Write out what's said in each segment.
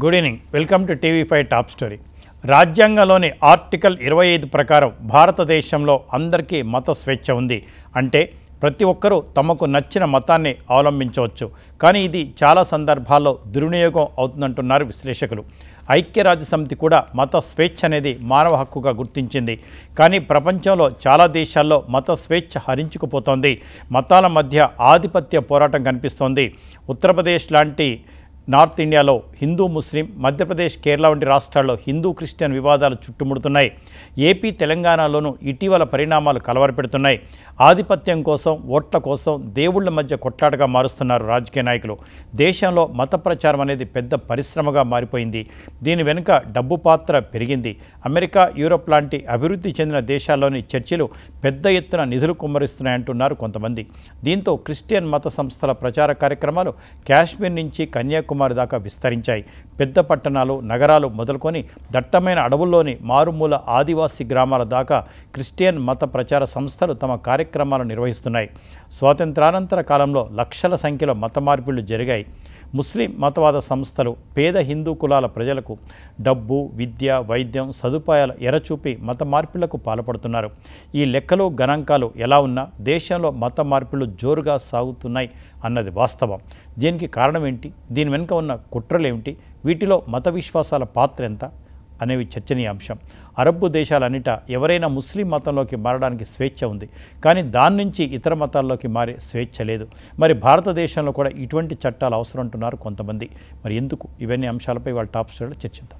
Good evening welcome to TV five top story రాజ్యాంగంలోని article ఇరవై ఐదు ప్రకారం భారతదేశంలో అందరికీ మత స్వేచ్ఛ ఉంది అంటే ప్రతి ఒక్కరూ తమకు నచ్చిన మతాన్ని అవలంబించవచ్చు కానీ ఇది చాలా సందర్భాల్లో దుర్వినియోగం అవుతుందంటున్నారు విశ్లేషకులు ఐక్యరాజ్య సమితి కూడా మత స్వేచ్ఛ అనేది మానవ హక్కుగా గుర్తించింది కానీ ప్రపంచంలో చాలా దేశాల్లో మత స్వేచ్ఛ హరించుకుపోతోంది మతాల మధ్య ఆధిపత్య పోరాటం కనిపిస్తోంది ఉత్తరప్రదేశ్ లాంటి నార్త్ ఇండియాలో హిందూ ముస్లిం మధ్యప్రదేశ్ కేరళ వంటి రాష్ట్రాల్లో హిందూ క్రిస్టియన్ వివాదాలు చుట్టుముడుతున్నాయి ఏపీ తెలంగాణలోనూ ఇటీవల పరిణామాలు కలవరపెడుతున్నాయి ఆధిపత్యం కోసం ఓట్ల కోసం దేవుళ్ల మధ్య కొట్లాటగా మారుస్తున్నారు రాజకీయ నాయకులు దేశంలో మత ప్రచారం అనేది పెద్ద పరిశ్రమగా మారిపోయింది దీని వెనుక డబ్బు పాత్ర పెరిగింది అమెరికా యూరోప్ లాంటి అభివృద్ధి చెందిన దేశాల్లోని చర్చిలు పెద్ద ఎత్తున నిధులు కుమ్మరిస్తున్నాయంటున్నారు కొంతమంది దీంతో క్రిస్టియన్ మత సంస్థల ప్రచార కార్యక్రమాలు కాశ్మీర్ నుంచి కన్యాకుమారి దాకా విస్తరించాయి పెద్ద పట్టణాలు నగరాలు మొదలుకొని దట్టమైన అడవుల్లోని మారుమూల ఆదివాసీ గ్రామాల దాకా క్రిస్టియన్ మత ప్రచార సంస్థలు తమ కార్యక్రమాలు నిర్వహిస్తున్నాయి స్వాతంత్రానంతర కాలంలో లక్షల సంఖ్యలో మత మార్పిళ్లు జరిగాయి ముస్లిం మతవాద సంస్థలు పేద హిందూ కులాల ప్రజలకు డబ్బు విద్య వైద్యం సదుపాయాల ఎరచూపి మత మార్పిళ్లకు పాల్పడుతున్నారు ఈ లెక్కలు గణాంకాలు ఎలా ఉన్నా దేశంలో మత మార్పిళ్లు జోరుగా సాగుతున్నాయి అన్నది వాస్తవం దీనికి కారణం ఏంటి దీని వెనుక ఉన్న కుట్రలేమిటి వీటిలో మత విశ్వాసాల పాత్ర ఎంత అనేవి చర్చనీయాంశం అరబ్బు దేశాలన్నిట ఎవరైనా ముస్లిం మతంలోకి మారడానికి స్వేచ్ఛ ఉంది కానీ దాని నుంచి ఇతర మతాల్లోకి మారే స్వేచ్ఛ లేదు మరి భారతదేశంలో కూడా ఇటువంటి చట్టాలు అవసరం అంటున్నారు కొంతమంది మరి ఎందుకు ఇవన్నీ అంశాలపై వాళ్ళ టాప్ స్టోరీలో చర్చిద్దాం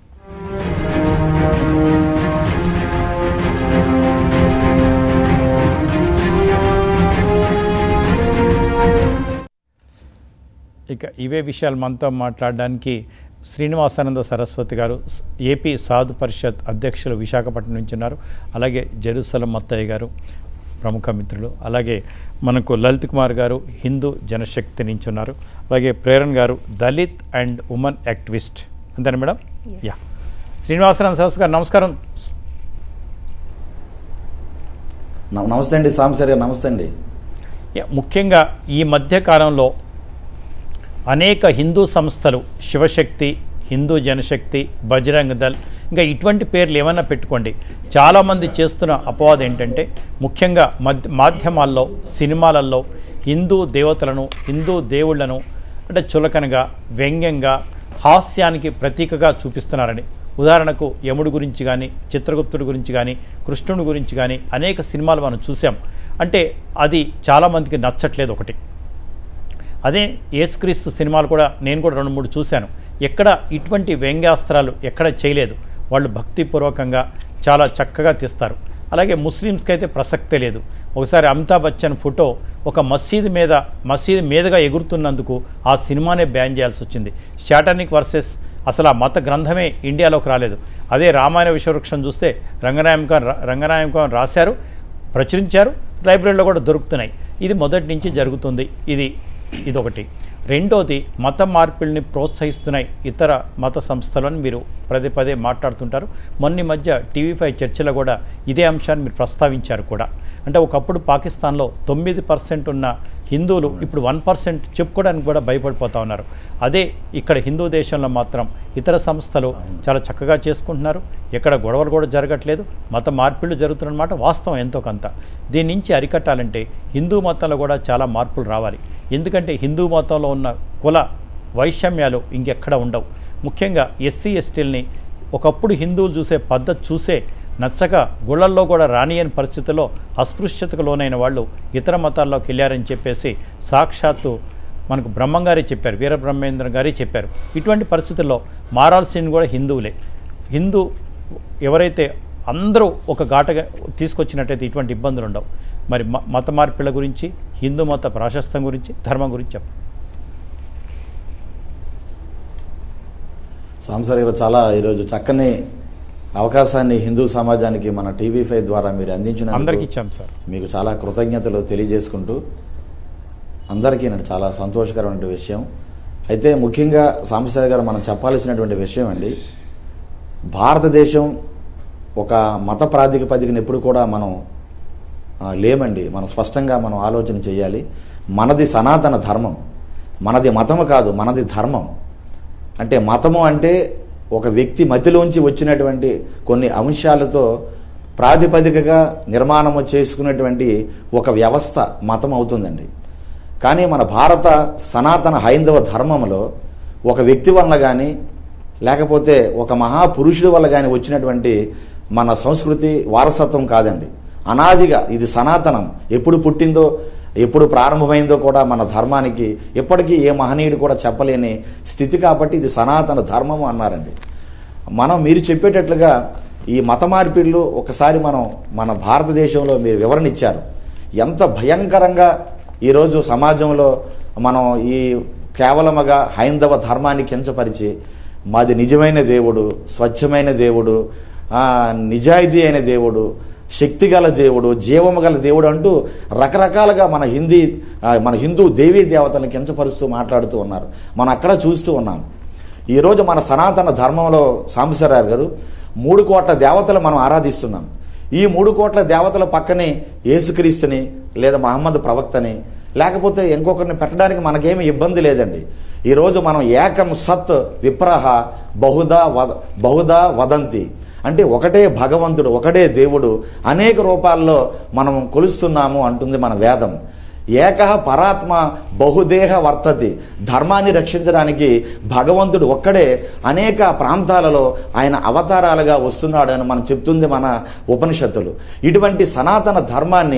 ఇక ఇవే విషయాలు మనతో మాట్లాడడానికి శ్రీనివాసానంద సరస్వతి గారు స్- ఏపీ సాధు పరిషత్ అధ్యక్షులు విశాఖపట్నం నుంచి ఉన్నారు అలాగే జెరూసలం మత్తయ్య గారు ప్రముఖ మిత్రులు అలాగే మనకు లలిత్ కుమార్ గారు హిందూ జనశక్తి నుంచి ఉన్నారు అలాగే ప్రేరణ్ గారు దళిత్ అండ్ ఉమెన్ యాక్టివిస్ట్ అంతేనా మేడం యా శ్రీనివాసానంద సరస్వతి గారు నమస్కారం నమ- నమస్తే అండి సాంబశివరి గారు నమస్తే అండి యా, ముఖ్యంగా ఈ మధ్య కాలంలో అనేక హిందూ సంస్థలు శివశక్తి హిందూ జనశక్తి బజరంగ్ దళ్ ఇంకా ఇటువంటి పేర్లు ఏమైనా పెట్టుకోండి చాలామంది చేస్తున్న అపవాదం ఏంటంటే ముఖ్యంగా మధ్య మాధ్యమాల్లో సినిమాలలో హిందూ దేవతలను హిందూ దేవుళ్లను అంటే చులకనగా వ్యంగ్యంగా హాస్యానికి ప్రతీకగా చూపిస్తున్నారని ఉదాహరణకు యముడు గురించి కానీ చిత్రగుప్తుడి గురించి కానీ కృష్ణుడి గురించి కానీ అనేక సినిమాలు మనం చూసాం అంటే అది చాలామందికి నచ్చట్లేదు ఒకటి అదే యేసుక్రీస్తు సినిమాలు కూడా నేను కూడా రెండు మూడు చూశాను ఎక్కడ ఇటువంటి వ్యంగ్యాస్త్రాలు ఎక్కడ చేయలేదు వాళ్ళు భక్తిపూర్వకంగా చాలా చక్కగా తీస్తారు అలాగే ముస్లిమ్స్కి అయితే ప్రసక్తే లేదు ఒకసారి అమితాబ్ బచ్చన్ ఫోటో ఒక మసీదు మీద మసీదు మీదుగా ఎగురుతున్నందుకు ఆ సినిమానే బ్యాన్ చేయాల్సి వచ్చింది షాటానిక్ వర్సెస్ అసలు ఆ మత గ్రంథమే ఇండియాలోకి రాలేదు అదే రామాయణ విశ్వవృక్షం చూస్తే రంగనాయకం రంగనాయకం రాశారు ప్రచురించారు లైబ్రరీలో కూడా దొరుకుతున్నాయి ఇది మొదటి నుంచి జరుగుతుంది ఇది ఇదొకటి రెండోది మత మార్పిడిని ప్రోత్సహిస్తున్నాయి ఇతర మత సంస్థలు అని మీరు పదే పదే మాట్లాడుతుంటారు మొన్న ఈ మధ్య టీవీ ఫైవ్ చర్చలో కూడా ఇదే అంశాన్ని మీరు ప్రస్తావించారు కూడా అంటే ఒకప్పుడు పాకిస్తాన్లో తొమ్మిది పర్సెంట్ ఉన్న హిందువులు ఇప్పుడు వన్ పర్సెంట్ చెప్పుకోవడానికి కూడా భయపడిపోతా ఉన్నారు అదే ఇక్కడ హిందూ దేశంలో మాత్రం ఇతర సంస్థలు చాలా చక్కగా చేసుకుంటున్నారు ఎక్కడ గొడవలు కూడా జరగట్లేదు మత మార్పిళ్ళు జరుగుతున్నమాట వాస్తవం ఎంతో కొంత దీని నుంచి అరికట్టాలంటే హిందూ మతంలో కూడా చాలా మార్పులు రావాలి ఎందుకంటే హిందూ మతంలో ఉన్న కుల వైషమ్యాలు ఇంకెక్కడ ఉండవు ముఖ్యంగా ఎస్సీ ఎస్టీలని ఒకప్పుడు హిందువులు చూసే పద్ధతి చూసే నచ్చక గుళ్ళల్లో కూడా రానియని పరిస్థితుల్లో అస్పృశ్యతకు లోనైన వాళ్ళు ఇతర మతాల్లోకి వెళ్ళారని చెప్పేసి సాక్షాత్తు మనకు బ్రహ్మంగారే చెప్పారు వీరబ్రహ్మేంద్ర గారే చెప్పారు ఇటువంటి పరిస్థితుల్లో మారాల్సింది కూడా హిందువులే హిందూ ఎవరైతే అందరూ ఒక ఘాటగా తీసుకొచ్చినట్టయితే ఇటువంటి ఇబ్బందులు ఉండవు మరి మ- మత మార్పిళ్ళ గురించి హిందూ మత ప్రాశస్తం గురించి ధర్మం గురించి చెప్పండి సాంబశివరి గారు చాలా ఈరోజు చక్కని అవకాశాన్ని హిందూ సమాజానికి మన టీవీ ఫైవ్ ద్వారా మీరు అందించిన అందరికీ ఇచ్చాం సార్ మీకు చాలా కృతజ్ఞతలు తెలియజేసుకుంటూ అందరికీ నాకు చాలా సంతోషకరమైన విషయం అయితే ముఖ్యంగా సాంబశివరి గారు మనం చెప్పాల్సినటువంటి విషయం అండి భారతదేశం ఒక మత ప్రాతిపదికన ఎప్పుడు కూడా మనం ఆ, లేమండి మనం స్పష్టంగా మనం ఆలోచన చేయాలి మనది సనాతన ధర్మం మనది మతము కాదు మనది ధర్మం అంటే మతము అంటే ఒక వ్యక్తి మతిలోంచి వచ్చినటువంటి కొన్ని అంశాలతో ప్రాతిపదికగా నిర్మాణము చేసుకున్నటువంటి ఒక వ్యవస్థ మతం అవుతుందండి కానీ మన భారత సనాతన హైందవ ధర్మంలో ఒక వ్యక్తి వలన కానీ లేకపోతే ఒక మహాపురుషుడి వల్ల కానీ వచ్చినటువంటి మన సంస్కృతి వారసత్వం కాదండి అనాదిగా ఇది సనాతనం ఎప్పుడు పుట్టిందో ఎప్పుడు ప్రారంభమైందో కూడా మన ధర్మానికి ఎప్పటికీ ఏ మహనీయుడు కూడా చెప్పలేని స్థితి కాబట్టి ఇది సనాతన ధర్మం అన్నారండి మనం మీరు చెప్పేటట్లుగా ఈ మత మార్పిడులు ఒకసారి మనం మన భారతదేశంలో మీరు వివరణ ఇచ్చారు ఎంత భయంకరంగా ఈరోజు సమాజంలో మనం ఈ కేవలముగా హైందవ ధర్మాన్ని కించపరిచి మాది నిజమైన దేవుడు స్వచ్ఛమైన దేవుడు ఆ, నిజాయితీ అయిన దేవుడు శక్తిగల దేవుడు జీవము గల దేవుడు అంటూ రకరకాలుగా మన హిందీ ఆ, మన హిందూ దేవీ దేవతలను కించపరుస్తూ మాట్లాడుతూ ఉన్నారు మనం అక్కడ చూస్తూ ఉన్నాం ఈరోజు మన సనాతన ధర్మంలో సాంబశివరావు గారు మూడు కోట్ల దేవతలు మనం ఆరాధిస్తున్నాం ఈ మూడు కోట్ల దేవతల పక్కనే యేసుక్రీస్తుని లేదా మహమ్మద్ ప్రవక్తని లేకపోతే ఇంకొకరిని పెట్టడానికి మనకేమీ ఇబ్బంది లేదండి ఈరోజు మనం ఏకం సత్ విప్రహ బహుదా వద బహుదా వదంతి అంటే ఒకటే భగవంతుడు ఒకటే దేవుడు అనేక రూపాల్లో మనం కొలుస్తున్నాము అంటుంది మన వేదం ఏక పరాత్మ బహుదేహ వర్తతి ధర్మాన్ని రక్షించడానికి భగవంతుడు ఒక్కడే అనేక ప్రాంతాలలో ఆయన అవతారాలుగా వస్తున్నాడు అని మనం చెప్తుంది మన ఉపనిషత్తులు ఇటువంటి సనాతన ధర్మాన్ని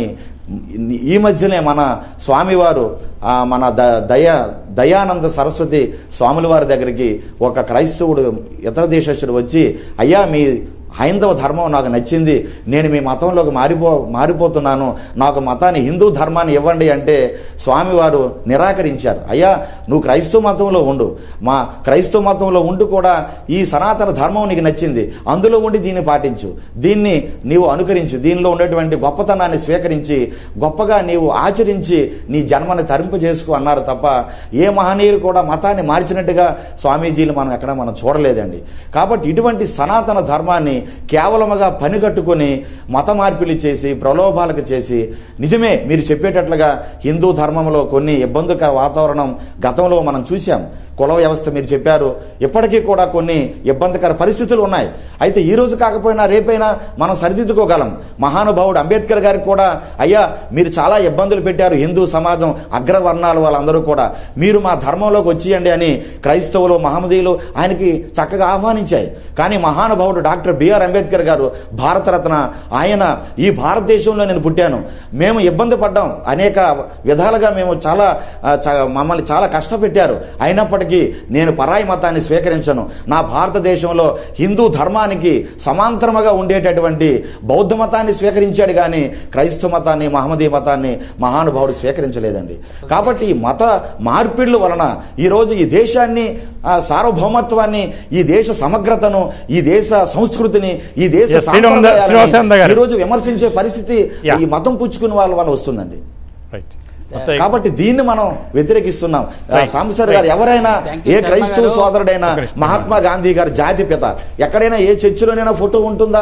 ఈ మధ్యనే మన స్వామివారు ఆ, మన ద దయ దయానంద సరస్వతి స్వాముల వారి దగ్గరికి ఒక క్రైస్తవుడు ఇతర దేశస్తుడు వచ్చి అయ్యా మీ హైందవ ధర్మం నాకు నచ్చింది నేను మీ మతంలోకి మారిపో మారిపోతున్నాను నాకు మతాన్ని హిందూ ధర్మాన్ని ఇవ్వండి అంటే స్వామివారు నిరాకరించారు అయ్యా నువ్వు క్రైస్తవ మతంలో ఉండు మా క్రైస్తవ మతంలో ఉండి కూడా ఈ సనాతన ధర్మం నీకు నచ్చింది అందులో ఉండి దీన్ని పాటించు దీన్ని నీవు అనుకరించు దీనిలో ఉండేటువంటి గొప్పతనాన్ని స్వీకరించి గొప్పగా నీవు ఆచరించి నీ జన్మని తరింపజేసుకో అన్నారు తప్ప ఏ మహనీయులు కూడా మతాన్ని మార్చినట్టుగా స్వామీజీలు మనం ఎక్కడ మనం చూడలేదండి కాబట్టి ఇటువంటి సనాతన ధర్మాన్ని కేవలముగా పనిగట్టుకొని మత మార్పిడి చేసి ప్రలోభాలకు చేసి నిజమే మీరు చెప్పేటట్లుగా హిందూ ధర్మంలో కొన్ని ఇబ్బందికర వాతావరణం గతంలో మనం చూశాం కుల వ్యవస్థ మీరు చెప్పారు ఇప్పటికీ కూడా కొన్ని ఇబ్బందికర పరిస్థితులు ఉన్నాయి అయితే ఈ రోజు కాకపోయినా రేపైనా మనం సరిదిద్దుకోగలం మహానుభావుడు అంబేద్కర్ గారికి కూడా అయ్యా మీరు చాలా ఇబ్బందులు పెట్టారు హిందూ సమాజం అగ్రవర్ణాలు వాళ్ళందరూ కూడా మీరు మా ధర్మంలోకి వచ్చేయండి అని క్రైస్తవులు మహమ్మదీయులు ఆయనకి చక్కగా ఆహ్వానించాయి కానీ మహానుభావుడు డాక్టర్ బిఆర్ అంబేద్కర్ గారు భారతరత్న ఆయన ఈ భారతదేశంలో నేను పుట్టాను మేము ఇబ్బంది పడ్డాం అనేక విధాలుగా మేము చాలా ఆ, చ- మమ్మల్ని చాలా కష్టపెట్టారు అయినప్పటికీ నేను పరాయి మతాన్ని స్వీకరించను నా భారతదేశంలో హిందూ ధర్మానికి సమాంతరముగా ఉండేటటువంటి బౌద్ధ మతాన్ని స్వీకరించాడు కానీ క్రైస్తవ మతాన్ని మహమ్మదీ మతాన్ని మహానుభావుడు స్వీకరించలేదండి కాబట్టి ఈ మత మార్పిడుల వలన ఈరోజు ఈ దేశాన్ని ఆ, సార్వభౌమత్వాన్ని ఈ దేశ సమగ్రతను ఈ దేశ సంస్కృతిని ఈ దేశ Yes, శ్రీనివాస- సాంప్రదాయాలని శ్రీనివాసానంద గారు. ఈరోజు విమర్శించే పరిస్థితి Yeah. ఈ మతం పుచ్చుకున్న వాళ్ళ వల్ల వస్తుందండి రైట్ మొత్తం కాబట్టి దీన్ని మనం వ్యతిరేకిస్తున్నాం Right. సాంబశివరావు గారు ఎవరైనా Thank you, ఏ శర్మ క్రైస్తవ గారు. సోదరుడైనా ఒక నిమిషం. మహాత్మా గాంధీ గారు జాతి పిత ఎక్కడైనా ఏ చర్చిలోనైనా ఫోటో ఉంటుందా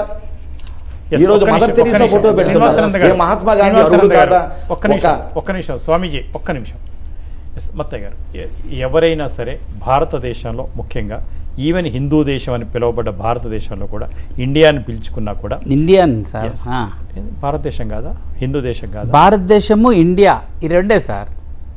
Yes, ఈ రోజు ఒక్క మదర్ నిమిషం, ఒక్క తెరీసా నిమిషం. ఫోటో పెడుతున్నారు శ్రీనివాసానంద ఏ గారు, మహాత్మా గాంధీ శ్రీనివాసానంద అరువు గారు, కాదా ఒక్క నిమిషం ఒక్క నిమిషం స్వామీజీ ఒక్క నిమిషం ఎస్, మత్తయ్య గారు ఎ- ఎవరైనా సరే భారతదేశంలో ముఖ్యంగా ఈవెన్ హిందూ దేశం అని పిలువబడ్డ భారతదేశంలో కూడా ఇండియాని పిలుచుకున్నా కూడా ఇండియన్ సార్ Yes. ఆ. ఏంది? భారతదేశం కాదా హిందూ దేశం కాదా భారతదేశము ఇండియా ఈ రెండే సార్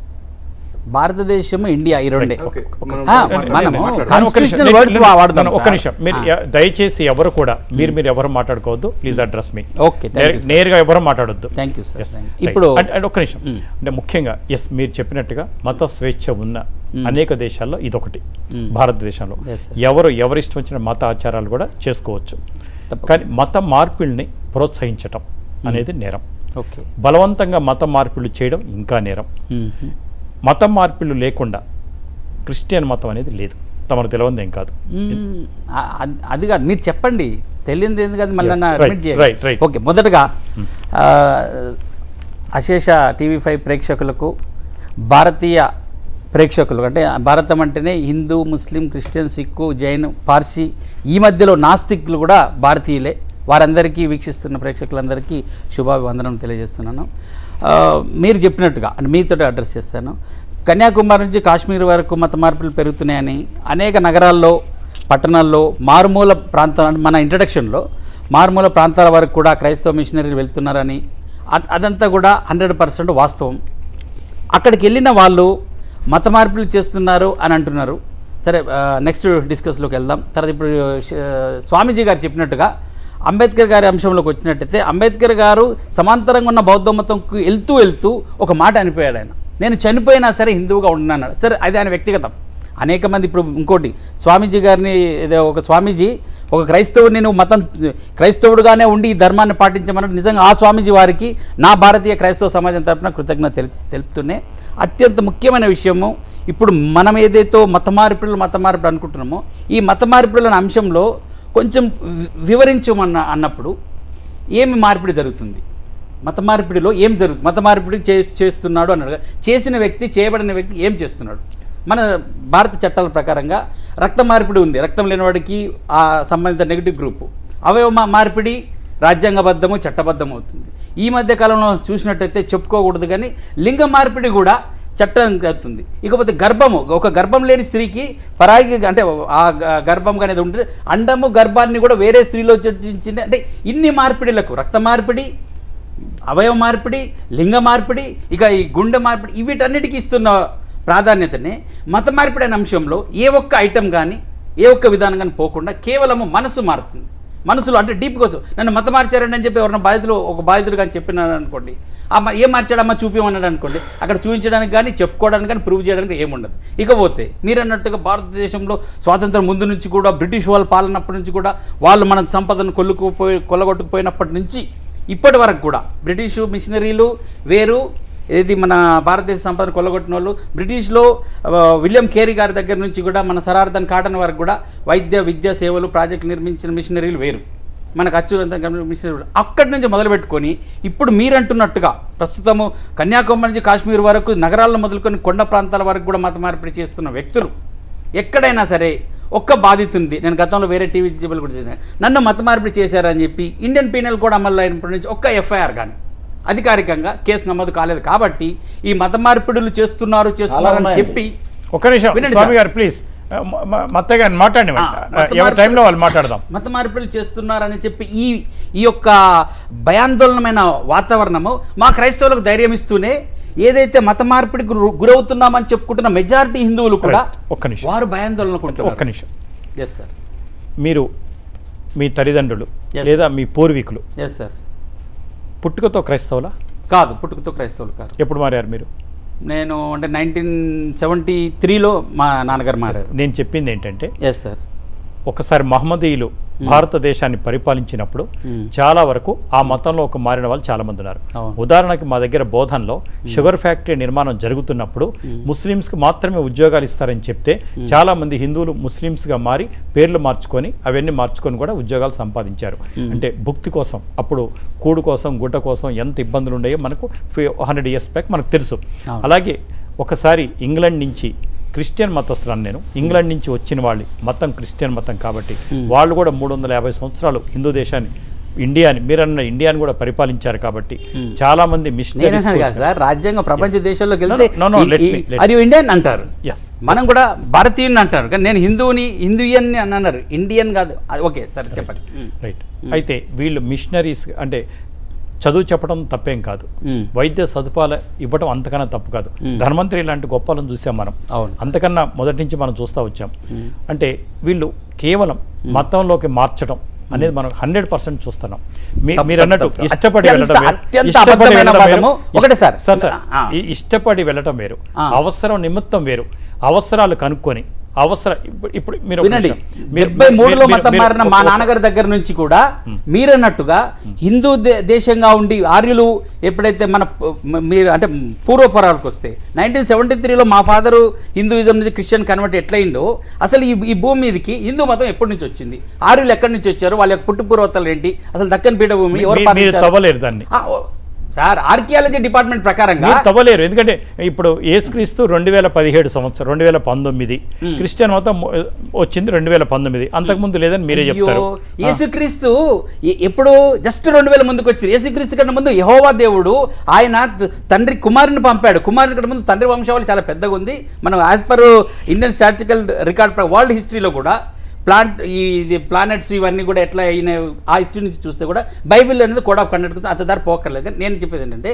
భారతదేశము ఇండియా ఈ రెండే ఓకే ఒక- మనం ఆ, మాట్లాడదాం. మనము మాట్లాడదాం. కానీ ఒక్క నిమిషం, constitutional నేను- words నేను- వాడదాం నేను ఒక్క సార్. నిమిషం మీరు ఆ. ఎ- దయచేసి ఎవరు కూడా మీరు మీరు ఎవరు మాట్లాడుకోవద్దు ప్లీజ్ అడ్రస్ మీ ఓకే థ్యాంక్ యూ సార్ నేరుగా ఎవరు మాట్లాడొద్దు thank you sir Yes, thank right. You ఇప్పుడు అంటే అంటే ఒక్క నిమిషం మ్మ్. అంటే ముఖ్యంగా ఎస్ మీరు చెప్పినట్టుగా మత స్వేచ్ఛ ఉన్న మ్మ్. అనేక దేశాల్లో ఇదొకటి మ్మ్. భారతదేశంలో Yes, sir. ఎవరు ఎవరిష్టం వచ్చిన మత ఆచారాలు కూడా చేసుకోవచ్చు తప్పకుండా. కానీ మత మార్పిడిని ప్రోత్సహించటం అనేది నేరం ఓకే బలవంతంగా మత మార్పిడులు చేయడం ఇంకా నేరం మ్మ్. మత మార్పిడులు లేకుండా క్రిస్టియన్ మతం అనేది లేదు తమకు తెలియంది ఏం కాదు మ్మ్. ఆ- అద్- అది కాదు మీరు చెప్పండి తెలియంది ఎందుకు అది మళ్ళీ Yes, నన్ను right, admit చేయండి. right, right. ఓకే మొదటగా ఆ, అశేష టీవీ ఫైవ్ ప్రేక్షకులకు భారతీయ ప్రేక్షకులు అంటే భారతం అంటేనే హిందూ ముస్లిం క్రిస్టియన్ సిక్కు జైన్ పార్సీ ఈ మధ్యలో నాస్తికులు కూడా భారతీయులే వారందరికీ వీక్షిస్తున్న ప్రేక్షకులందరికీ శుభాభివందనం తెలియజేస్తున్నాను ఆ, మీరు చెప్పినట్టుగా అంటే మీతో అడ్రస్ చేస్తాను కన్యాకుమారి నుంచి కాశ్మీర్ వరకు మత మార్పులు పెరుగుతున్నాయని అనేక నగరాల్లో పట్టణాల్లో మారుమూల ప్రాంతాల మన ఇంట్రడక్షన్లో మారుమూల ప్రాంతాల వరకు కూడా క్రైస్తవ మిషనరీలు వెళ్తున్నారని అ- అదంతా కూడా హండ్రెడ్ పర్సెంట్ వాస్తవం అక్కడికి వెళ్ళిన వాళ్ళు మత మార్పులు చేస్తున్నారు అని అంటున్నారు సరే నెక్స్ట్ డిస్కస్లోకి వెళ్దాం తర్వాత ఇప్పుడు ఆ, స్వామీజీ గారు చెప్పినట్టుగా అంబేద్కర్ గారి అంశంలోకి వచ్చినట్టయితే అంబేద్కర్ గారు సమాంతరంగా ఉన్న బౌద్ధ మతంకు వెళ్తూ వెళ్తూ ఒక మాట అనిపోయాడు ఆయన నేను చనిపోయినా సరే హిందువుగా ఉన్నాను సరే అది ఆయన వ్యక్తిగతం అనేక మంది ఇప్పుడు ఇంకోటి స్వామీజీ గారిని ఏదో ఒక స్వామీజీ ఒక క్రైస్తవుని నువ్వు మతం క్రైస్తవుడుగానే ఉండి ఈ ధర్మాన్ని పాటించమన్నట్టు నిజంగా ఆ స్వామీజీ వారికి నా భారతీయ క్రైస్తవ సమాజం తరపున కృతజ్ఞత తెలు తెలుపుతూనే అత్యంత ముఖ్యమైన విషయము ఇప్పుడు మనం ఏదైతే మత మార్పిడులు మత మార్పిడి అనుకుంటున్నామో ఈ మత మార్పిడుల అనే అంశంలో కొంచెం వి- వివరించమన్న అన్నప్పుడు ఏమి మార్పిడి జరుగుతుంది మత మార్పిడిలో ఏం జరుగుతుంది మత మార్పిడి చే చేస్తున్నాడు అన్నాడు కదా. చేసిన వ్యక్తి చేయబడిన వ్యక్తి ఏం చేస్తున్నాడు మన భారత చట్టాల ప్రకారంగా రక్త మార్పిడి ఉంది రక్తం లేనివాడికి ఆ సంబంధిత నెగిటివ్ గ్రూపు అవయవ మా- మార్పిడి రాజ్యాంగబద్ధము చట్టబద్ధం అవుతుంది ఈ మధ్య కాలంలో చూసినట్టయితే చెప్పుకోకూడదు కానీ లింగ మార్పిడి కూడా చట్టం అవుతుంది ఇకపోతే గర్భము ఒక గర్భం లేని స్త్రీకి పరాగి అంటే ఆ గ- గర్భం అనేది ఉంటుంది అండము గర్భాన్ని కూడా వేరే స్త్రీలో చర్చించింది అంటే ఇన్ని మార్పిడిలకు రక్త మార్పిడి అవయవ మార్పిడి లింగ మార్పిడి ఇక ఈ గుండె మార్పిడి వీటన్నిటికీ ఇస్తున్న ప్రాధాన్యతనే మత మార్పిడి అనే అంశంలో ఏ ఒక్క ఐటెం కానీ ఏ ఒక్క విధానం కానీ పోకుండా కేవలము మనసు మారుతుంది మనసులో అంటే డీప్ కోసం నన్ను మత మార్చారండి అని చెప్పి ఎవరైనా బాధితులు ఒక బాధితుడు కానీ చెప్పినాడు అనుకోండి అమ్మ ఏం మార్చాడమ్మా చూపించమన్నాడు అనుకోండి అక్కడ చూపించడానికి కానీ చెప్పుకోవడానికి కానీ ప్రూవ్ చేయడానికి ఏముండదు ఇకపోతే మీరు అన్నట్టుగా భారతదేశంలో స్వాతంత్రం ముందు నుంచి కూడా బ్రిటిష్ వాళ్ళు పాలనప్పటి నుంచి కూడా వాళ్ళు మన సంపదను కొల్లుకుపోయి కొల్లగొట్టుకుపోయినప్పటి నుంచి ఇప్పటి వరకు కూడా బ్రిటిష్ మిషనరీలు వేరు ఏది మన భారతదేశ సంపదను కొల్లగొట్టిన వాళ్ళు బ్రిటిష్లో ఆ, విలియం కేరీ గారి దగ్గర నుంచి కూడా మన సరార్థన్ కాటన్ వరకు కూడా వైద్య విద్యా సేవలు ప్రాజెక్టులు నిర్మించిన మిషనరీలు వేరు మనకు అచ్యుతంగా మిషనరీలు అక్కడి నుంచి మొదలుపెట్టుకొని ఇప్పుడు మీరంటున్నట్టుగా ప్రస్తుతము కన్యాకుమారి నుంచి కాశ్మీర్ వరకు నగరాల్లో మొదలుకొని కొండ ప్రాంతాల వరకు కూడా మత మార్పిడి చేస్తున్న వ్యక్తులు ఎక్కడైనా సరే ఒక్క బాధితుంది నేను గతంలో వేరే టీవీ జబులు కూడా చేశాను నన్ను మత మార్పిడి చేశారని చెప్పి ఇండియన్ పీనల్ కూడా అమలు అయినప్పటి నుంచి ఒక్క ఎఫ్ఐఆర్ కానీ అధికారికంగా కేసు నమోదు కాలేదు కాబట్టి ఈ మత మార్పిడులు చేస్తున్నారు చేస్తున్నారు అని ఉన్నాయండి. చెప్పి ఒక్క నిమిషం వినండి స్వామి సార్. గారు ప్లీజ్ మత్తయ్య గారిని మాట్లాడండి ఆ, మత ఎవరి మార్పిడి- టైంలో వాళ్ళు మాట్లాడదాం మత మార్పిడులు చేస్తున్నారని చెప్పి ఈ ఈ యొక్క భయాందోళనమైన వాతావరణము మా క్రైస్తవులకు ధైర్యం ఇస్తూనే ఏదైతే మత మార్పిడికి గుర- గురవుతున్నామని చెప్పుకుంటున్న మెజారిటీ హిందువులు కూడా Right. ఒక్క నిమిషం. వారు భయాందోళనకు ఒక్క నిమిషం ఎస్ సార్ మీరు మీ తల్లిదండ్రులు Yes. లేదా మీ పూర్వీకులు ఎస్ సార్ పుట్టుకతో క్రైస్తవులా కాదు పుట్టుకతో క్రైస్తవులు కాదు ఎప్పుడు మారారు మీరు నేను అంటే నైన్టీన్ సెవెంటీ త్రీలో మా నాన్నగారు మారారు నేను చెప్పింది ఏంటంటే ఎస్ సార్ ఒకసారి మహమ్మదీయులు భారతదేశాన్ని పరిపాలించినప్పుడు Hmm. చాలా వరకు ఆ మతంలో ఒక మారిన వాళ్ళు చాలా మంది ఉన్నారు అవును. ఉదాహరణకి మా దగ్గర బోధనలో షుగర్ ఫ్యాక్టరీ నిర్మాణం జరుగుతున్నప్పుడు ముస్లిమ్స్కి మాత్రమే ఉద్యోగాలు ఇస్తారని చెప్తే చాలా మంది హిందువులు ముస్లిమ్స్గా మారి పేర్లు మార్చుకొని అవన్నీ మార్చుకొని కూడా ఉద్యోగాలు సంపాదించారు అంటే భుక్తి కోసం అప్పుడు కూడు కోసం గుడ్డ కోసం ఎంత ఇబ్బందులు ఉన్నాయో మనకు హండ్రెడ్ ఇయర్స్ బ్యాక్ మనకు తెలుసు అవును. అలాగే ఒకసారి ఇంగ్లాండ్ నుంచి క్రిస్టియన్ మతస్థులను నేను ఇంగ్లాండ్ నుంచి వచ్చిన వాళ్ళు మతం క్రిస్టియన్ మతం కాబట్టి వాళ్ళు కూడా మూడు వందల యాభై సంవత్సరాలు హిందూ దేశాన్ని ఇండియాని మీరన్న ఇండియాని కూడా పరిపాలించారు కాబట్టి చాలా మంది నేను మిషనరీస్ అన్నాను కదా సార్ రాజ్యాంగ ప్రపంచ దేశాల్లోకి వెళ్తే No, no, no, let me- let అది ఇండియన్ అంటారు ఎస్ మనం కూడా భారతీయుని అంటారు కానీ నేను హిందువుని హిందూయన్ అని అన్నారు ఇండియన్ కాదు అది ఓకే సరే చెప్పండి రైట్ అయితే వీళ్ళు మిషనరీస్ అంటే చదువు చెప్పడం తప్పేం కాదు మ్మ్. వైద్య సదుపాయాలు ఇవ్వడం అంతకన్నా తప్పు కాదు ధన్వంతరి లాంటి గొప్పలను చూసాం మనం అవును. అంతకన్నా మొదటి నుంచి మనం చూస్తూ వచ్చాం అంటే వీళ్ళు కేవలం మతంలోకి మార్చడం అనేది మనం హండ్రెడ్ పర్సెంట్ చూస్తున్నాం మీ- తప్పు, మీరు అన్నట్టు తప్పు. ఇష్టపడి అత్యంత- వెళ్ళడం వేరు. అత్యంత ఇష్టపడి అబద్ధమైన వెళ్ళడం వేరు. పదము. ఒకటే సార్. సార్ సార్ ఆ. ఈ ఇష్టపడి వెళ్ళటం వేరు ఆ. అవసరం నిమిత్తం వేరు అవసరాలు కనుక్కొని అవసరం ఇప్పుడు ఇప్పుడు మీరు ఒక వినండి నిమిషం. మీరు- డెబ్బై మూడులో మీరు- మతం మీరు- మారిన మా ఒక- నాన్నగారి దగ్గర నుంచి కూడా మీరన్నట్టుగా హిందూ దే- దేశంగా ఉండి ఆర్యులు ఎప్పుడైతే మన ప- మ- మీరు అంటే పూర్వపరాలకు వస్తే నైన్టీన్ సెవెంటీ త్రీలో మా ఫాదరు హిందూయిజం నుంచి క్రిస్టియన్ కన్వర్ట్ ఎట్లయిందో అసలు ఈ ఈ భూమి మీదకి హిందూ మతం ఎప్పటి నుంచి వచ్చింది ఆర్యులు ఎక్కడి నుంచి వచ్చారు వాళ్ళ యొక్క పుట్టు పూర్వతలు ఏంటి అసలు దక్కన్ పీఠభూమి ఎవరు మీ- మీరు పాలించారు? తవ్వలేరు దాన్ని ఆ, ఓ, సార్ ఆర్కియాలజీ డిపార్ట్మెంట్ ప్రకారంగా మీరు తవ్వలేరు ఎందుకంటే ఇప్పుడు యేసుక్రీస్తు రెండు వేల పదిహేడు సంవత్సరం రెండు వేల పంతొమ్మిది క్రిస్టియన్ మతం మొ- వచ్చింది రెండు వేల పంతొమ్మిది అంతకుముందు లేదని మీరే అయ్యో, చెప్తారు యేసుక్రీస్తు ఎ- ఎప్పుడు జస్ట్ రెండు వేల ముందుకు వచ్చారు యేసుక్రీస్తు కన్నా ముందు యహోవా దేవుడు ఆయన త- తండ్రి కుమారుని పంపాడు కుమారుని కన్నా ముందు తండ్రి వంశావళి చాలా పెద్దగా ఉంది మనం as per Indian statistical record world హిస్టరీలో కూడా ప్లాంట్ ఈ ఇది ప్లానెట్స్ ఇవన్నీ కూడా ఎట్లా అయిన ఆ హిస్టరీ నుంచి చూస్తే కూడా బైబిల్ అనేది కోడ్ ఆఫ్ కండక్ట్ అంత దారి పోకర్లేదు కానీ నేను చెప్పేది ఏంటంటే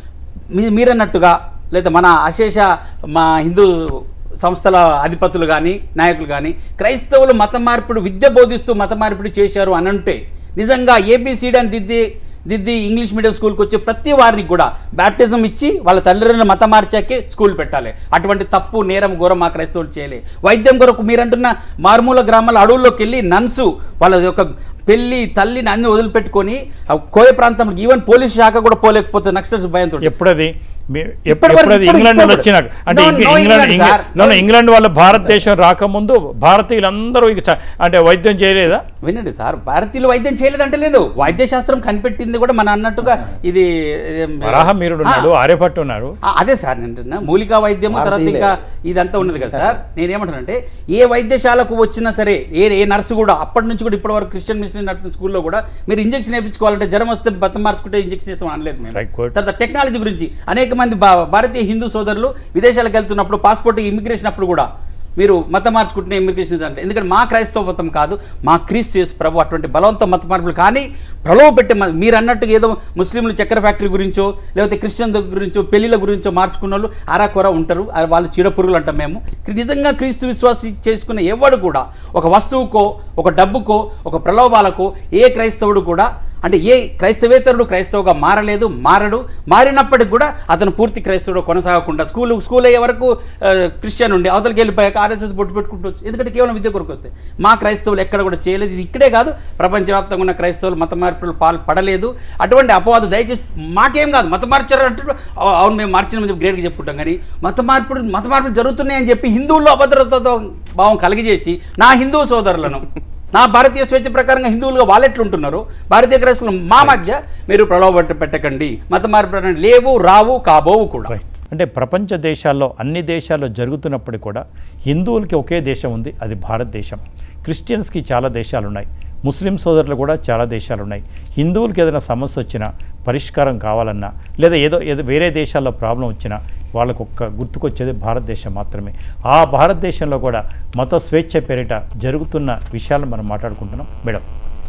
మీ మీరన్నట్టుగా లేదా మన అశేష మా హిందూ సంస్థల అధిపతులు కానీ నాయకులు కానీ క్రైస్తవులు మత మార్పిడి విద్య బోధిస్తూ మత మార్పిడి చేశారు అని అంటే నిజంగా ఏబిసిడి అని దిద్ది దిద్ది ఇంగ్లీష్ మీడియం స్కూల్కి వచ్చే ప్రతి వారిని కూడా బ్యాప్టిజం ఇచ్చి వాళ్ళ తల్లిదండ్రులను మతం మార్చాకే స్కూల్ పెట్టాలి అటువంటి తప్పు నేరం ఘోరం మా క్రైస్తవులు చేయలే వైద్యం కొరకు మీరంటున్న మారుమూల గ్రామాల అడవుల్లోకి వెళ్ళి నన్సు వాళ్ళ యొక్క పెళ్లి తల్లిని అన్ని వదిలిపెట్టుకొని ఆ కోయ ప్రాంతంలో ఈవెన్ పోలీస్ శాఖ కూడా పోలేకపోతే నెక్స్ట్ భయంతో ఎప్పుడది మీ- ఎప్- ఇప్పటి వరకు- ఎప్పుడది ఇప్పుడు- ఇంగ్లాండ్ వాళ్ళు ఇప్పుడు- వచ్చినాక అంటే No, ఇంగ్- no England England, England sir. no, no, England వాళ్ళు భారతదేశం రాకముందు భారతీయులందరూ ఇక చ- అంటే వైద్యం చేయలేదా వినండి సార్ భారతీయులు వైద్యం చేయలేదంటే లేదు వైద్య శాస్త్రం కనిపెట్టింది కూడా మన అన్నట్టుగా ఇది ఇది- వరాహమీరుడు ఉన్నాడు ఆర్యభట్టు ఉన్నారు ఆ, అదే సార్ నేను అంటున్నా. మూలికా వైద్యము తర్వాత భారతీయులే. ఇంకా ఇదంతా ఉన్నది కదా సార్ నేనేమంటానంటే ఏ వైద్యశాలకు వచ్చినా సరే ఏ ఏ నర్సు కూడా అప్పటి నుంచి కూడా ఇప్పటి వరకు క్రిస్టియన్ మిషన్ నడుస్తున్న స్కూల్లో కూడా మీరు ఇంజక్షన్ వేయించుకోవాలంటే జ్వరం వస్తే బతం మార్చుకుంటే ఇంజక్షన్ చేస్తాం అనలేదు మేము Right, good. తర్వాత టెక్నాలజీ గురించి అనేక మంది భా- భారతీయ హిందూ సోదరులు విదేశాలకు వెళ్తున్నప్పుడు పాస్పోర్ట్ ఇమిగ్రేషన్ అప్పుడు కూడా మీరు మతం మార్చుకుంటున్న ఇమిగ్రేషన్ అంటే ఎందుకంటే మా క్రైస్తవ మతం కాదు మా క్రీస్తు యేసు ప్రభు అటువంటి బలవంత మత మార్పులు కానీ ప్రలోభ పెట్టే మ- మీరు అన్నట్టుగా ఏదో ముస్లింలు చక్కెర ఫ్యాక్టరీ గురించో లేకపోతే క్రిస్టియన్ గురించో పెళ్లిళ్ళ గురించో మార్చుకున్న వాళ్ళు అరాకొర ఉంటారు ఆ వాళ్ళు చీడపురుగులు అంటాం మేము నిజంగా క్రీస్తు విశ్వాసి చేసుకున్న ఎవడు కూడా ఒక వస్తువుకో ఒక డబ్బుకో ఒక ప్రలోభాలకో ఏ క్రైస్తవుడు కూడా అంటే ఏ క్రైస్తవేతరుడు క్రైస్తవుగా మారలేదు మారడు మారినప్పటికి కూడా అతను పూర్తి క్రైస్తవుడు కొనసాగకుండా స్కూల్ స్కూల్ అయ్యే వరకు ఆ, క్రిస్టియన్ ఉండి అవతలకి వెళ్ళిపోయాక ఆర్ఎస్ఎస్ బొట్టు పెట్టుకుంటూ వచ్చు. ఎందుకంటే కేవలం విద్య కొరకు వస్తే మా క్రైస్తవులు ఎక్కడ కూడా చేయలేదు ఇది ఇక్కడే కాదు ప్రపంచవ్యాప్తంగా ఉన్న క్రైస్తవులు మత మార్పులు పాలు పడలేదు అటువంటి అపవాదు దయచేసి మాకేం కాదు మత మార్చారు అంటే "అవు- అవును మేము మార్చిన గ్రేట్గా చెప్పుకుంటాం కానీ మత మార్పులు మత మార్పులు జరుగుతున్నాయని చెప్పి హిందువుల్లో అభద్రతతో భావం కలిగజేసి నా హిందూ సోదరులను నా భారతీయ స్వేచ్ఛ ప్రకారంగా హిందువులుగా వాళ్ళెట్లు ఉంటున్నారు భారతీయ క్రైస్తవులు మా మధ్య మీరు ప్రలోభ పెట్టకండి మత మార్పు అనకండి. లేవు రావు కాబోవు కూడా రైట్ అంటే ప్రపంచ దేశాల్లో అన్ని దేశాల్లో జరుగుతున్నప్పుడు కూడా హిందువులకి ఒకే దేశం ఉంది అది భారతదేశం క్రిస్టియన్స్కి చాలా దేశాలు ఉన్నాయి ముస్లిం సోదరులు కూడా చాలా దేశాలు ఉన్నాయి హిందువులకి ఏదైనా సమస్య వచ్చినా పరిష్కారం కావాలన్నా లేదా ఏదో ఏదో వేరే దేశాల్లో ప్రాబ్లం వచ్చినా వాళ్ళకు ఒక్క గుర్తుకొచ్చేది భారతదేశం మాత్రమే ఆ భారతదేశంలో కూడా మత స్వేచ్ఛ పేరిట జరుగుతున్న విషయాలను మనం మాట్లాడుకుంటున్నాం మేడం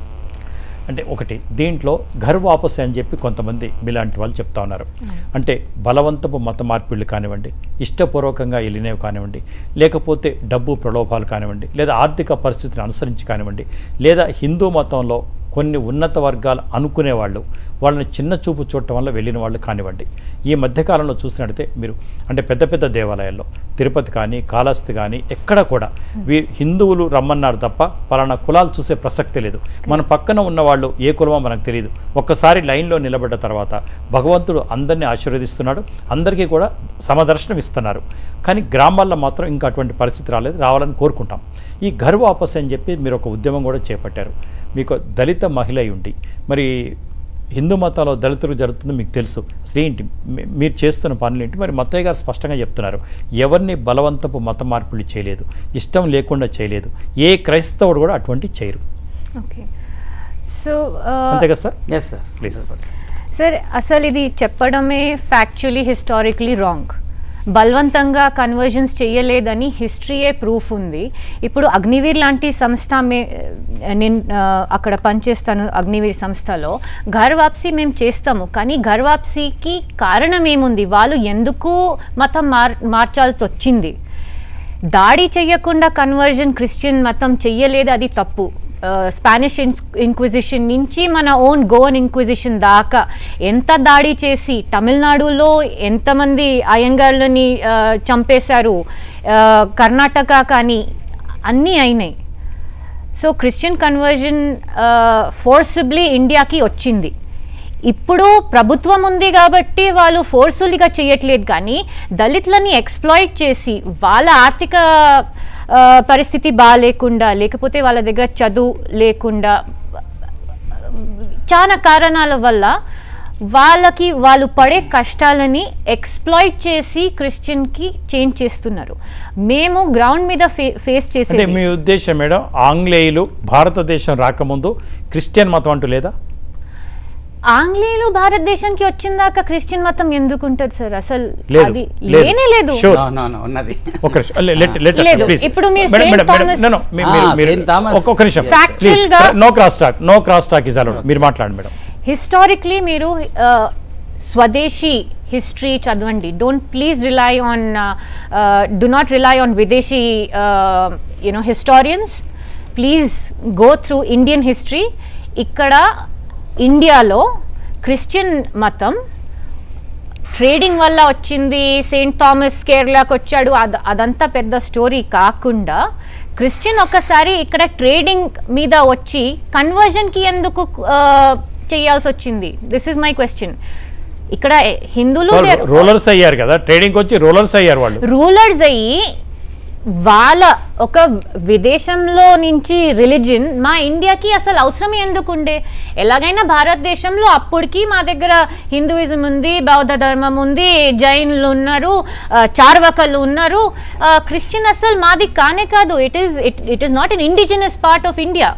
అంటే ఒకటి దీంట్లో ఘర్ వాపస్ అని చెప్పి కొంతమంది మీలాంటి వాళ్ళు చెప్తా ఉన్నారు అంటే బలవంతపు మత మార్పిళ్ళు కానివ్వండి ఇష్టపూర్వకంగా వెళ్ళినవి కానివ్వండి లేకపోతే డబ్బు ప్రలోభాలు కానివ్వండి లేదా ఆర్థిక పరిస్థితిని అనుసరించి కానివ్వండి లేదా హిందూ మతంలో కొన్ని ఉన్నత వర్గాలు అనుకునేవాళ్ళు వాళ్ళని చిన్న చూపు చూడటం వల్ల వెళ్ళిన వాళ్ళు కానివ్వండి ఈ మధ్యకాలంలో చూసినట్టయితే మీరు అంటే పెద్ద పెద్ద దేవాలయాల్లో తిరుపతి కానీ కాళహస్తి కానీ ఎక్కడ కూడా వీ హిందువులు రమ్మన్నారు తప్ప పలానా కులాలు చూసే ప్రసక్తి లేదు మన పక్కన ఉన్న వాళ్ళు ఏ కులమో మనకు తెలియదు ఒక్కసారి లైన్లో నిలబడ్డ తర్వాత భగవంతుడు అందరినీ ఆశీర్వదిస్తున్నాడు అందరికీ కూడా సమదర్శనం ఇస్తున్నారు కానీ గ్రామాల్లో మాత్రం ఇంకా అటువంటి పరిస్థితి రాలేదు రావాలని కోరుకుంటాం ఈ ఘర్ వాపస్ అని చెప్పి మీరు ఒక ఉద్యమం కూడా చేపట్టారు మీకు దళిత మహిళ అయి ఉండి మరి హిందూ మతంలో దళితులు జరుగుతుంది మీకు తెలుసు శ్రీ ఏంటి మీ- మీరు చేస్తున్న పనులు ఏంటి మరి మత్తయ్య గారు స్పష్టంగా చెప్తున్నారు ఎవరిని బలవంతపు మత మార్పులు చేయలేదు ఇష్టం లేకుండా చేయలేదు ఏ క్రైస్తవుడు కూడా అటువంటి చేయరు ఓకే సో అంతే కదా sir yes sir please sir అసలు ఇది చెప్పడమే ఫ్యాక్చువల్లీ హిస్టారిక్లీ రాంగ్ బలవంతంగా కన్వర్జన్స్ చేయలేదని హిస్టరీయే ప్రూఫ్ ఉంది ఇప్పుడు అగ్నివీర్ లాంటి సంస్థ మే నేను ఆ, అక్కడ పనిచేస్తాను అగ్నివీర్ సంస్థలో ఘర్ వాప్సీ మేము చేస్తాము కానీ ఘర్ వాప్సీకి కారణం ఏముంది వాళ్ళు ఎందుకు మతం మార్ మార్చాల్సి వచ్చింది దాడి చేయకుండా కన్వర్జన్ క్రిస్టియన్ మతం చెయ్యలేదు అది తప్పు ఆ, స్పానిష్ ఇన్స్ ఇంక్విజిషన్ నుంచి మన ఓన్ గోవన్ ఇంక్విజిషన్ దాకా ఎంత దాడి చేసి తమిళనాడులో ఎంతమంది అయ్యంగార్లని ఆ, చంపేశారు ఆ, కర్ణాటక కానీ అన్నీ అయినాయి సో క్రిస్టియన్ కన్వర్జన్ ఫోర్సిబ్లీ ఇండియాకి వచ్చింది ఇప్పుడు ప్రభుత్వం ఉంది కాబట్టి వాళ్ళు ఫోర్స్ఫుల్గా చేయట్లేదు కానీ దళితులని ఎక్స్ప్లాయిట్ చేసి వాళ్ళ ఆర్థిక ఆ, పరిస్థితి బాగాలేకుండా లేకపోతే వాళ్ళ దగ్గర చదువు లేకుండా చాలా కారణాల వల్ల వాళ్ళకి వాళ్ళు పడే కష్టాలని ఎక్స్ప్లాయిట్ చేసి క్రిస్టియన్కి చేంజ్ చేస్తున్నారు మేము గ్రౌండ్ మీద ఫే ఫేస్ అంటే చేసే మీ ఉద్దేశం మేడం ఆంగ్లేయులు భారతదేశం రాకముందు క్రిస్టియన్ మతం అంటూ లేదా ఆంగ్లేయులు భారతదేశానికి వచ్చిన దాకా క్రిస్టియన్ మతం ఎందుకు ఉంటుంది సార్ అసలు లేదు, అది లేదు. లేనే లేదు Sure. No, no, no, ఉన్నది ఒక నిమిషం లే- let- let- లేదు. please. ఇప్పుడు మీరు madam, Saint madam, madam, Thomas- no, no, మీ- ఆ, మీరు- మీరు- Saint Thomas. ఒక్క- ఒక్క నిమిషం Factual గా- no cross talk no cross talk is allowed మీరు మాట్లాడండి మేడం హిస్టారిక్లీ మీరు ఆ, స్వదేశీ హిస్టరీ చదవండి don't please rely on do not rely on విదేశీ you know historians please go through Indian history ఇక్కడ ఇండియాలో క్రిస్టియన్ మతం ట్రేడింగ్ వల్ల వచ్చింది సెయింట్ థామస్ కేరళకు వచ్చాడు అద అదంతా పెద్ద స్టోరీ కాకుండా క్రిస్టియన్ ఒక్కసారి ఇక్కడ ట్రేడింగ్ మీద వచ్చి కన్వర్జన్కి ఎందుకు ఆ, చేయాల్సి వచ్చింది దిస్ ఇస్ మై క్వశ్చన్ ఇక్కడ హిందువులు రోలర్స్ అయ్యారు కదా ట్రేడింగ్ వచ్చి రోలర్స్ అయ్యారు వాళ్ళు రూలర్స్ అయ్యి వాళ్ళ ఒక విదేశంలో నుంచి రిలీజన్ మా ఇండియాకి అసలు అవసరం ఎందుకు ఉండే ఎలాగైనా భారతదేశంలో అప్పటికి మా దగ్గర హిందూయిజం ఉంది బౌద్ధ ధర్మం ఉంది జైన్లు ఉన్నారు ఆ, చార్వకలు ఉన్నారు ఆ, క్రిస్టియన్ అసలు మాది కానే కాదు it is it it is not an indigenous part of India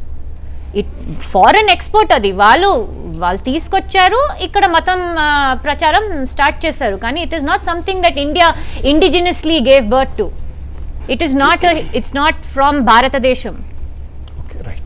it foreign export అది వాళ్ళు వాళ్ళు తీసుకొచ్చారు ఇక్కడ మతం ఆ, ప్రచారం స్టార్ట్ చేశారు కానీ it is not something that India indigenously gave birth to it is not it's not from భారతదేశం ఓకే రైట్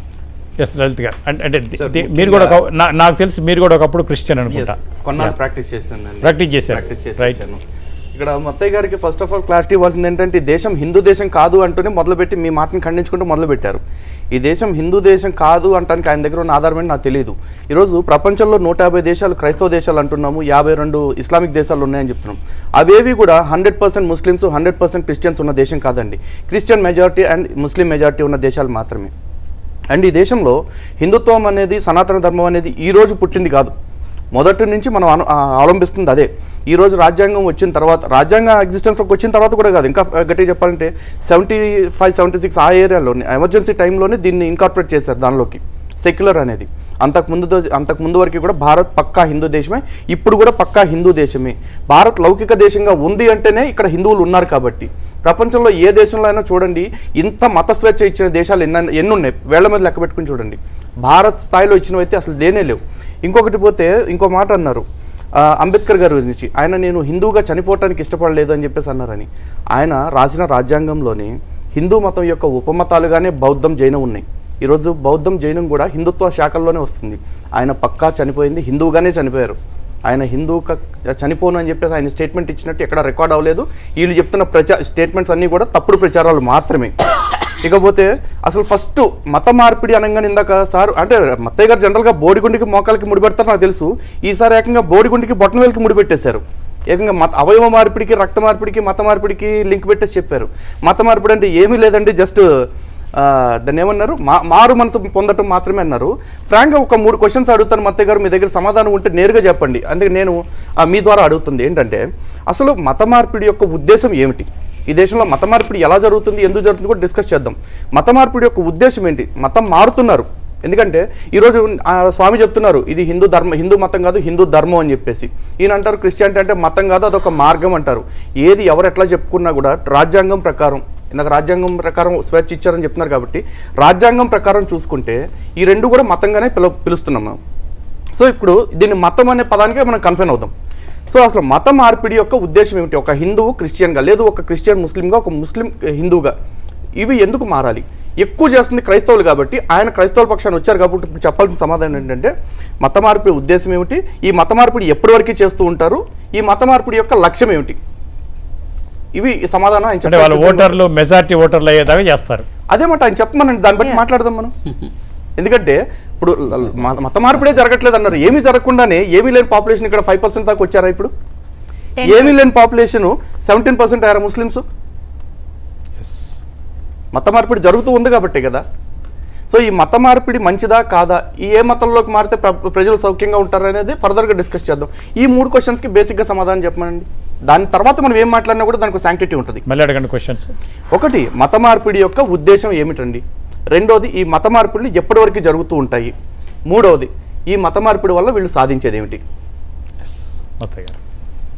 ఎస్ లలిత్ గారు అంటే అంటే ది- Sir, ది- మీరు కూడా ఒక- నా- నాకు తెలిసి మీరు కూడా ఒకప్పుడు క్రిస్టియన్ అనుకుంటా Yes, కొన్నాళ్ళు ప్రాక్టీస్ చేశాను Practice చేశారు. ప్రాక్టీస్ చేసి Right. వచ్చాను. ఇక్కడ మొత్తయ్య గారికి ఫస్ట్ ఆఫ్ ఆల్ క్లారిటీ ఇవ్వాల్సింది ఏంటంటే ఈ దేశం హిందూ దేశం కాదు అంటూనే మొదలుపెట్టి మీ మాటను ఖండించుకుంటూ మొదలుపెట్టారు ఈ దేశం హిందూ దేశం కాదు అంటానికి ఆయన దగ్గర ఉన్న ఆధారం ఏంటి నాకు తెలియదు ఈరోజు ప్రపంచంలో నూట యాభై దేశాలు క్రైస్తవ దేశాలు అంటున్నాము యాభై రెండు ఇస్లామిక్ దేశాలు ఉన్నాయని చెప్తున్నాం అవేవి కూడా hundred percent Muslims hundred percent Christians ఉన్న దేశం కాదండి Christian majority and Muslim majority ఉన్న దేశాలు మాత్రమే అండ్ ఈ దేశంలో హిందుత్వం అనేది సనాతన ధర్మం అనేది ఈ రోజు పుట్టింది కాదు మొదటి నుంచి మనం అను- ఆ, అవలంబిస్తుంది అదే ఈ రోజు రాజ్యాంగం వచ్చిన తర్వాత రాజ్యాంగ ఎగ్జిస్టెన్స్లోకి వచ్చిన తర్వాత కూడా కాదు ఇంకా గట్టిగా చెప్పాలంటే సెవెంటీ ఫైవ్ సెవెంటీ సిక్స్ ఆ ఏరియాలోనే ఎమర్జెన్సీ టైంలోనే దీన్ని ఇన్కార్పొరేట్ చేశారు దానిలోకి సెక్యులర్ అనేది అంతకు ముందు దో- అంతకు ముందు వరకు కూడా భారత్ పక్కా హిందూ దేశమే ఇప్పుడు కూడా పక్కా హిందూ దేశమే భారత్ లౌకిక దేశంగా ఉంది అంటేనే ఇక్కడ హిందువులు ఉన్నారు కాబట్టి ప్రపంచంలో ఏ దేశంలో అయినా చూడండి ఇంత మత స్వేచ్ఛ ఇచ్చిన దేశాలు ఎన్న ఎన్ని ఉన్నాయి వేళ్ల మీద లెక్క పెట్టుకుని చూడండి భారత్ స్థాయిలో ఇచ్చినవి అయితే అసలు లేనే లేవు ఇంకొకటి పోతే ఇంకో మాట అన్నారు ఆ, అంబేద్కర్ గారి గురించి ఆయన నేను హిందువుగా చనిపోవటానికి ఇష్టపడలేదు అని చెప్పేసి అన్నారని ఆయన రాసిన రాజ్యాంగంలోని హిందూ మతం యొక్క ఉపమతాలుగానే బౌద్ధం జైనం ఉన్నాయి ఈరోజు బౌద్ధం జైనం కూడా హిందుత్వ శాఖల్లోనే వస్తుంది ఆయన పక్కా చనిపోయింది హిందువుగానే చనిపోయారు ఆయన హిందూ చనిపోను అని చెప్పేసి ఆయన స్టేట్మెంట్ ఇచ్చినట్టు ఎక్కడ రికార్డ్ అవ్వలేదు వీళ్ళు చెప్తున్న ప్రచా స్టేట్మెంట్స్ అన్నీ కూడా తప్పుడు ప్రచారాలు మాత్రమే ఇకపోతే అసలు ఫస్ట్ మత మార్పిడి అనగానే ఇందాక సార్ అంటే మత్తయ్య గారు జనరల్గా బోడిగుండికి మోకాలకి ముడిపెడతారు నాకు తెలుసు ఈసారి ఏకంగా బోడిగుండికి బొట్టనవేలికి ముడిపెట్టేశారు ఏకంగా మత అవయవ మార్పిడికి రక్త మార్పిడికి మత మార్పిడికి లింక్ పెట్టేసి చెప్పారు మత మార్పిడి అంటే ఏమీ లేదండి జస్ట్ దాన్ని ఏమన్నారు మా మారు మనసు పొందటం మాత్రమే అన్నారు ఫ్రాంక్గా ఒక మూడు క్వశ్చన్స్ అడుగుతాను మత్తయ్య గారు మీ దగ్గర సమాధానం ఉంటే నేరుగా చెప్పండి అందుకే నేను ఆ, మీ ద్వారా అడుగుతుంది ఏంటంటే అసలు మత మార్పిడి యొక్క ఉద్దేశం ఏమిటి ఈ దేశంలో మత మార్పిడి ఎలా జరుగుతుంది ఎందుకు జరుగుతుంది కూడా డిస్కస్ చేద్దాం మత మార్పిడి యొక్క ఉద్దేశం ఏంటి మతం మారుతున్నారు ఎందుకంటే ఈరోజు ఆ స్వామి చెప్తున్నారు ఇది హిందూ ధర్మ హిందూ మతం కాదు హిందూ ధర్మం అని చెప్పేసి ఈయన అంటారు క్రిస్టియానిటీ అంటే మతం కాదు అదొక మార్గం అంటారు ఏది ఎవరు ఎట్లా చెప్పుకున్నా కూడా రాజ్యాంగం ప్రకారం ఇందాక రాజ్యాంగం ప్రకారం స్వేచ్ఛ ఇచ్చారని చెప్తున్నారు కాబట్టి రాజ్యాంగం ప్రకారం చూసుకుంటే ఈ రెండు కూడా మతంగానే పిలు పిలుస్తున్నాం మనం సో ఇప్పుడు దీన్ని మతం అనే పదానికే మనం కన్ఫైన్ అవుతాం సో అసలు మత మార్పిడి యొక్క ఉద్దేశం ఏమిటి ఒక హిందువు క్రిస్టియన్గా లేదు ఒక క్రిస్టియన్ ముస్లింగా ఒక ముస్లిం హిందువుగా ఇవి ఎందుకు మారాలి ఎక్కువ చేస్తుంది క్రైస్తవులు కాబట్టి ఆయన క్రైస్తవుల పక్షాన్ని వచ్చారు కాబట్టి ఇప్పుడు చెప్పాల్సిన సమాధానం ఏంటంటే మత మార్పిడి ఉద్దేశం ఏమిటి ఈ మత మార్పిడి ఎప్పటి వరకు చేస్తూ ఉంటారు ఈ మత మార్పిడి యొక్క లక్ష్యం ఏమిటి ఇవి సమాధానం ఆయన అంటే వాళ్ళు చెప్పాల్సింది. ఓటర్లు మెజారిటీ ఓటర్లు అయ్యేదాకా చేస్తారు అదే మాట ఆయన చెప్పమనండి దాన్ని బట్టి Yeah. మాట్లాడదాం మనం ఎందుకంటే ఇప్పుడు ల- ల- మ- మత మార్పిడే జరగట్లేదు అన్నారు ఏమీ జరగకుండానే ఏమీ లేని పాపులేషన్ ఇక్కడ ఫైవ్ పర్సెంట్ దాకా వచ్చారా ఇప్పుడు Ten ఏమీ లేని పాపులేషన్ సెవెంటీన్ పర్సెంట్ అయ్యారా ముస్లిమ్స్ మత మార్పిడి జరుగుతూ ఉంది కాబట్టే కదా సో ఈ మత మార్పిడి మంచిదా కాదా ఈ ఏ మతంలోకి మారితే ప్ర- ప్రజలు సౌఖ్యంగా ఉంటారు అనేది ఫర్దర్గా డిస్కస్ చేద్దాం ఈ మూడు క్వశ్చన్స్కి బేసిక్గా సమాధానం చెప్పమనండి దాని తర్వాత మనం ఏం మాట్లాడినా కూడా దానికి శాంక్టిటీ ఉంటుంది మళ్ళీ అడగండి క్వశ్చన్స్ ఒకటి మత మార్పిడి యొక్క ఉద్దేశం ఏమిటండి రెండోది ఈ మత మార్పిడులు ఎప్పటి వరకు జరుగుతూ ఉంటాయి మూడవది ఈ మత మార్పిడి వల్ల వీళ్ళు సాధించేది ఏమిటి మొత్తయ్య గారు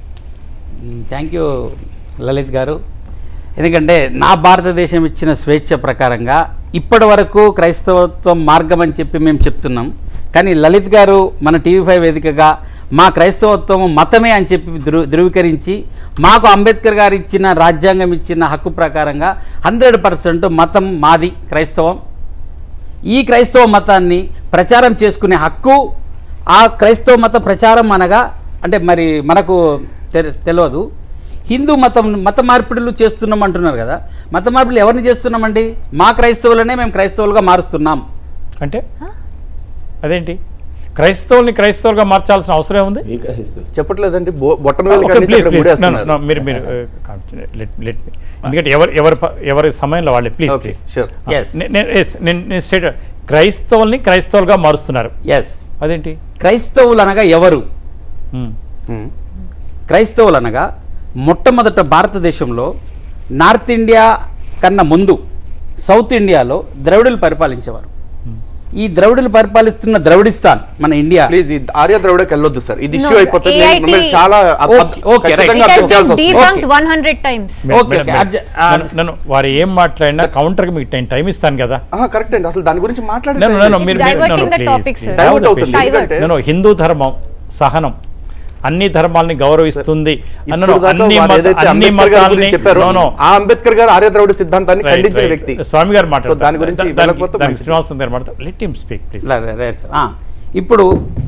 థ్యాంక్ యూ లలిత్ గారు ఎందుకంటే నా భారతదేశం ఇచ్చిన స్వేచ్ఛ ప్రకారంగా ఇప్పటి వరకు క్రైస్తవత్వం మార్గం అని చెప్పి మేము చెప్తున్నాం కానీ లలిత్ గారు మన టీవీ ఫైవ్ వేదికగా మా క్రైస్తవత్వం మతమే అని చెప్పి ధృ ధృవీకరించి మాకు అంబేద్కర్ గారు ఇచ్చిన రాజ్యాంగం ఇచ్చిన హక్కు ప్రకారంగా హండ్రెడ్ పర్సెంట్ మతం మాది క్రైస్తవం ఈ క్రైస్తవ మతాన్ని ప్రచారం చేసుకునే హక్కు ఆ క్రైస్తవ మత ప్రచారం అనగా అంటే మరి మనకు తె- తెలియదు హిందూ మతం మత మార్పిడులు చేస్తున్నాం అంటున్నారు కదా మత మార్పిడులు ఎవరిని చేస్తున్నామండి మా క్రైస్తవులనే మేము క్రైస్తవులుగా మారుస్తున్నాం అంటే అదేంటి క్రైస్తవుల్ని క్రైస్తవులుగా మార్చాల్సిన అవసరం ఉంది వికసిస్తూ చెప్పట్లేదండి బొ- బొట్టన వేలు ఓకే, ఖండించి ప్లీజ్ అక్కడ ప్లీజ్ ముడేస్తున్నారు. నో, నో, మీరు మీరు లెట్ లెట్ మీ ఎందుకంటే ఎవరు ఎవరి ప- ఎవరి సమయంలో వాళ్ళే please okay, please sure. Yes. నేను స్టేట్ క్రైస్తవుల్ని క్రైస్తవులుగా మారుస్తున్నారు ఎస్ అదేంటి క్రైస్తవులు అనగా ఎవరు మ్మ్. ఉమ్. క్రైస్తవులు అనగా మొట్టమొదట భారతదేశంలో నార్త్ ఇండియా కన్నా ముందు సౌత్ ఇండియాలో ద్రవిడులు పరిపాలించేవారు ఈ ద్రవిడులు పరిపాలిస్తున్న ద్రవిడిస్తాన్ మన ఇండియా ప్లీజ్ ఈ ఆర్య ద్రవిడకి వెళ్ళొద్దు సార్ ఇది ఇష్యూ No, అయిపోతుంది AIT మిమ్మల్ని చాలా అబ్- Okay, okay, right. ఖచ్చితంగా It has అర్థం చేయాల్సి been వస్తుంది. debunked Okay. 100 times. Madam, Okay, madam, okay. Madam. అర్జ- ఆ- నన్ను- నన్ను వారు ఏం మాట్లాడినా కౌంటర్కి మీకు టైం టైం ఇస్తాను కదా ఆహా, కరెక్ట్ అండి అసలు దాని గురించి నన్ను మాట్లాడే నన్ను మీరు మీరు- Diverting నన్ను the please, topic, please. sir. Have the Divert అవుతుంది. patience. ఎందుకంటే- నన్ను హిందూ ధర్మం సహనం అన్ని ధర్మాలని గౌరవిస్తుంది నన్ను ఇప్పుడు దాకా అన్ని వారు మత- ఏదైతే అన్ని అంబేద్కర్ గారి మతాలని గురించి చెప్పారో No, no. ఆ అంబేద్కర్ గారు ఆర్య ద్రవిడ సిద్ధాంతాన్ని Right, ఖండించిన right. వ్యక్తి స్వామి గారు సో మాట్లాడతారు దాని గురించి దానికి- వెళ్ళకపోతే దానికి మంచిది. శ్రీనివాసం గారు మాట్లాడతారు లెట్ హిమ్ స్పీక్ ప్లీజ్ లా- లా- రైట్ సార్. ఆ, ఇప్పుడు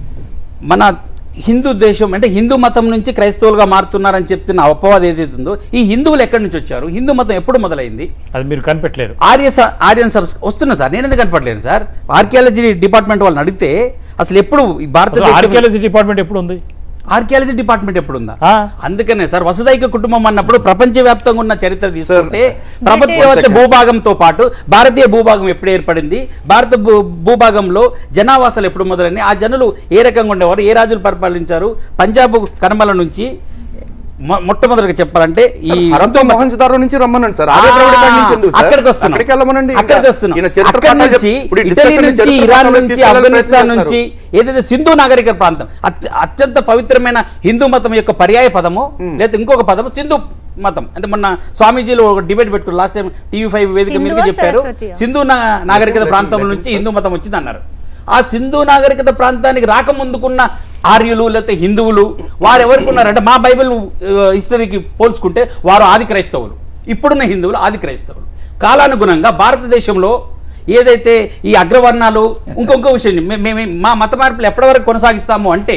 మన హిందూ దేశం అంటే హిందూ మతం నుంచి క్రైస్తవులుగా మారుతున్నారని చెప్తున్న అపవాదం ఏదైతే ఉందో ఈ హిందువులు ఎక్కడి నుంచి వచ్చారు హిందూ మతం ఎప్పుడు మొదలైంది అది మీరు కనిపెట్టలేరు ఆర్య స- ఆర్యన్ సబ్స్ వస్తున్నా సార్ నేను ఎందుకు కనపడలేను సార్ ఆర్కియాలజీ డిపార్ట్మెంట్ వాళ్ళని అడిగితే అసలు ఎప్పుడు ఈ భారతదేశం ఆర్కియాలజీ డిపార్ట్మెంట్ ఎప్పుడు ఉంది ఆర్కియాలజీ డిపార్ట్మెంట్ ఎప్పుడు ఉందా ఆ. అందుకనే సార్ వసుదైక కుటుంబం అన్నప్పుడు ప్రపంచవ్యాప్తంగా ఉన్న చరిత్ర తీసుకుంటే One ప్రపంచవ్యాప్త second. భూభాగంతో పాటు భారతీయ భూభాగం ఎప్పుడు ఏర్పడింది భారత భూ- భూభాగంలో జనావాసాలు ఎప్పుడు మొదలైనవి ఆ జనులు ఏ రకంగా ఉండేవారు ఏ రాజులు పరిపాలించారు పంజాబ్ కనుమల నుంచి మొ- మొట్టమొదటిగా చెప్పాలంటే ఈ హరంతో మోహన్ సితారో నుంచి రమ్మనండి సార్ ఆర్య ద్రవిడ ఆ, ఖండించి ఎందుకు సార్? అక్కడికి వస్తున్నాం. అక్కడికి వెళ్ళమనండి ఇంకా. అక్కడికి వస్తున్నాం. ఈయన చరిత్ర అక్కడి పాఠాలు నుంచి చెప్- ఇప్పుడు ఈ ఇటలీ discussion ని నుంచి చరిత్ర ఇరాన్ పాఠాలు నుంచి తీసుకెళ్ళాలని ఆఫ్ఘనిస్తాన్ ప్రయత్నిస్తారు. నుంచి ఏదైతే సింధు నాగరిక ప్రాంతం అత్య- అత్యంత పవిత్రమైన హిందూ మతం యొక్క పర్యాయ పదము లేదా ఇంకొక పదము సింధు మతం అంటే మొన్న స్వామీజీలు ఒక డిబేట్ పెట్టుకున్నారు లాస్ట్ టైం టీవీ ఫైవ్ వేదిక సింధువా మీదకి చెప్పారు సరస్వతియా? సింధు నా- నాగరికత ప్రాంతం నుంచి హిందూ మతం వచ్చింది అన్నారు ఆ సింధు నాగరికత ప్రాంతానికి రాకముందుకున్న ఆర్యులు లేకపోతే హిందువులు వారు ఎవరికి ఉన్నారంటే మా బైబిల్ ఆ, హిస్టరీకి పోల్చుకుంటే వారు ఆది క్రైస్తవులు ఇప్పుడున్న హిందువులు ఆది క్రైస్తవులు కాలానుగుణంగా భారతదేశంలో ఏదైతే ఈ అగ్రవర్ణాలు ఇంకొక విషయం మే- మేము మా మత మార్పులు ఎప్పటి వరకు కొనసాగిస్తాము అంటే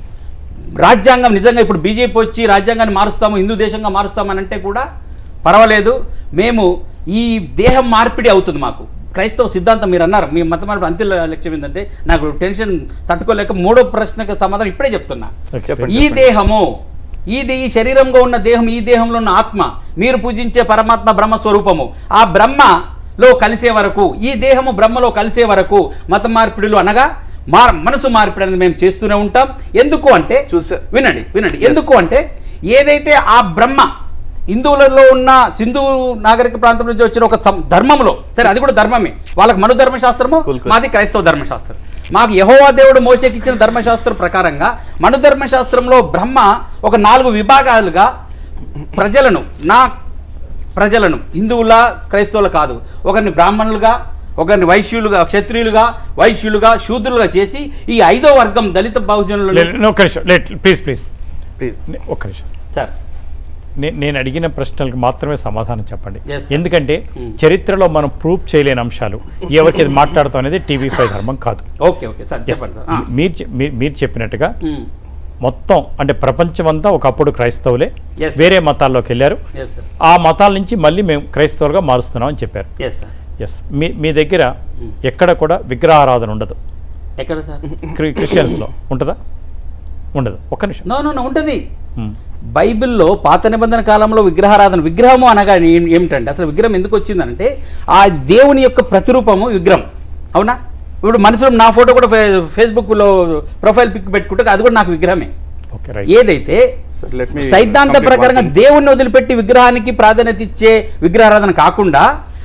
రాజ్యాంగం నిజంగా ఇప్పుడు బీజేపీ వచ్చి రాజ్యాంగాన్ని మారుస్తాము హిందూ దేశంగా మారుస్తామని అంటే కూడా పర్వాలేదు మేము ఈ దేహం మార్పిడి అవుతుంది మాకు క్రైస్తవ సిద్ధాంతం మీరు అన్నారు మీ మత మార్పిడి అంత్య లక్ష్యం ఏంటంటే నాకు టెన్షన్ తట్టుకోలేక మూడో ప్రశ్నకు సమాధానం ఇప్పుడే చెప్తున్నా చెప్పండి, ఈ దేహము ఈ దే- ఈ శరీరంలో ఉన్న దేహం ఈ దేహంలో ఉన్న ఆత్మ మీరు పూజించే పరమాత్మ బ్రహ్మ స్వరూపము ఆ బ్రహ్మలో కలిసే వరకు ఈ దేహము బ్రహ్మలో కలిసే వరకు మత మార్పిడులు అనగా మా మనసు మార్పిడి అనేది మేము చేస్తూనే ఉంటాం ఎందుకు అంటే చూసా- వినండి వినండి ఎందుకు అంటే ఏదైతే ఆ బ్రహ్మ హిందువులలో ఉన్న సింధు నాగరిక ప్రాంతం నుంచి వచ్చిన ఒక సం- ధర్మంలో సరే అది కూడా ధర్మమే వాళ్ళకి మను ధర్మశాస్త్రము Cool, cool. మాది క్రైస్తవ ధర్మశాస్త్రం మాకు యహోవా దేవుడు మోసేకి ఇచ్చిన ధర్మశాస్త్రం ప్రకారంగా మను ధర్మశాస్త్రంలో బ్రహ్మ ఒక నాలుగు విభాగాలుగా ప్రజలను నా ప్రజలను హిందువుల క్రైస్తవులు కాదు ఒకరిని బ్రాహ్మణులుగా ఒకరిని వైశ్యులుగా క్షత్రియులుగా వైశ్యులుగా శూద్రులుగా చేసి ఈ ఐదో వర్గం దళిత బహుజనులను ఒక్క నిమిషం లెట్ ప్లీజ్ ప్లీజ్ ప్లీజ్ ఒక్క నిమిషం సార్ నే- నేను అడిగిన ప్రశ్నలకు మాత్రమే సమాధానం చెప్పండి Yes, sir. ఎందుకంటే Hmm. చరిత్రలో మనం ప్రూఫ్ చేయలేని అంశాలు ఎవరికి ఇది మాట్లాడతాం అనేది టీవీ ఫైవ్ ధర్మం కాదు ఓకే ఓకే సార్ Yes. చెప్పండి సార్ ఆ. మీరు చె- మీ- మీరు చెప్పినట్టుగా ఉమ్. మొత్తం అంటే ప్రపంచమంతా ఒకప్పుడు క్రైస్తవులే Yes. వేరే మతాల్లోకి వెళ్ళారు ఎస్ ఎస్ ఆ మతాల నుంచి మళ్ళీ మేము క్రైస్తవులుగా మారుస్తున్నాం అని చెప్పారు ఎస్ సార్ ఎస్ మీ మీ దగ్గర ఎక్కడ కూడా విగ్రహారాధన ఉండదు ఎక్కడ సార్ క్రి- క్రిస్టియన్స్లో ఉంటుందా ఉండదు ఒక్క నిమిషం నో నో నో ఉంటుంది Hmm. బైబిల్లో పాత నిబంధన కాలంలో విగ్రహారాధన విగ్రహము అనగా ఏం- ఏమిటంటే అసలు విగ్రహం ఎందుకు వచ్చిందంటే ఆ దేవుని యొక్క ప్రతిరూపము విగ్రహం అవునా ఇప్పుడు మనుషులు నా ఫోటో కూడా ఫే- ఫేస్బుక్లో ప్రొఫైల్ పిక్ పెట్టుకుంటే అది కూడా నాకు విగ్రహమే ఓకే రైట్ ఏదైతే Sir, let me సైద్ధాంత complete ప్రకారంగా one thing. దేవుణ్ణి వదిలిపెట్టి విగ్రహానికి ప్రాధాన్యత ఇచ్చే విగ్రహారాధన కాకుండా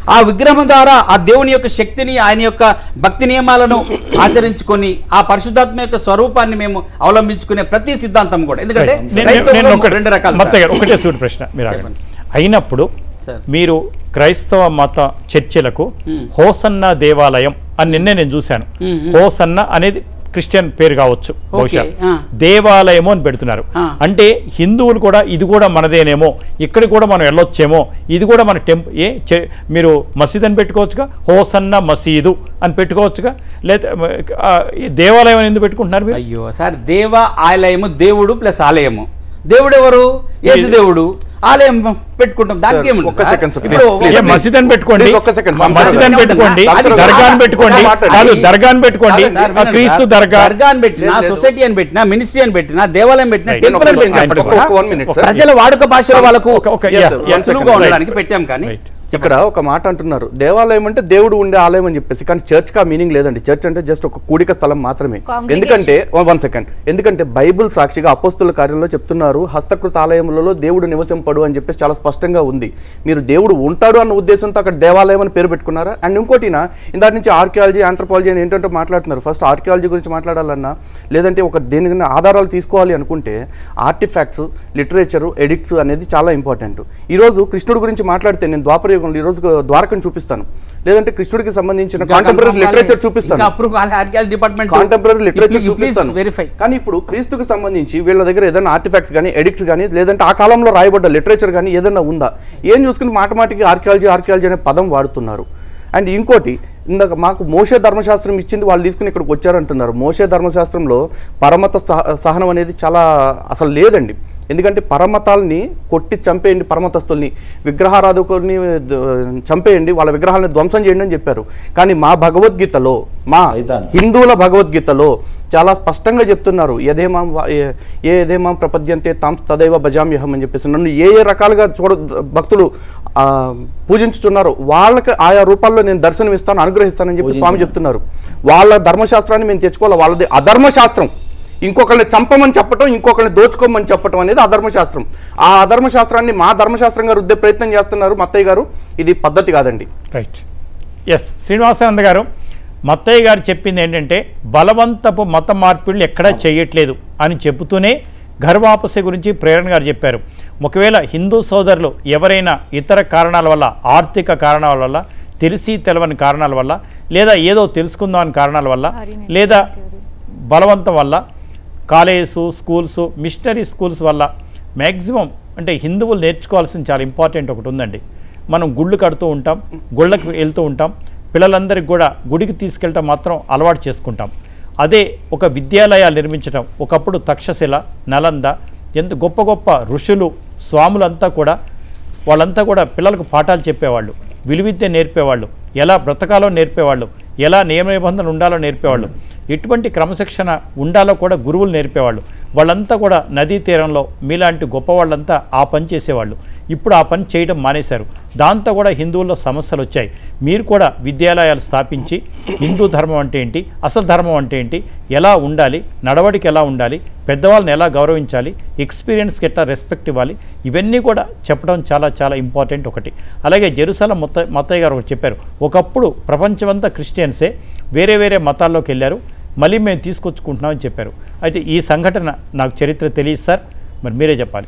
ఆ విగ్రహం ద్వారా ఆ దేవుని యొక్క శక్తిని ఆయన యొక్క భక్తి నియమాలను ఆచరించుకొని ఆ పరిశుద్ధాత్మ యొక్క స్వరూపాన్ని మేము అవలంబించుకునే ప్రతి సిద్ధాంతం కూడా ఎందుకంటే నేను- నేను- క్రైస్తవుల్లో నేను ఒకటి- రెండు రకాలు మత్తయ్య గారు, ఒకటే సూటి ప్రశ్న మీరు ఆగండి. అయినప్పుడు సార్. మీరు క్రైస్తవ మత చర్చిలకు హోసన్న దేవాలయం అని నిన్నే నేను చూశాను మ్మ్, మ్మ్. హోసన్న అనేది క్రిస్టియన్ పేరు కావచ్చు బహుశా ఆ. దేవాలయము అని పెడుతున్నారు ఆ. అంటే హిందువులు కూడా ఇది కూడా మనదేనేమో ఇక్కడ కూడా మనం వెళ్ళొచ్చేమో ఇది కూడా మన టెంప్ ఏ చే- మీరు మసీద్ అని పెట్టుకోవచ్చుగా హోసన్న మసీదు అని పెట్టుకోవచ్చుగా లేదా ఆ, ఈ దేవాలయం అని ఎందుకు పెట్టుకుంటున్నారు మీరు అయ్యో సార్ దేవ ఆలయము దేవుడు ప్లస్ ఆలయము దేవుడు ఎవరు యేసు దేవుడు ఆలయం పెట్టుకుంటాం దానికి సార్, ఏముంది ఒక్క సార్? second, sir, ఇప్పుడు please, ఏ please. మసీద్ అని పెట్టుకోండి Please, ఒక్క second. మ- మసీద్ అని పెట్టుకోండి అది దర్గాని పెట్టుకోండి అది- కాదు దర్గాని పెట్టుకోండి కాదు సార్, ఆ వినండి క్రీస్తు సార్. దర్గా దర్గా అని పెట్టినా లేదు, లేదు. సొసైటీ అని పెట్టినా మినిస్ట్రీ అని పెట్టినా దేవాలయం పెట్టినా Right. టెంపుల్ అని ఒక్క పెట్టినా second, కూడా ఒక్క- ఒక్క one minute, sir. ప్రజల వాడుక భాషలో వాళ్ళకు ఒక- ఒక- Yes, yeah, sir. yeah, One సులువుగా second. ఉండడానికి పెట్టాం కానీ Right. ఇక్కడ ఒక మాట అంటున్నారు దేవాలయం అంటే దేవుడు ఉండే ఆలయం అని చెప్పేసి కానీ చర్చ్ కా మీనింగ్ లేదండి చర్చ్ అంటే జస్ట్ ఒక కూడిక స్థలం మాత్రమే Congregation. ఎందుకంటే వన్ సెకండ్ ఎందుకంటే బైబుల్ సాక్షిగా అపోస్తుల కార్యంలో చెప్తున్నారు హస్తకృత ఆలయములలో దేవుడు నివసింపడు అని చెప్పేసి చాలా స్పష్టంగా ఉంది మీరు దేవుడు ఉంటాడు అన్న ఉద్దేశంతో అక్కడ దేవాలయం అని పేరు పెట్టుకున్నారా అండ్ ఇంకోటినా ఇందాక నుంచి ఆర్కియాలజీ ఆంథ్రపాలజీ అని ఏంటంటే మాట్లాడుతున్నారు ఫస్ట్ ఆర్కియాలజీ గురించి మాట్లాడాలన్నా లేదంటే ఒక దేనికైనా ఆధారాలు తీసుకోవాలి అనుకుంటే ఆర్టిఫాక్ట్స్ లిటరేచరు ఎడిక్ట్స్ అనేది చాలా ఇంపార్టెంట్ ఈరోజు కృష్ణుడి గురించి మాట్లాడితే నేను ద్వాపర యుగంలో ఈరోజు ద్వారకను చూపిస్తాను లేదంటే కృష్ణుడికి సంబంధించిన కాంటెంపరీ లిటరేచర్ చూపిస్తాను approve archaeology department contemporary literature చూపిస్తాను వెరిఫై కానీ ఇప్పుడు క్రీస్తుకు సంబంధించి వీళ్ళ దగ్గర ఏదైనా ఆర్టిఫాక్ట్స్ కానీ ఎడిక్ట్స్ కానీ లేదంటే ఆ కాలంలో రాయబడ్డ లిటరేచర్ కానీ ఏదైనా ఉందా ఏం చూసుకుని మాటమాటికి ఆర్కియాలజీ ఆర్కియాలజీ అనే పదం వాడుతున్నారు అండ్ ఇంకోటి ఇందాక మాకు మోషే ధర్మశాస్త్రం ఇచ్చింది వాళ్ళు తీసుకుని ఇక్కడికి వచ్చారంటున్నారు మోషే ధర్మశాస్త్రంలో పరమత సహ- సహనం అనేది చాలా అసలు లేదండి ఎందుకంటే పరమతాల్ని కొట్టి చంపేయండి పరమతస్తుల్ని విగ్రహారాధకుల్ని ద- చంపేయండి వాళ్ళ విగ్రహాలను ధ్వంసం చేయండి అని చెప్పారు కానీ మా భగవద్గీతలో మా సైతాన్. హిందువుల భగవద్గీతలో చాలా స్పష్టంగా చెప్తున్నారు యథేమాం వా- ఏ- ఏ యథేమాం ప్రపద్యంతే తాం తదైవ భజామ్యహం అని చెప్పేసి నన్ను ఏ ఏ రకాలుగా చూడ భక్తులు ఆ, పూజించుతున్నారు వాళ్ళకి ఆయా రూపాల్లో నేను దర్శనం ఇస్తాను అనుగ్రహిస్తానని చెప్పి స్వామి చెప్తున్నారు వాళ్ళ ధర్మశాస్త్రాన్ని మేము తెచ్చుకోవాలి వాళ్ళది అధర్మశాస్త్రం ఇంకొకరిని చంపమని చెప్పటం ఇంకొకరిని దోచుకోమని చెప్పటం అనేది అధర్మశాస్త్రం ఆ అధర్మశాస్త్రాన్ని మా ధర్మశాస్త్రంగా రుద్దే ప్రయత్నం చేస్తున్నారు మత్తయ్య గారు ఇది పద్ధతి కాదండి రైట్ ఎస్ శ్రీనివాసానంద గారు మత్తయ్య గారు చెప్పింది ఏంటంటే బలవంతపు మత మార్పిళ్ళు ఎక్కడా చేయట్లేదు అని చెబుతూనే గర్వాపస గురించి ప్రేరణ గారు చెప్పారు ఒకవేళ హిందూ సోదరులు ఎవరైనా ఇతర కారణాల వల్ల ఆర్థిక కారణాల వల్ల తెలిసి తెలవని కారణాల వల్ల లేదా ఏదో తెలుసుకుందామని కారణాల వల్ల లేదా బలవంతం వల్ల కాలేజెస్ స్కూల్స్ మిషనరీ స్కూల్స్ వల్ల మ్యాక్సిమం అంటే హిందువులు నేర్చుకోవాల్సిన చాలా ఇంపార్టెంట్ ఒకటి ఉందండి మనం గుళ్ళు కడుతూ ఉంటాం గుళ్ళకి వెళ్తూ ఉంటాం పిల్లలందరికీ కూడా గుడికి తీసుకెళ్ళటం మాత్రం అలవాటు చేసుకుంటాం అదే ఒక విద్యాలయాలు నిర్మించడం ఒకప్పుడు తక్షశిల నలంద ఎంత గొప్ప గొప్ప ఋషులు స్వాములంతా కూడా వాళ్ళంతా కూడా పిల్లలకు పాఠాలు చెప్పేవాళ్ళు విలువిద్య నేర్పేవాళ్ళు ఎలా బ్రతకాలో నేర్పేవాళ్ళు ఎలా నియమ నిబంధనలు ఉండాలో నేర్పేవాళ్ళు ఎటువంటి క్రమశిక్షణ ఉండాలో కూడా గురువులు నేర్పేవాళ్ళు వాళ్ళంతా కూడా నదీ తీరంలో మీలాంటి గొప్ప వాళ్ళంతా ఆ పని చేసేవాళ్ళు ఇప్పుడు ఆ పని చేయడం మానేశారు దాంతో కూడా హిందువుల్లో సమస్యలు వచ్చాయి మీరు కూడా విద్యాలయాలు స్థాపించి హిందూ ధర్మం అంటే ఏంటి అసలు ధర్మం అంటే ఏంటి ఎలా ఉండాలి నడవడికి ఎలా ఉండాలి పెద్దవాళ్ళని ఎలా గౌరవించాలి ఎక్స్పీరియన్స్కి ఎట్లా రెస్పెక్ట్ ఇవ్వాలి ఇవన్నీ కూడా చెప్పడం చాలా చాలా ఇంపార్టెంట్ ఒకటి అలాగే జెరూసలం మొత్త మత్తయ్య గారు ఒకటి చెప్పారు ఒకప్పుడు ప్రపంచమంతా క్రిస్టియన్సే వేరే వేరే మతాల్లోకి వెళ్ళారు మళ్ళీ మేము తీసుకొచ్చుకుంటున్నామని చెప్పారు అయితే ఈ సంఘటన నాకు చరిత్ర తెలియదు సార్ మరి మీరే చెప్పాలి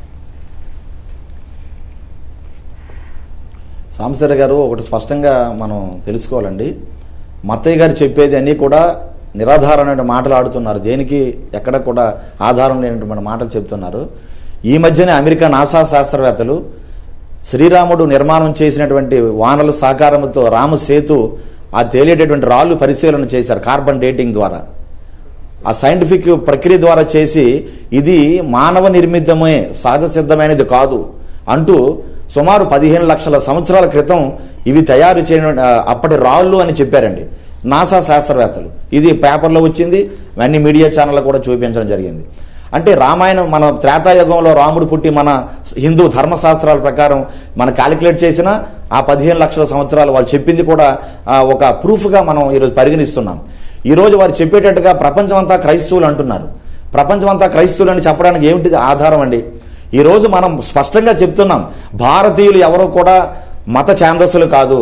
సాంబశివరావు గారు ఒకటి స్పష్టంగా మనం తెలుసుకోవాలండి మత్తయ్య గారు చెప్పేది అన్నీ కూడా నిరాధారమైన మాటలు ఆడుతున్నారు దేనికి ఎక్కడ కూడా ఆధారం లేనటువంటి మాటలు చెప్తున్నారు ఈ మధ్యనే అమెరికా నాసా శాస్త్రవేత్తలు శ్రీరాముడు నిర్మాణం చేసినటువంటి వానల సహకారంతో రామ సేతు ఆ తేలేటటువంటి రాళ్ళు పరిశీలన చేశారు కార్బన్ డేటింగ్ ద్వారా ఆ సైంటిఫిక్ ప్రక్రియ ద్వారా చేసి ఇది మానవ నిర్మితమే సహజ సిద్ధమైనది కాదు అంటూ సుమారు పదిహేను లక్షల సంవత్సరాల క్రితం ఇవి తయారు చేయడం ఆ, అప్పటి రాళ్ళు అని చెప్పారండి నాసా శాస్త్రవేత్తలు ఇది పేపర్లో వచ్చింది అన్ని మీడియా ఛానళ్ళు కూడా చూపించడం జరిగింది అంటే రామాయణం మన త్రేతాయుగంలో రాముడు పుట్టి మన హిందూ ధర్మశాస్త్రాల ప్రకారం మనం క్యాలిక్యులేట్ చేసిన ఆ పదిహేను లక్షల సంవత్సరాలు వాళ్ళు చెప్పింది కూడా ఆ, ఒక ప్రూఫ్గా మనం ఈరోజు పరిగణిస్తున్నాం ఈరోజు వారు చెప్పేటట్టుగా ప్రపంచం అంతా క్రైస్తవులు అంటున్నారు ప్రపంచం అంతా క్రైస్తవులు అని చెప్పడానికి ఏమిటి ఆధారం అండి ఈరోజు మనం స్పష్టంగా చెప్తున్నాం భారతీయులు ఎవరు కూడా మత ఛాందస్సులు కాదు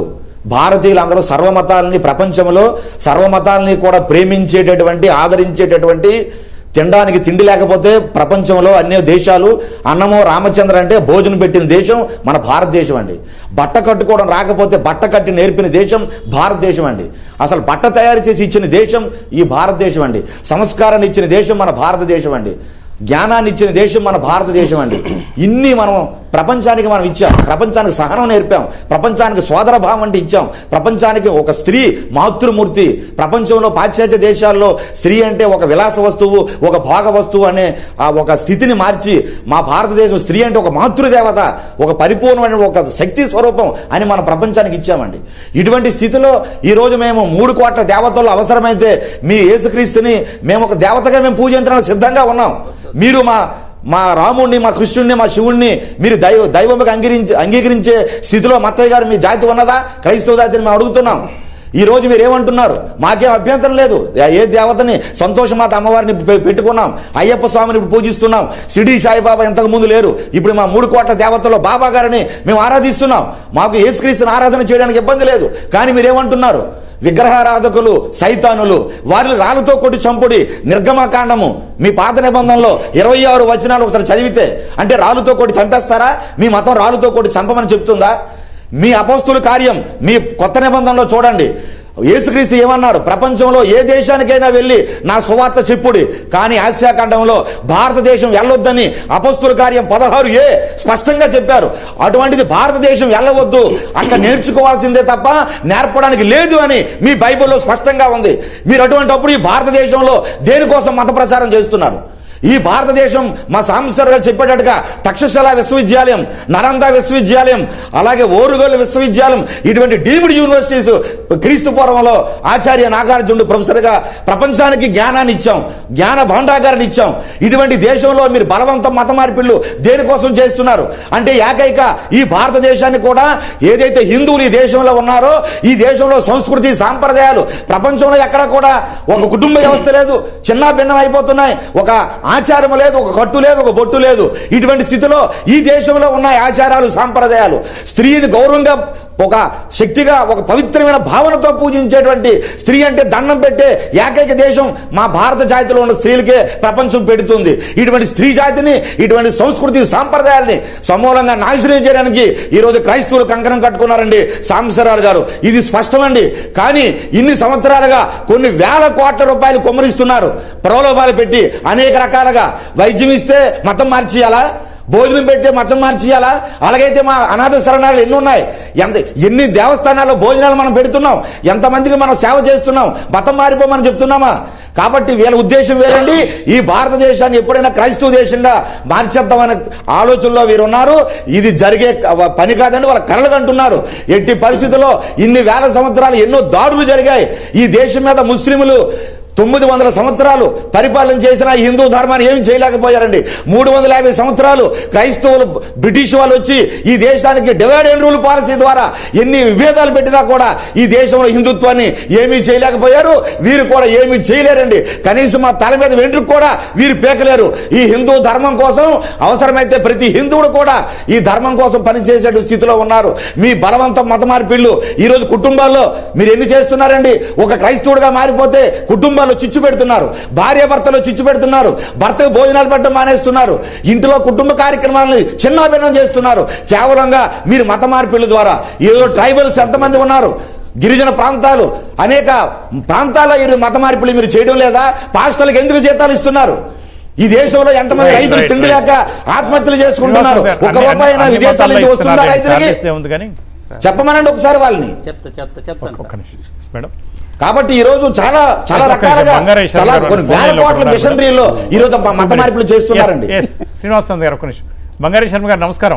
భారతీయులందరూ సర్వమతాలని ప్రపంచంలో సర్వమతాలని కూడా ప్రేమించేటటువంటి ఆదరించేటటువంటి తినడానికి తిండి లేకపోతే ప్రపంచంలో అన్ని దేశాలు అన్నమో రామచంద్ర అంటే భోజనం పెట్టిన దేశం మన భారతదేశం అండి బట్ట కట్టుకోవడం రాకపోతే బట్ట కట్టి నేర్పిన దేశం భారతదేశం అండి అసలు బట్ట తయారు చేసి ఇచ్చిన దేశం ఈ భారతదేశం అండి సంస్కారాన్ని ఇచ్చిన దేశం మన భారతదేశం అండి జ్ఞానాన్ని ఇచ్చిన దేశం మన భారతదేశం అండి ఇన్ని మనం ప్రపంచానికి మనం ఇచ్చాం ప్రపంచానికి సహనం నేర్పాం ప్రపంచానికి సోదర భావం అంటే ఇచ్చాం ప్రపంచానికి ఒక స్త్రీ మాతృమూర్తి ప్రపంచంలో పాశ్చాత్య దేశాల్లో స్త్రీ అంటే ఒక విలాస వస్తువు ఒక భాగ వస్తువు అనే ఆ ఒక స్థితిని మార్చి మా భారతదేశం స్త్రీ అంటే ఒక మాతృదేవత ఒక పరిపూర్ణమైన ఒక శక్తి స్వరూపం అని మన ప్రపంచానికి ఇచ్చామండి ఇటువంటి స్థితిలో ఈ రోజు మేము మూడు కోట్ల దేవతలు అవసరమైతే మీ యేసుక్రీస్తుని మేము ఒక దేవతగా మేము పూజించడానికి సిద్ధంగా ఉన్నాం మీరు మా మా రాముణ్ణి మా కృష్ణుణ్ణి మా శివుణ్ణి మీరు దైవ దైవముగా అంగీకరించి అంగీకరించే స్థితిలో మత్తయ్య గారు మీ జాతి ఉన్నదా క్రైస్తవ జాతిని మేము అడుగుతున్నాం ఈ రోజు మీరు ఏమంటున్నారు మాకేం అభ్యంతరం లేదు ఏ దేవతని సంతోషమాత అమ్మవారిని పె- పెట్టుకున్నాం అయ్యప్ప స్వామిని ఇప్పుడు పూజిస్తున్నాం షిరిడి సాయిబాబా ఇంతకు ముందు లేరు ఇప్పుడు మా మూడు కోట్ల దేవతల్లో బాబా గారిని మేము ఆరాధిస్తున్నాం మాకు యేసుక్రీస్తుని ఆరాధన చేయడానికి ఇబ్బంది లేదు కానీ మీరేమంటున్నారు విగ్రహారాధకులు సైతానులు వారిని రాళ్ళతో కొట్టి చంపుడి నిర్గమకాండము మీ పాత నిబంధనలో ఇరవై ఆరు వచనాలు ఒకసారి చదివితే అంటే రాళ్ళతో కొట్టి చంపేస్తారా మీ మతం రాళ్ళతో కొట్టి చంపమని చెప్తుందా మీ అపోస్తుల కార్యం మీ కొత్త నిబంధనలో చూడండి యేసుక్రీస్తు ఏమన్నారు ప్రపంచంలో ఏ దేశానికైనా వెళ్ళి నా సువార్త చెప్పుడి కానీ ఆసియా ఖండంలో భారతదేశం వెళ్ళొద్దని అపస్తుల కార్యం పదహారు ఏ స్పష్టంగా చెప్పారు అటువంటిది భారతదేశం వెళ్ళవద్దు అక్కడ నేర్చుకోవాల్సిందే తప్ప నేర్పడానికి లేదు అని మీ బైబిల్లో స్పష్టంగా ఉంది మీరు అటువంటి అప్పుడు ఈ భారతదేశంలో దేనికోసం మత ప్రచారం చేస్తున్నారు ఈ భారతదేశం మా సాంబశ్వర్ గారు చెప్పేటట్టుగా తక్షశిల విశ్వవిద్యాలయం నరంద విశ్వవిద్యాలయం అలాగే ఓరుగోలు విశ్వవిద్యాలయం ఇటువంటి డీమ్డ్ యూనివర్సిటీస్ క్రీస్తు పూర్వంలో ఆచార్య నాగార్జునుడు ప్రొఫెసర్గా ప్రపంచానికి జ్ఞానాన్ని ఇచ్చాం జ్ఞాన భాండాగారాన్ని ఇచ్చాం ఇటువంటి దేశంలో మీరు బలవంతం మత మార్పిళ్ళు దేనికోసం చేస్తున్నారు అంటే ఏకైక ఈ భారతదేశాన్ని కూడా ఏదైతే హిందువులు ఈ దేశంలో ఉన్నారో ఈ దేశంలో సంస్కృతి సాంప్రదాయాలు ప్రపంచంలో ఎక్కడ కూడా ఒక కుటుంబ వ్యవస్థ లేదు చిన్న భిన్నం అయిపోతున్నాయి ఒక ఆచారం లేదు ఒక కట్టు లేదు ఒక బొట్టు లేదు ఇటువంటి స్థితిలో ఈ దేశంలో ఉన్నాయి ఆచారాలు సాంప్రదాయాలు స్త్రీని గౌరవంగా ఒక శక్తిగా ఒక పవిత్రమైన భావనతో పూజించేటువంటి స్త్రీ అంటే దండం పెట్టే ఏకైక దేశం మా భారత జాతిలో ఉన్న స్త్రీలకే ప్రపంచం పెడుతుంది ఇటువంటి స్త్రీ జాతిని ఇటువంటి సంస్కృతి సాంప్రదాయాల్ని సమూలంగా నాశనం చేయడానికి ఈ రోజు క్రైస్తవులు కంకణం కట్టుకున్నారండి సాంబశివరావు గారు ఇది స్పష్టమండి కానీ ఇన్ని సంవత్సరాలుగా కొన్ని వేల కోట్ల రూపాయలు కొమ్మరిస్తున్నారు ప్రలోభాలు పెట్టి అనేక రకాలుగా వైద్యం ఇస్తే మతం మార్చేయాలా భోజనం పెడితే మతం మార్చేయాలా అలాగైతే మా అనాథ శరణాలు ఎన్ని ఉన్నాయి ఎంత ఎన్ని దేవస్థానాల్లో భోజనాలు మనం పెడుతున్నాం ఎంతమందికి మనం సేవ చేస్తున్నాం మతం మారిపోమని చెప్తున్నామా కాబట్టి వీళ్ళ ఉద్దేశం వేరండి ఈ భారతదేశాన్ని ఎప్పుడైనా క్రైస్తవ దేశంగా మార్చేద్దామనే ఆలోచనలో వీరు ఉన్నారు ఇది జరిగే క- పని కాదండి వాళ్ళ కలలు అంటున్నారు ఎట్టి పరిస్థితుల్లో ఇన్ని వేల సంవత్సరాలు ఎన్నో దాడులు జరిగాయి ఈ దేశం మీద ముస్లింలు తొమ్మిది వందల సంవత్సరాలు పరిపాలన చేసిన ఈ హిందూ ధర్మాన్ని ఏమి చేయలేకపోయారండి మూడు వందల యాభై సంవత్సరాలు క్రైస్తవులు బ్రిటిష్ వాళ్ళు వచ్చి ఈ దేశానికి డివైడ్ అండ్ రూల్ పాలసీ ద్వారా ఎన్ని విభేదాలు పెట్టినా కూడా ఈ దేశంలో హిందుత్వాన్ని ఏమీ చేయలేకపోయారు వీరు కూడా ఏమీ చేయలేరండి కనీసం మా తల మీద వెంట్రుకు కూడా వీరు పేకలేరు ఈ హిందూ ధర్మం కోసం అవసరమైతే ప్రతి హిందువుడు కూడా ఈ ధర్మం కోసం పనిచేసే స్థితిలో ఉన్నారు మీ బలవంతం మత మార్పిళ్ళు ఈ రోజు కుటుంబాల్లో మీరు ఎన్ని చేస్తున్నారండి ఒక క్రైస్తవుడిగా మారిపోతే కుటుంబాల్లో చిచ్చు పెడుతున్నారు భార్య భర్తలు చిచ్చు పెడుతున్నారు భర్తకు భోజనాలు పెట్టడం మానేస్తున్నారు ఇంట్లో కుటుంబ కార్యక్రమాలను చిన్నాభిన్నం చేస్తున్నారు కేవలంగా మీరు మత మార్పిళ్ళ ద్వారా ఈరోజు ట్రైబల్స్ ఎంతమంది ఉన్నారు గిరిజన ప్రాంతాలు అనేక ప్రాంతాల్లో ఈ మత మార్పిళ్ళు మీరు చేయడం లేదా పాస్టర్లకు ఎందుకు జీతాలు ఇస్తున్నారు ఈ దేశంలో ఎంతమంది Right, రైతులు right, తిండి right. లేక ఆత్మహత్యలు చేసుకుంటున్నారు శ్రీనివాసరావు గారు, ఒక అన్ని- రూపాయి అన్ని విదేశాల మతాల్లో నుంచి వస్తుందా ఇస్తున్నారు. రైతులకి శాడిస్ట్ ఏముంది కానీ చెప్పమనండి ఒకసారి వాళ్ళని చెప్తా చెప్తా చెప్తాను ఒక్క సార్. నిమిషం మేడం కాబట్టి ఈ రోజు చాలా చాలా ఒక్క నిమిషం, రకాలుగా బంగారేశ్వర చాలా గారు కొన్ని ఫోన్ వేల లైన్లో కోట్ల ఉన్నారు మిషనరీలో ఈ రోజు మ- మత మార్పులు చేస్తున్నారండి Yes, yes. శ్రీనివాస్ గారు ఒక నిమిషం బంగారీ శర్మ గారు నమస్కారం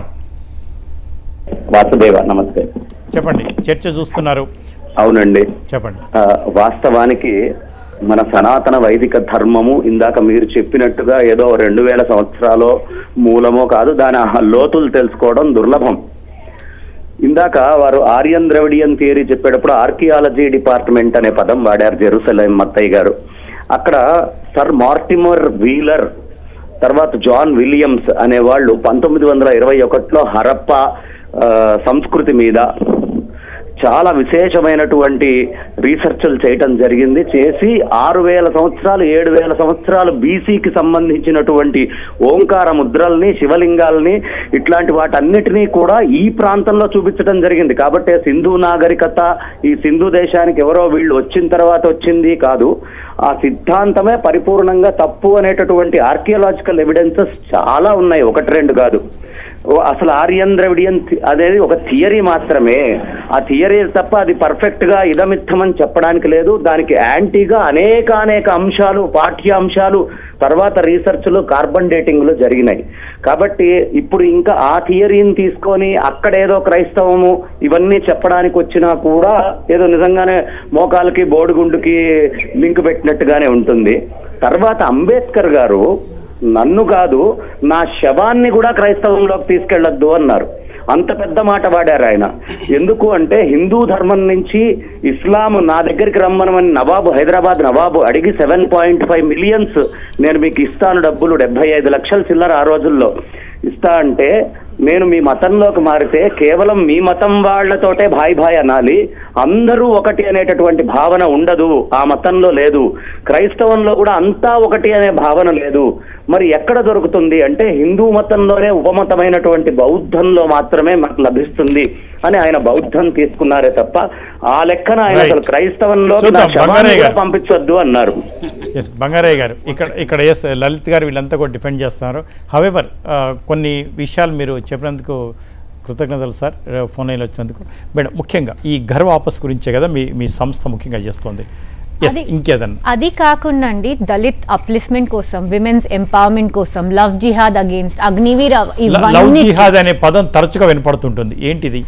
వాసుదేవ నమస్తే చెప్పండి చర్చ చూస్తున్నారు అవునండి చెప్పండి ఆ, వాస్తవానికి మన సనాతన వైదిక ధర్మము ఇందాక మీరు చెప్పినట్టుగా ఏదో రెండు వేల సంవత్సరాలు మూలమో కాదు దాని ఆ లోతులు తెలుసుకోవడం దుర్లభం ఇందాక వారు ఆర్యన్ ద్రవిడియన్ థియరీ చెప్పేటప్పుడు ఆర్కియాలజీ డిపార్ట్మెంట్ అనే పదం వాడారు జెరూసలేం మత్తయ్య గారు అక్కడ సర్ మార్టిమర్ వీలర్ తర్వాత జాన్ విలియమ్స్ అనే వాళ్ళు పంతొమ్మిది వందల ఇరవై ఒకటిలో హరప్ప ఆ, సంస్కృతి మీద చాలా విశేషమైనటువంటి రీసెర్చ్లు చేయటం జరిగింది చేసి ఆరు వేల సంవత్సరాలు ఏడు వేల సంవత్సరాలు బీసీకి సంబంధించినటువంటి ఓంకార ముద్రల్ని శివలింగాల్ని ఇట్లాంటి వాటన్నిటినీ కూడా ఈ ప్రాంతంలో చూపించడం జరిగింది కాబట్టి సింధు నాగరికత ఈ సింధు దేశానికి ఎవరో వీళ్ళు వచ్చిన తర్వాత వచ్చింది కాదు ఆ సిద్ధాంతమే పరిపూర్ణంగా తప్పు అనేటటువంటి ఆర్కియలాజికల్ ఎవిడెన్సెస్ చాలా ఉన్నాయి ఒకటి రెండు కాదు ఓ అసలు ఆర్యన్ ద్రవిడియన్ థి- అనేది ఒక థియరీ మాత్రమే ఆ థియరీ తప్ప అది పర్ఫెక్ట్ గా ఇదమిత్తమని చెప్పడానికి లేదు దానికి యాంటీగా అనేక అనేక అంశాలు పాఠ్య అంశాలు తర్వాత రీసెర్చ్లు కార్బన్ డేటింగ్లు జరిగినాయి కాబట్టి ఇప్పుడు ఇంకా ఆ థియరీని తీసుకొని అక్కడేదో క్రైస్తవము ఇవన్నీ చెప్పడానికి వచ్చినా కూడా ఏదో నిజంగానే మోకాలకి బోడిగుండుకి లింక్ పెట్టినట్టుగానే ఉంటుంది తర్వాత అంబేద్కర్ గారు నన్ను కాదు నా శవాన్ని కూడా క్రైస్తవంలోకి తీసుకెళ్లొద్దు అన్నారు అంత పెద్ద మాట వాడారు ఆయన ఎందుకు అంటే హిందూ ధర్మం నుంచి ఇస్లాం నా దగ్గరికి రమ్మనమని నవాబు హైదరాబాద్ నవాబు అడిగి సెవెన్ పాయింట్ ఫైవ్ మిలియన్స్ నేను మీకు ఇస్తాను డబ్బులు డెబ్బై ఐదు లక్షల చిల్లర ఆ రోజుల్లో ఇస్తా అంటే నేను మీ మతంలోకి మారితే కేవలం మీ మతం వాళ్లతోటే భాయ్ భాయ్ అనాలి అందరూ ఒకటి అనేటటువంటి భావన ఉండదు ఆ మతంలో లేదు క్రైస్తవంలో కూడా అంతా ఒకటి అనే భావన లేదు మరి ఎక్కడ దొరుకుతుంది అంటే హిందూ మతంలోనే ఉపమతమైనటువంటి బౌద్ధంలో మాత్రమే మనకు లభిస్తుంది అని ఆయన బౌద్ధం తీసుకున్నారే తప్ప ఆ లెక్కన ఆయన Right. అసలు క్రైస్తవంలో నా చూద్దాం, శవాన్ని బంగారయ్య కూడా గారు. పంపించొద్దు అన్నారు ఎస్ బంగారయ్య గారు ఇక్కడ ఇక్కడ ఎస్ లలిత్ గారు వీళ్ళంతా కూడా డిఫెండ్ చేస్తున్నారు హవెవర్ కొన్ని విషయాలు మీరు చెప్పినందుకు కృతజ్ఞతలు సార్ ఫోన్ లైన్లో వచ్చినందుకు మేడం ముఖ్యంగా ఈ గర్వ ఆపస్ గురించే కదా మీ మీ సంస్థ ముఖ్యంగా చేస్తుంది ఎస్ అది- ఇంకేదన్నా అది కాకుండా అండి దళిత్ అప్లిఫ్ట్మెంట్ కోసం విమెన్స్ ఎంపవర్మెంట్ కోసం లవ్ జిహాద్ అగేన్స్ట్ అగ్నివీర్ అవ- లవ్ ఇవన్నీ జిహాద్ అనే పదం తరచుగా వినపడుతుంటుంది ఏంటిది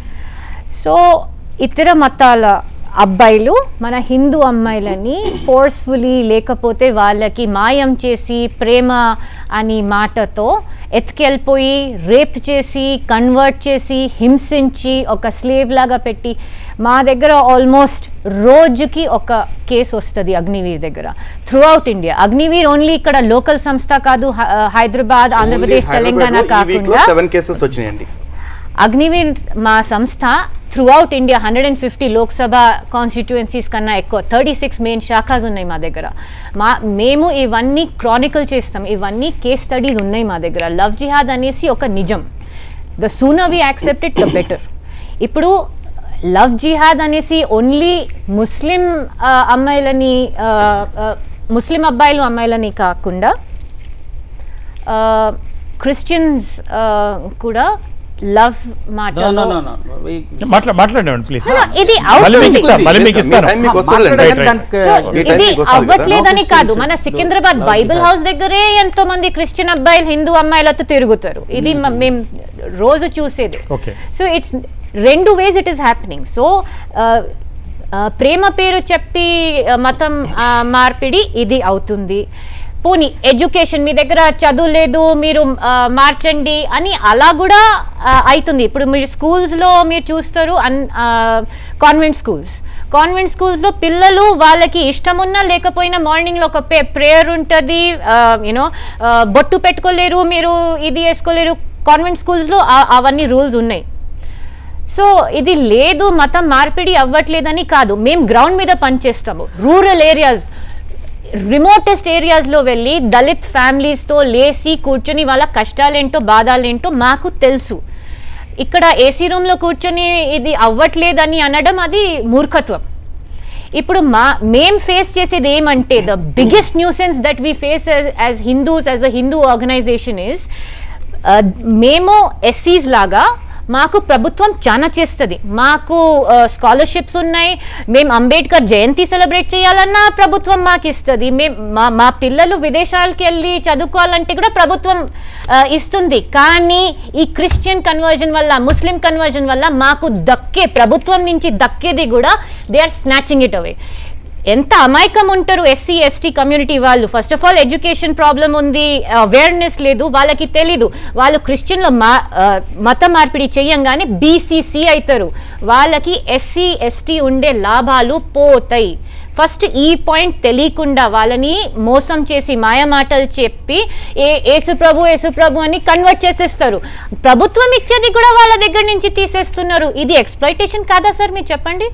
సో ఇతర మతాల అబ్బాయిలు మన హిందూ అమ్మాయిలని ఫోర్స్ఫుల్లీ లేకపోతే వాళ్ళకి మాయం చేసి ప్రేమ అని మాటతో ఎత్తుకెళ్ళిపోయి రేప్ చేసి కన్వర్ట్ చేసి హింసించి ఒక స్లేవ్ లాగా పెట్టి మా దగ్గర ఆల్మోస్ట్ రోజుకి ఒక కేసు వస్తుంది అగ్నివీర్ దగ్గర throughout India Agniveer only ఇక్కడ లోకల్ సంస్థ కాదు హ- హైదరాబాద్ ఆంధ్రప్రదేశ్ తెలంగాణ కాకుండా సెవెన్ కేసెస్ వచ్చినాయండి అగ్నివీర్ మా సంస్థ throughout India hundred and fifty Lok Sabha constituencies కన్నా ఎక్కువ థర్టీ సిక్స్ మెయిన్ శాఖాస్ ఉన్నాయి మా దగ్గర మా మేము ఇవన్నీ క్రానికల్ చేస్తాం ఇవన్నీ కేస్ స్టడీస్ ఉన్నాయి మా దగ్గర లవ్ జిహాద్ అనేసి ఒక నిజం the sooner we accepted the better ఇప్పుడు లవ్ జిహాద్ అనేసి ఓన్లీ ముస్లిం ఆ, అమ్మాయిలని ఆ, ఆ, ముస్లిం అబ్బాయిలు అమ్మాయిలని కాకుండా క్రిస్టియన్స్ కూడా లవ్ No, no, మాటలో no, no. We- మాట్లా మాట్లాడండి ప్లీజ్ No, no, ఇది మళ్ళీ మీకు అవుతుంది ఇస్తాను మళ్ళీ మీకు ఇస్తాను మీ టైం మీకు వస్తుందిలేండి. Right, right. దానికి- సో ఈ టైం ఇది మీకు వస్తుంది కదా? అవ్వట్లేదని No కాదు Christians, మన no- Secunderabad no Bible jihad. House దగ్గరే ఎంతో మంది క్రిస్టియన్ అబ్బాయిలు హిందూ అమ్మాయిలతో తిరుగుతారు ఇది మ- మేం రోజు చూసేది Okay. సో ఇట్స్ రెండు ways it is happening so ప్రేమ పేరు చెప్పి ఆ, మతం ఆ, మార్పిడి ఇది అవుతుంది పోనీ ఎడ్యుకేషన్ మీ దగ్గర చదువు లేదు మీరు ఆ, మార్చండి అని అలా కూడా ఆ, అవుతుంది ఇప్పుడు మీరు స్కూల్స్లో మీరు చూస్తారు అన్ కాన్వెంట్ స్కూల్స్ కాన్వెంట్ స్కూల్స్లో పిల్లలు వాళ్ళకి ఇష్టం ఉన్నా లేకపోయినా మార్నింగ్లో ఒక ప్రేయర్ ఉంటుంది యూనో బొట్టు పెట్టుకోలేరు మీరు ఇది వేసుకోలేరు కాన్వెంట్ స్కూల్స్లో అవన్నీ రూల్స్ ఉన్నాయి సో ఇది లేదు మతం మార్పిడి అవ్వట్లేదని కాదు మేము గ్రౌండ్ మీద పనిచేస్తాము రూరల్ ఏరియాస్ రిమోటెస్ట్ ఏరియాస్లో వెళ్ళి దళిత్ ఫ్యామిలీస్తో లేసి కూర్చొని వాళ్ళ కష్టాలేంటో బాధాలేంటో మాకు తెలుసు ఇక్కడ ఏసీ రూమ్లో కూర్చొని ఇది అవ్వట్లేదని అనడం అది మూర్ఖత్వం ఇప్పుడు మా మేం ఫేస్ చేసేది ఏమంటే the biggest nuisance that we face as Hindus as a Hindu organisation is మేము ఎస్సీస్ లాగా మాకు ప్రభుత్వం చాలా చేస్తుంది మాకు స్కాలర్షిప్స్ ఉన్నాయి మేము అంబేద్కర్ జయంతి సెలబ్రేట్ చేయాలన్నా ప్రభుత్వం మాకు ఇస్తుంది మేము మా మా పిల్లలు విదేశాలకు వెళ్ళి చదువుకోవాలంటే కూడా ప్రభుత్వం ఆ, ఇస్తుంది కానీ ఈ క్రిస్టియన్ కన్వర్జన్ వల్ల ముస్లిం కన్వర్జన్ వల్ల మాకు దక్కే ప్రభుత్వం నుంచి దక్కేది కూడా దే ఆర్ స్నాచింగ్ ఇట్ అవే ఎంత అమాయకం ఉంటారు ఎస్సీ ఎస్టీ కమ్యూనిటీ వాళ్ళు first of all education problem ఉంది అవేర్నెస్ లేదు వాళ్ళకి తెలీదు వాళ్ళు క్రిస్టియన్లో మా ఆ, మత మార్పిడి చెయ్యంగానే బీసీసీ అవుతారు వాళ్ళకి ఎస్సీ ఎస్టీ ఉండే లాభాలు పోతాయి ఫస్ట్ ఈ పాయింట్ తెలియకుండా వాళ్ళని మోసం చేసి మాయ మాటలు చెప్పి ఏ యేసు ప్రభు యేసు ప్రభు అని కన్వర్ట్ చేసేస్తారు ప్రభుత్వం ఇచ్చేది కూడా వాళ్ళ దగ్గర నుంచి తీసేస్తున్నారు ఇది ఎక్స్ప్లైటేషన్ కాదా సార్ మీరు చెప్పండి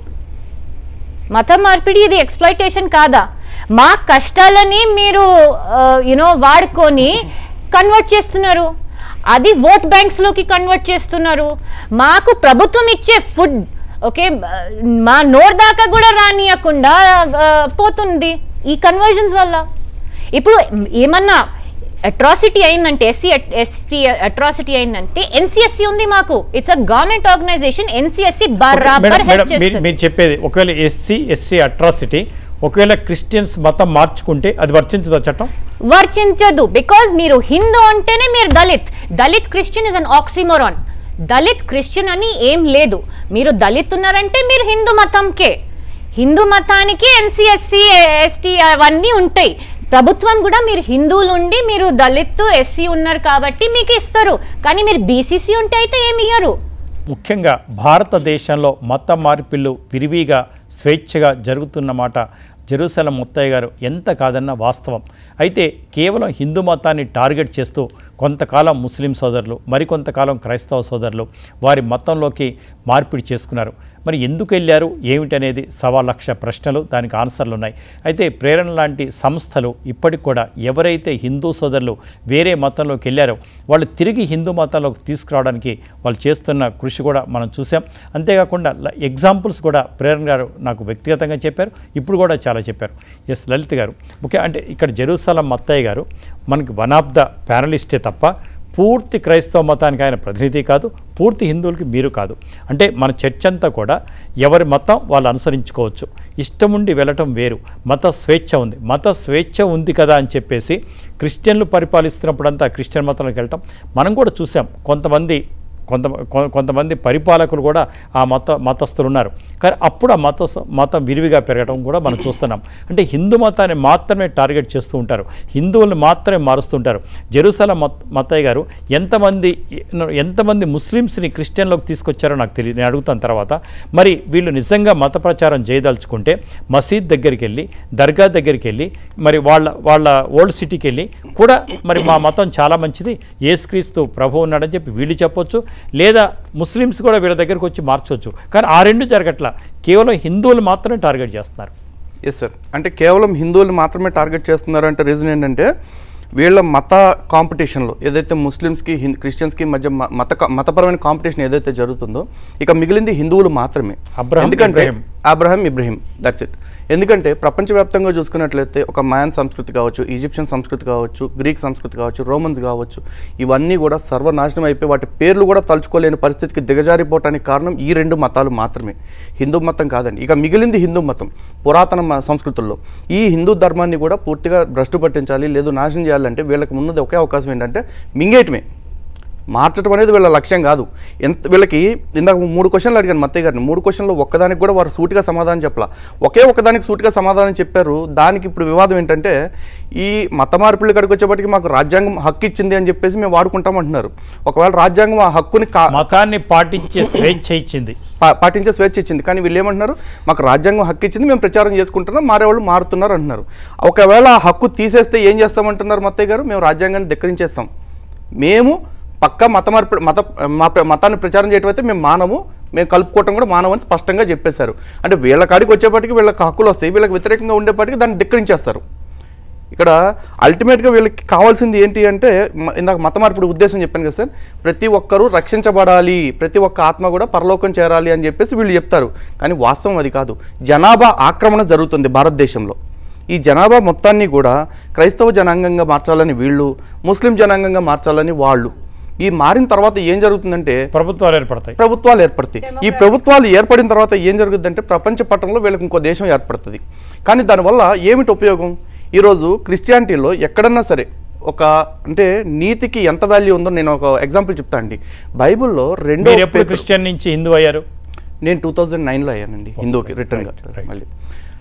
మత మార్పిడి ఇది ఎక్స్ప్లాయిటేషన్ కాదా మా కష్టాలని మీరు యునో వాడుకొని కన్వర్ట్ చేస్తున్నారు అది ఓట్ బ్యాంక్స్ లోకి కన్వర్ట్ చేస్తున్నారు మాకు ప్రభుత్వం ఇచ్చే ఫుడ్ ఓకే మా నోరు దాకా కూడా రానియకుండా ఆ, పోతుంది ఈ కన్వర్జన్స్ వల్ల ఇప్పుడు ఏమన్నా అట్రాసిటీ అయిందంటే ఎస్సీ ఎస్టీ అట్రాసిటీ అయిందంటే ఎన్సిఎస్సి ఉంది మాకు it's a government organisation NCSC బరాబర్ మేడం, హెల్ప్ మేడం, మీరు చేస్తుంది మీరు చెప్పేది ఒకవేళ ఎస్సీ ఎస్సీ అట్రాసిటీ ఒకవేళ క్రిస్టియన్స్ మతం మార్చుకుంటే అది వర్తించదా చట్టం వర్చించదు బికాజ్ మీరు హిందూ అంటేనే మీరు Dalit Dalit Christian is an oxymoron Dalit Christian అని ఏం లేదు మీరు దళిత్ ఉన్నారంటే మీరు హిందూ మతంకే హిందూ మతానికి ఎన్సిఎస్సి ఎస్టీ అవన్నీ ఉంటాయి ప్రభుత్వం కూడా మీరు హిందువులు ఉండి మీరు దళిత్ ఎస్సీ ఉన్నారు కాబట్టి మీకు ఇస్తారు కానీ మీరు బీసీసీ ఉంటే అయితే ఏమి ఇయ్యరు ముఖ్యంగా భారతదేశంలో మత మార్పిళ్ళు విరివిగా స్వేచ్ఛగా జరుగుతున్నమాట జెరూసలం ముత్తయ్య గారు ఎంత కాదన్న వాస్తవం అయితే కేవలం హిందూ మతాన్ని టార్గెట్ చేస్తూ కొంతకాలం ముస్లిం సోదరులు మరికొంతకాలం క్రైస్తవ సోదరులు వారి మతంలోకి మార్పిడి చేసుకున్నారు మరి ఎందుకు వెళ్ళారు ఏమిటనేది సవా లక్ష ప్రశ్నలు దానికి ఆన్సర్లు ఉన్నాయి అయితే ప్రేరణ లాంటి సంస్థలు ఇప్పటికి కూడా ఎవరైతే హిందూ సోదరులు వేరే మతంలోకి వెళ్ళారో వాళ్ళు తిరిగి హిందూ మతంలోకి తీసుకురావడానికి వాళ్ళు చేస్తున్న కృషి కూడా మనం చూసాం అంతేకాకుండా ల- ఎగ్జాంపుల్స్ కూడా ప్రేరణ గారు నాకు వ్యక్తిగతంగా చెప్పారు ఇప్పుడు కూడా చాలా చెప్పారు ఎస్ లలిత్ గారు ముఖ్య అంటే ఇక్కడ జెరూసలం మత్తయ్య గారు మనకి వన్ ఆఫ్ ద ప్యానలిస్టే తప్ప పూర్తి క్రైస్తవ మతానికి ఆయన ప్రతినిధి కాదు పూర్తి హిందువులకి మీరు కాదు అంటే మన చర్చ అంతా కూడా ఎవరి మతం వాళ్ళు అనుసరించుకోవచ్చు ఇష్టం ఉండి వెళ్ళటం వేరు మత స్వేచ్ఛ ఉంది మత స్వేచ్ఛ ఉంది కదా అని చెప్పేసి క్రిస్టియన్లు పరిపాలిస్తున్నప్పుడంతా క్రిస్టియన్ మతంలోకి వెళ్ళటం మనం కూడా చూసాం కొంతమంది కొంత కొ- కొంతమంది పరిపాలకులు కూడా ఆ మత మతస్థులు ఉన్నారు కానీ అప్పుడు ఆ మత మతం విరివిగా పెరగడం కూడా మనం చూస్తున్నాం అంటే హిందూ మతాన్ని మాత్రమే టార్గెట్ చేస్తూ ఉంటారు హిందువుల్ని మాత్రమే మారుస్తుంటారు జెరూసలం మత మతయ్య గారు ఎంతమంది ఎంతమంది ముస్లిమ్స్ని క్రిస్టియన్లోకి తీసుకొచ్చారో నాకు తెలియదు నేను అడుగుతాను తర్వాత మరి వీళ్ళు నిజంగా మత ప్రచారం చేయదలుచుకుంటే మసీద్ దగ్గరికి వెళ్ళి దర్గా దగ్గరికి వెళ్ళి మరి వాళ్ళ వాళ్ళ ఓల్డ్ సిటీకి వెళ్ళి కూడా మరి మా మతం చాలా మంచిది ఏసుక్రీస్తు ప్రభు ఉన్నాడని చెప్పి వీళ్ళు చెప్పొచ్చు లేదా ముస్లిమ్స్ కూడా వీళ్ళ దగ్గరికి వచ్చి మార్చవచ్చు కానీ ఆ రెండు జరగట్లా కేవలం హిందువులు మాత్రమే టార్గెట్ చేస్తున్నారు ఎస్ సార్ అంటే కేవలం హిందువులు మాత్రమే టార్గెట్ చేస్తున్నారు అంటే రీజన్ ఏంటంటే వీళ్ళ మత కాంపిటీషన్లో ఏదైతే ముస్లిమ్స్కి హింద్ క్రిస్టియన్స్కి మధ్య మ- మత క- మతపరమైన కాంపిటీషన్ ఏదైతే జరుగుతుందో ఇక మిగిలింది హిందువులు మాత్రమే అబ్రహం, ఎందుకంటే Ibrahim. Abraham Ibrahim that's it ఎందుకంటే ప్రపంచవ్యాప్తంగా చూసుకున్నట్లయితే ఒక మాయన్ సంస్కృతి కావచ్చు ఈజిప్షియన్ సంస్కృతి కావచ్చు గ్రీక్ సంస్కృతి కావచ్చు రోమన్స్ కావచ్చు ఇవన్నీ కూడా సర్వనాశనం అయిపోయి వాటి పేర్లు కూడా తలుచుకోలేని పరిస్థితికి దిగజారిపోవటానికి కారణం ఈ రెండు మతాలు మాత్రమే హిందూ మతం కాదండి ఇక మిగిలింది హిందూ మతం పురాతన మ- సంస్కృతుల్లో ఈ హిందూ ధర్మాన్ని కూడా పూర్తిగా భ్రష్టు పట్టించాలి లేదు నాశనం చేయాలంటే వీళ్ళకి ఉన్నది ఒకే అవకాశం ఏంటంటే మింగేయటమే మార్చడం అనేది వీళ్ళ లక్ష్యం కాదు ఎంత వీళ్ళకి ఇందాక మూడు క్వశ్చన్లు అడిగాను మత్తయ్య గారిని మూడు క్వశ్చన్లు ఒక్కదానికి కూడా వారు సూటిగా సమాధానం చెప్పలా ఒకే ఒక్కదానికి సూటిగా సమాధానం చెప్పారు దానికి ఇప్పుడు వివాదం ఏంటంటే ఈ మత మార్పిడి కాడికి వచ్చేప్పటికి మాకు రాజ్యాంగం హక్కు ఇచ్చింది అని చెప్పేసి మేము వాడుకుంటామంటున్నారు ఒకవేళ రాజ్యాంగం ఆ హక్కుని కా మతాన్ని పాటించే స్వేచ్ఛ ఇచ్చింది పా- పాటించే స్వేచ్ఛ ఇచ్చింది కానీ వీళ్ళు ఏమంటున్నారు మాకు రాజ్యాంగం హక్కు ఇచ్చింది మేము ప్రచారం చేసుకుంటున్నాం మారేవాళ్ళు మారుతున్నారు అంటున్నారు ఒకవేళ ఆ హక్కు తీసేస్తే ఏం చేస్తామంటున్నారు మత్తయ్య గారు మేము రాజ్యాంగాన్ని ధిక్కరించేస్తాం మేము పక్క మత మార్పిడి మత మా ప్ర- మతాన్ని ప్రచారం చేయటం అయితే మేము మానము మేము కలుపుకోవటం కూడా మానవని స్పష్టంగా చెప్పేశారు అంటే వీళ్ళ కాడికి వచ్చేప్పటికి వీళ్ళకి హక్కులు వస్తాయి వీళ్ళకి వ్యతిరేకంగా ఉండేప్పటికి దాన్ని ధిక్కరించేస్తారు ఇక్కడ అల్టిమేట్గా వీళ్ళకి కావాల్సింది ఏంటి అంటే మ- ఇందాక మత మార్పిడి ఉద్దేశం చెప్పాను కదా సార్ ప్రతి ఒక్కరూ రక్షించబడాలి ప్రతి ఒక్క ఆత్మ కూడా పరలోకం చేరాలి అని చెప్పేసి వీళ్ళు చెప్తారు కానీ వాస్తవం అది కాదు జనాభా ఆక్రమణ జరుగుతుంది భారతదేశంలో ఈ జనాభా మొత్తాన్ని కూడా క్రైస్తవ జనాంగంగా మార్చాలని వీళ్ళు ముస్లిం జనాంగంగా మార్చాలని వాళ్ళు ఈ మారిన తర్వాత ఏం జరుగుతుందంటే ప్రభుత్వాలు ఏర్పడతాయి ప్రభుత్వాలు ఏర్పడతాయి ఈ ప్రభుత్వాలు ఏర్పడిన తర్వాత ఏం జరుగుతుందంటే ప్రపంచ పట్టణంలో వీళ్ళకి ఇంకో దేశం ఏర్పడుతుంది కానీ దానివల్ల ఏమిటి ఉపయోగం ఈరోజు క్రిస్టియానిటీలో ఎక్కడన్నా సరే ఒక అంటే నీతికి ఎంత వాల్యూ ఉందో నేను ఒక ఎగ్జాంపుల్ చెప్తా అండి బైబిల్లో రెండో మీరు ఎప్పుడు పేతురు- క్రిస్టియన్ నుంచి హిందూ అయ్యారు నేను టూ థౌజండ్ నైన్లో అయ్యానండి హిందూకి right, రిటర్న్గా right, right. మళ్ళీ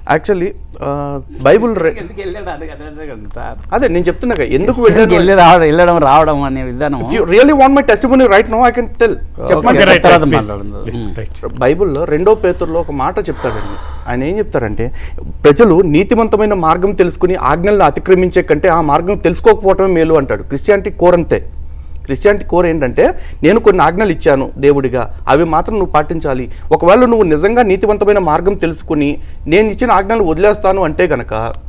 యాక్చువల్లీ బైబుల్ రె- ఎందుకు వెళ్ళాడు అడగ- అడగండి సార్ అదే నేను చెప్తున్నాక ఎందుకు వెళ్ళి వెళ్ళాను రావడం వెళ్ళడం రావడం అనే విధానం if you really want my testimony right no I can tell చెప్పండి Okay, right, తర్వాత right, please, మాట్లాడదాం. please, Hmm. right. బైబిల్లో రెండో పేతుల్లో ఒక మాట చెప్తాడండి ఆయన ఏం చెప్తారంటే ప్రజలు నీతివంతమైన మార్గం తెలుసుకుని ఆజ్ఞలను అతిక్రమించే కంటే ఆ మార్గం తెలుసుకోకపోవటమే మేలు అంటాడు క్రిస్టియానిటీ కోర్ అంతే క్రిస్టియానిటీ కోర్ ఏంటంటే నేను కొన్ని ఆజ్ఞలు ఇచ్చాను దేవుడిగా అవి మాత్రం నువ్వు పాటించాలి ఒకవేళ నువ్వు నిజంగా నీతివంతమైన మార్గం తెలుసుకుని నేను ఇచ్చిన ఆజ్ఞలు వదిలేస్తాను అంటే గనక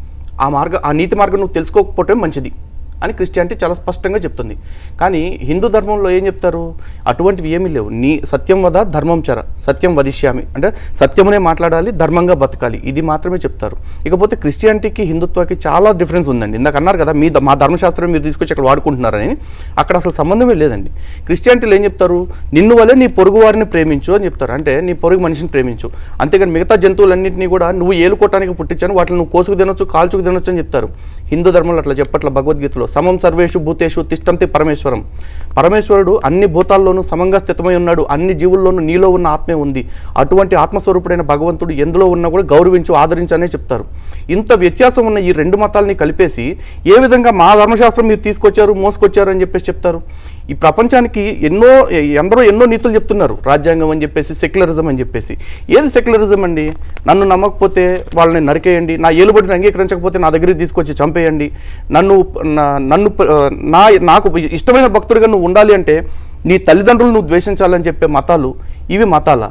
ఆ మార్గం ఆ నీతి మార్గం నువ్వు తెలుసుకోకపోవటం మంచిది అని క్రిస్టియానిటీ చాలా స్పష్టంగా చెప్తుంది కానీ హిందూ ధర్మంలో ఏం చెప్తారు అటువంటివి ఏమీ లేవు నీ సత్యం వద ధర్మం చర సత్యం వదిష్యామి అంటే సత్యమునే మాట్లాడాలి ధర్మంగా బతకాలి ఇది మాత్రమే చెప్తారు ఇకపోతే క్రిస్టియానిటీకి హిందుత్వానికి చాలా డిఫరెన్స్ ఉందండి ఇందాక అన్నారు కదా మీ ద- మా ధర్మశాస్త్రం మీరు తీసుకొచ్చి అక్కడ వాడుకుంటున్నారని అక్కడ అసలు సంబంధమే లేదండి క్రిస్టియానిటీలు ఏం చెప్తారు నిన్ను వల్లే నీ పొరుగు వారిని ప్రేమించు అని చెప్తారు అంటే నీ పొరుగు మనిషిని ప్రేమించు అంతేగాని మిగతా జంతువులన్నింటినీ కూడా నువ్వు ఏలుకోవటానికి పుట్టించాను వాటిని నువ్వు కోసుకు తినొచ్చు కాల్చుకు తినొచ్చు అని చెప్తారు హిందూ ధర్మంలో అట్లా చెప్పట్ల భగవద్గీతలో సమం సర్వేషు భూతేషు తిష్టంతి పరమేశ్వరం పరమేశ్వరుడు అన్ని భూతాల్లోనూ సమంగా స్థితమై ఉన్నాడు అన్ని జీవుల్లోనూ నీలో ఉన్న ఆత్మే ఉంది అటువంటి ఆత్మస్వరూపుడైన భగవంతుడు ఎందులో ఉన్నా కూడా గౌరవించు ఆదరించు అనే చెప్తారు ఇంత వ్యత్యాసం ఉన్న ఈ రెండు మతాలని కలిపేసి ఏ విధంగా మా ధర్మశాస్త్రం మీరు తీసుకొచ్చారు మోసుకొచ్చారు అని చెప్పేసి చెప్తారు ఈ ప్రపంచానికి ఎన్నో ఎందరో ఎన్నో నీతులు చెప్తున్నారు రాజ్యాంగం అని చెప్పేసి సెక్యులరిజం అని చెప్పేసి ఏది సెక్యులరిజం అండి నన్ను నమ్మకపోతే వాళ్ళని నరికేయండి నా ఏలుబడిని అంగీకరించకపోతే నా దగ్గరికి తీసుకొచ్చి చంపేయండి నన్ను నా- నన్ను ప- నా నాకు ఇష్టమైన భక్తుడిగా నువ్వు ఉండాలి అంటే నీ తల్లిదండ్రులు నువ్వు ద్వేషించాలని చెప్పే మతాలు ఇవి మతాలా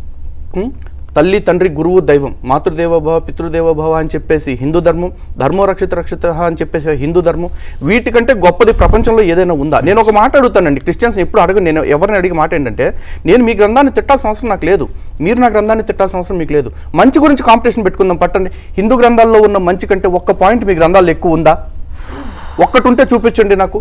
ఉం? తల్లి తండ్రి గురువు దైవం మాతృదేవోభవ పితృదేవోభవ అని చెప్పేసి హిందూ ధర్మం ధర్మో రక్షిత రక్షిత అని చెప్పేసి హిందూ ధర్మం వీటికంటే గొప్పది ప్రపంచంలో ఏదైనా ఉందా నేను ఒక మాట అడుగుతానండి క్రిస్టియన్స్ ఎప్పుడు అడగ నేను ఎవరిని అడిగి మాట ఏంటంటే నేను మీ గ్రంథాన్ని తిట్టాల్సిన అవసరం నాకు లేదు మీరు నా గ్రంథాన్ని తిట్టాల్సిన అవసరం మీకు లేదు మంచి గురించి కాంపిటీషన్ పెట్టుకుందాం పట్టండి హిందూ గ్రంథాల్లో ఉన్న మంచి కంటే ఒక్క పాయింట్ మీ గ్రంథాల్లో ఎక్కువ ఉందా ఒక్కటి ఉంటే చూపించండి నాకు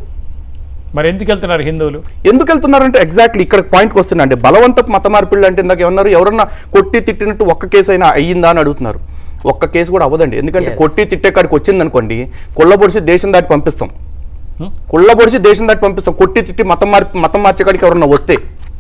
మరి ఎందుకు వెళ్తున్నారు హిందువులు ఎందుకు వెళ్తున్నారంటే ఎగ్జాక్ట్లీ ఇక్కడ పాయింట్కి వస్తుందండి బలవంతపు మత మార్పిళ్ళు అంటే ఇందాక ఏమన్నారు ఎవరన్నా కొట్టి తిట్టినట్టు ఒక్క కేసు అయినా అయ్యిందా అని అడుగుతున్నారు ఒక్క కేసు కూడా అవ్వదండి ఎందుకంటే Yes. కొట్టి తిట్టే కాడికి వచ్చింది అనుకోండి కుళ్ళబొడిచి దేశం దాటి పంపిస్తాం Hmm? కుళ్ళబొడిచి దేశం దాటి పంపిస్తాం కొట్టి తిట్టి మతం మార్పి మతం మార్చే కాడికి ఎవరన్నా వస్తే